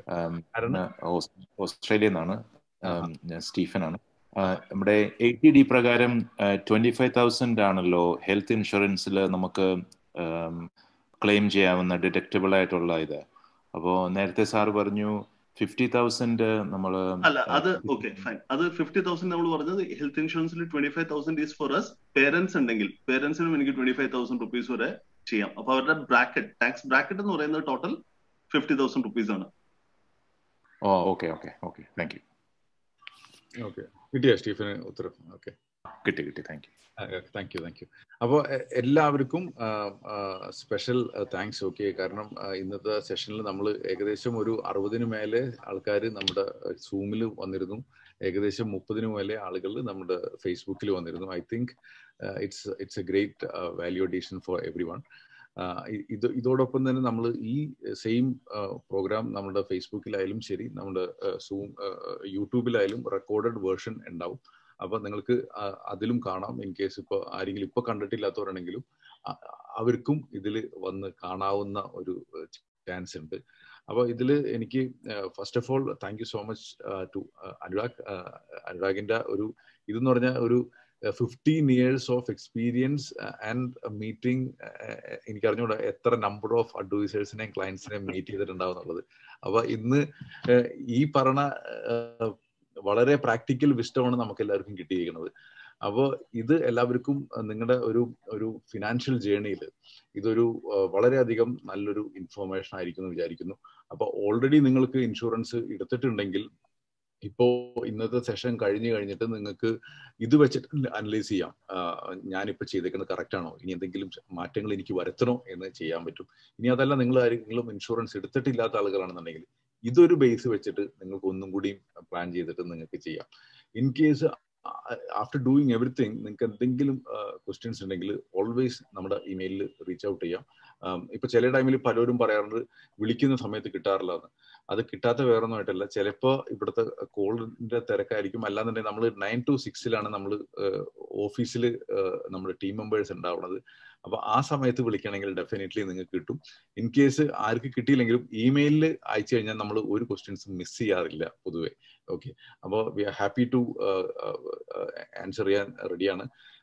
ഓസ്ട്രേലിയ നിന്നാണ് ഞാൻ സ്റ്റീഫൻ ആണ് നമ്മുടെ എയ്റ്റി ഡി പ്രകാരം ട്വന്റി ഫൈവ് തൗസൻഡ് ആണല്ലോ ഹെൽത്ത് ഇൻഷുറൻസിൽ നമുക്ക് ക്ലെയിം ചെയ്യാവുന്ന ഡിറ്റക്റ്റബിൾ ആയിട്ടുള്ള ഇത് അപ്പോ നേരത്തെ സാർ പറഞ്ഞു ഫിഫ്റ്റി തൗസൻഡ് നമ്മൾ അല്ല അത് ഓക്കെ ഫൈൻ അത് ഫിഫ്റ്റി തൗസൻഡ് നമ്മൾ പറഞ്ഞത് ഹെൽത്ത് ഇൻഷുറൻസിൽ twenty five thousand is for us parents ഉണ്ടെങ്കിൽ പേരൻസിനും എനിക്ക് ട്വന്റി ഫൈവ് തൗസൻഡ് റുപ്പീസ് വരെ ചെയ്യാം അപ്പൊ അവരുടെ ബ്രാക്കറ്റ് ടാക്സ് ബ്രാക്കറ്റ് എന്ന് പറയുന്നത് ടോട്ടൽ ഫിഫ്റ്റി തൗസൻഡ് റുപ്പീസ് ആണ് oh okay okay okay thank you okay കിട്ടിയ സ്റ്റീഫന് ഉത്തരം ഓക്കെ കിട്ടി കിട്ടി thank you thank you thank you അപ്പോൾ എല്ലാവർക്കും സ്പെഷ്യൽ താങ്ക്സ് ഓക്കെ കാരണം ഇന്നത്തെ സെഷനിൽ നമ്മൾ ഏകദേശം ഒരു അറുപതിന് മേലെ ആൾക്കാർ നമ്മുടെ സൂമിൽ വന്നിരുന്നു ഏകദേശം മുപ്പതിന് മേലെ ആളുകൾ നമ്മുടെ ഫേസ്ബുക്കിൽ വന്നിരുന്നു I think it's it's a great value addition for everyone ഇത് ഇതോടൊപ്പം തന്നെ നമ്മൾ ഈ സെയിം പ്രോഗ്രാം നമ്മുടെ ഫേസ്ബുക്കിലായാലും ശരി നമ്മുടെ സൂം യൂട്യൂബിലായാലും റെക്കോർഡഡ് വേർഷൻ ഉണ്ടാവും അപ്പൊ നിങ്ങൾക്ക് അതിലും കാണാം ഇൻ കേസ് ഇപ്പൊ ആരെങ്കിലും ഇപ്പൊ കണ്ടിട്ടില്ലാത്തവരാണെങ്കിലും അവർക്കും ഇതിൽ വന്ന് കാണാവുന്ന ഒരു ചാൻസ് ഉണ്ട് അപ്പൊ ഇതിൽ എനിക്ക് first of all thank you so much to Anurag അനുരാഗിന്റെ ഒരു ഇതെന്ന് പറഞ്ഞ ഒരു fifteen years of experience and meeting എനിക്ക് അറിഞ്ഞൂടാ എത്ര നമ്പർ ഓഫ് അഡ്വൈസേഴ്സിനെയും ക്ലയൻസിനെയും മീറ്റ് ചെയ്തിട്ടുണ്ടാവും എന്നുള്ളത് അപ്പൊ ഇന്ന് ഈ പറഞ്ഞ വളരെ പ്രാക്ടിക്കൽ വിഷ്ടമാണ് നമുക്ക് എല്ലാവർക്കും കിട്ടിയിരിക്കുന്നത് അപ്പോൾ ഇത് എല്ലാവർക്കും നിങ്ങളുടെ ഒരു ഒരു ഫിനാൻഷ്യൽ ജേണിയിൽ ഇതൊരു വളരെയധികം നല്ലൊരു ഇൻഫോർമേഷൻ ആയിരിക്കും എന്ന് വിചാരിക്കുന്നു അപ്പോൾ ഓൾറെഡി നിങ്ങൾക്ക് ഇൻഷുറൻസ് എടുത്തിട്ടുണ്ടെങ്കിൽ ഇപ്പോ ഇന്നത്തെ സെഷൻ കഴിഞ്ഞു കഴിഞ്ഞിട്ട് നിങ്ങൾക്ക് ഇത് വെച്ചിട്ട് അനലൈസ് ചെയ്യാം ഞാനിപ്പോ ചെയ്തേക്കുന്നത് കറക്റ്റ് ആണോ ഇനി എന്തെങ്കിലും മാറ്റങ്ങൾ എനിക്ക് വരുത്തണോ എന്ന് ചെയ്യാൻ പറ്റും ഇനി അതല്ല നിങ്ങൾ ആരെങ്കിലും ഇൻഷുറൻസ് എടുത്തിട്ടില്ലാത്ത ആളുകളാണെന്നുണ്ടെങ്കിൽ ഇതൊരു ബേസ് വെച്ചിട്ട് നിങ്ങൾക്ക് ഒന്നും കൂടി പ്ലാൻ ചെയ്തിട്ട് നിങ്ങൾക്ക് ചെയ്യാം in case after doing everything നിങ്ങൾക്ക് എന്തെങ്കിലും ക്വസ്റ്റ്യൻസ് ഉണ്ടെങ്കിൽ ഓൾവേസ് നമ്മുടെ ഇമെയിലിൽ റീച്ച് ഔട്ട് ചെയ്യാം ഇപ്പൊ ചില ടൈമിൽ പലരും പറയാറുണ്ട് വിളിക്കുന്ന സമയത്ത് കിട്ടാറില്ല എന്ന് അത് കിട്ടാത്ത വേറൊന്നുമായിട്ടല്ല ചിലപ്പോൾ ഇവിടുത്തെ കോളിന്റെ തിരക്കായിരിക്കും അല്ലാന്നുണ്ടെങ്കിൽ നമ്മൾ നയൻ ടു സിക്സിലാണ് നമ്മൾ ഓഫീസിൽ നമ്മുടെ ടീം മെമ്പേഴ്സ് ഉണ്ടാവുന്നത് അപ്പൊ ആ സമയത്ത് വിളിക്കണമെങ്കിൽ ഡെഫിനറ്റ്ലി നിങ്ങൾക്ക് കിട്ടും ഇൻ കേസ് ആർക്ക് കിട്ടിയില്ലെങ്കിലും ഇമെയിലിൽ അയച്ചു കഴിഞ്ഞാൽ നമ്മൾ ഒരു ക്വസ്റ്റ്യൻസ് മിസ് ചെയ്യാറില്ല പൊതുവെ ഓക്കെ അപ്പോൾ we are happy to answer ചെയ്യാൻ റെഡിയാണ്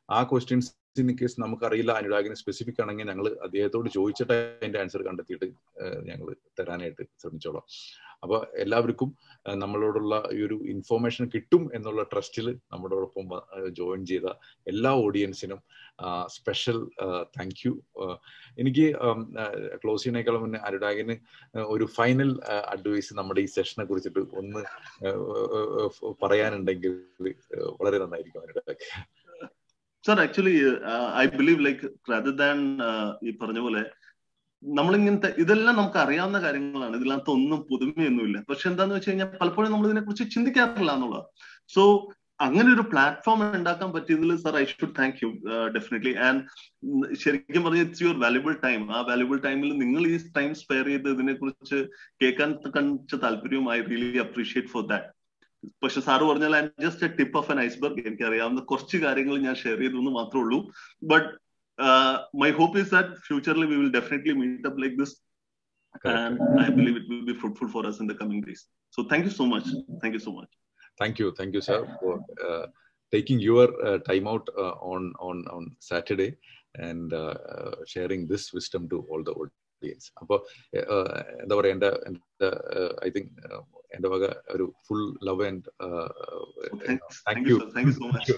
ആ ക്വസ്റ്റ്യൻസ് ഇൻ കേസ് നമുക്കറിയില്ല അനുരാഗിന് സ്പെസിഫിക് ആണെങ്കിൽ ഞങ്ങൾ അദ്ദേഹത്തോട് ചോദിച്ചിട്ട് അതിന്റെ ആൻസർ കണ്ടെത്തിയിട്ട് ഞങ്ങൾ തരാനായിട്ട് ശ്രമിച്ചോളാം അപ്പൊ എല്ലാവർക്കും നമ്മളോടുള്ള ഈ ഒരു ഇൻഫോർമേഷൻ കിട്ടും എന്നുള്ള ട്രസ്റ്റിൽ നമ്മളോടൊപ്പം ജോയിൻ ചെയ്ത എല്ലാ ഓഡിയൻസിനും സ്പെഷ്യൽ താങ്ക് യു എനിക്ക് ക്ലോസ് ചെയ്യുന്നേക്കാളും മുന്നേ അനുരാഗിന് ഒരു ഫൈനൽ അഡ്വൈസ് നമ്മുടെ ഈ സെഷനെ കുറിച്ചിട്ട് ഒന്ന് പറയാനുണ്ടെങ്കിൽ വളരെ നന്നായിരിക്കും Anurag sir actually I believe like rather than ഈ പറഞ്ഞ പോലെ നമ്മളിങ്ങനത്തെ ഇതെല്ലാം നമുക്ക് അറിയാവുന്ന കാര്യങ്ങളാണ് ഇതിനകത്ത് ഒന്നും പുതുമയൊന്നുമില്ല പക്ഷെ എന്താന്ന് വെച്ച് കഴിഞ്ഞാൽ പലപ്പോഴും നമ്മൾ ഇതിനെ കുറിച്ച് ചിന്തിക്കാറില്ല എന്നുള്ളത് സോ അങ്ങനെ ഒരു പ്ലാറ്റ്ഫോം ഉണ്ടാക്കാൻ പറ്റിയതിൽ sir I should thank you definitely and ശരിക്കും പറഞ്ഞ ഇറ്റ്സ് യുവർ വാല്യുബിൾ ടൈം ആ വാല്യുബിൾ ടൈമിൽ നിങ്ങൾ ഈ ടൈം സ്പെയർ ചെയ്ത് ഇതിനെ കുറിച്ച് കേൾക്കാൻ കണിച്ച താല്പര്യവും I really appreciate for that പക്ഷെ സാറ് പറഞ്ഞാൽ I just a tip of an iceberg എനിക്ക് അറിയാവുന്ന കുറച്ച് കാര്യങ്ങൾ ഞാൻ ഷെയർ ചെയ്തു എന്ന് മാത്രമേ ഉള്ളൂ but my hope is that ഫ്യൂച്ചറിൽ we will definitely meet up like this and I believe it will be fruitful for us in the coming days. So thank you so much. Thank you so much. Thank you, thank you, sir, for uh, taking your uh, time out uh, on on on Saturday and sharing this wisdom to all the audience. അപ്പോൾ എന്താ പറയുക എൻ്റെ എൻ്റെ I think എൻ്റെ വക ഒരു full love and thank you thank you so much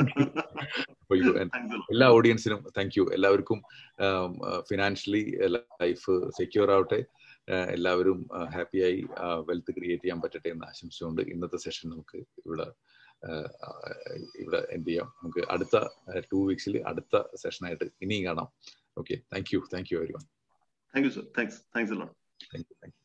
എല്ലാ ഓഡിയൻസിനും താങ്ക് യു എല്ലാവർക്കും ഫിനാൻഷ്യലി ലൈഫ് സെക്യൂർ ആവട്ടെ എല്ലാവരും ഹാപ്പിയായി വെൽത്ത് ക്രിയേറ്റ് ചെയ്യാൻ പറ്റട്ടെ എന്ന് ആശംസിച്ചുകൊണ്ട് ഇന്നത്തെ സെഷൻ നമുക്ക് ഇവിടെ ഇവിടെ എൻഡ് ചെയ്യാം നമുക്ക് അടുത്ത ടു വീക്സിൽ അടുത്ത സെഷനായിട്ട് ഇനിയും കാണാം okay thank you thank you everyone thank you sir thanks thanks എല്ലാം താങ്ക് യു താങ്ക് യു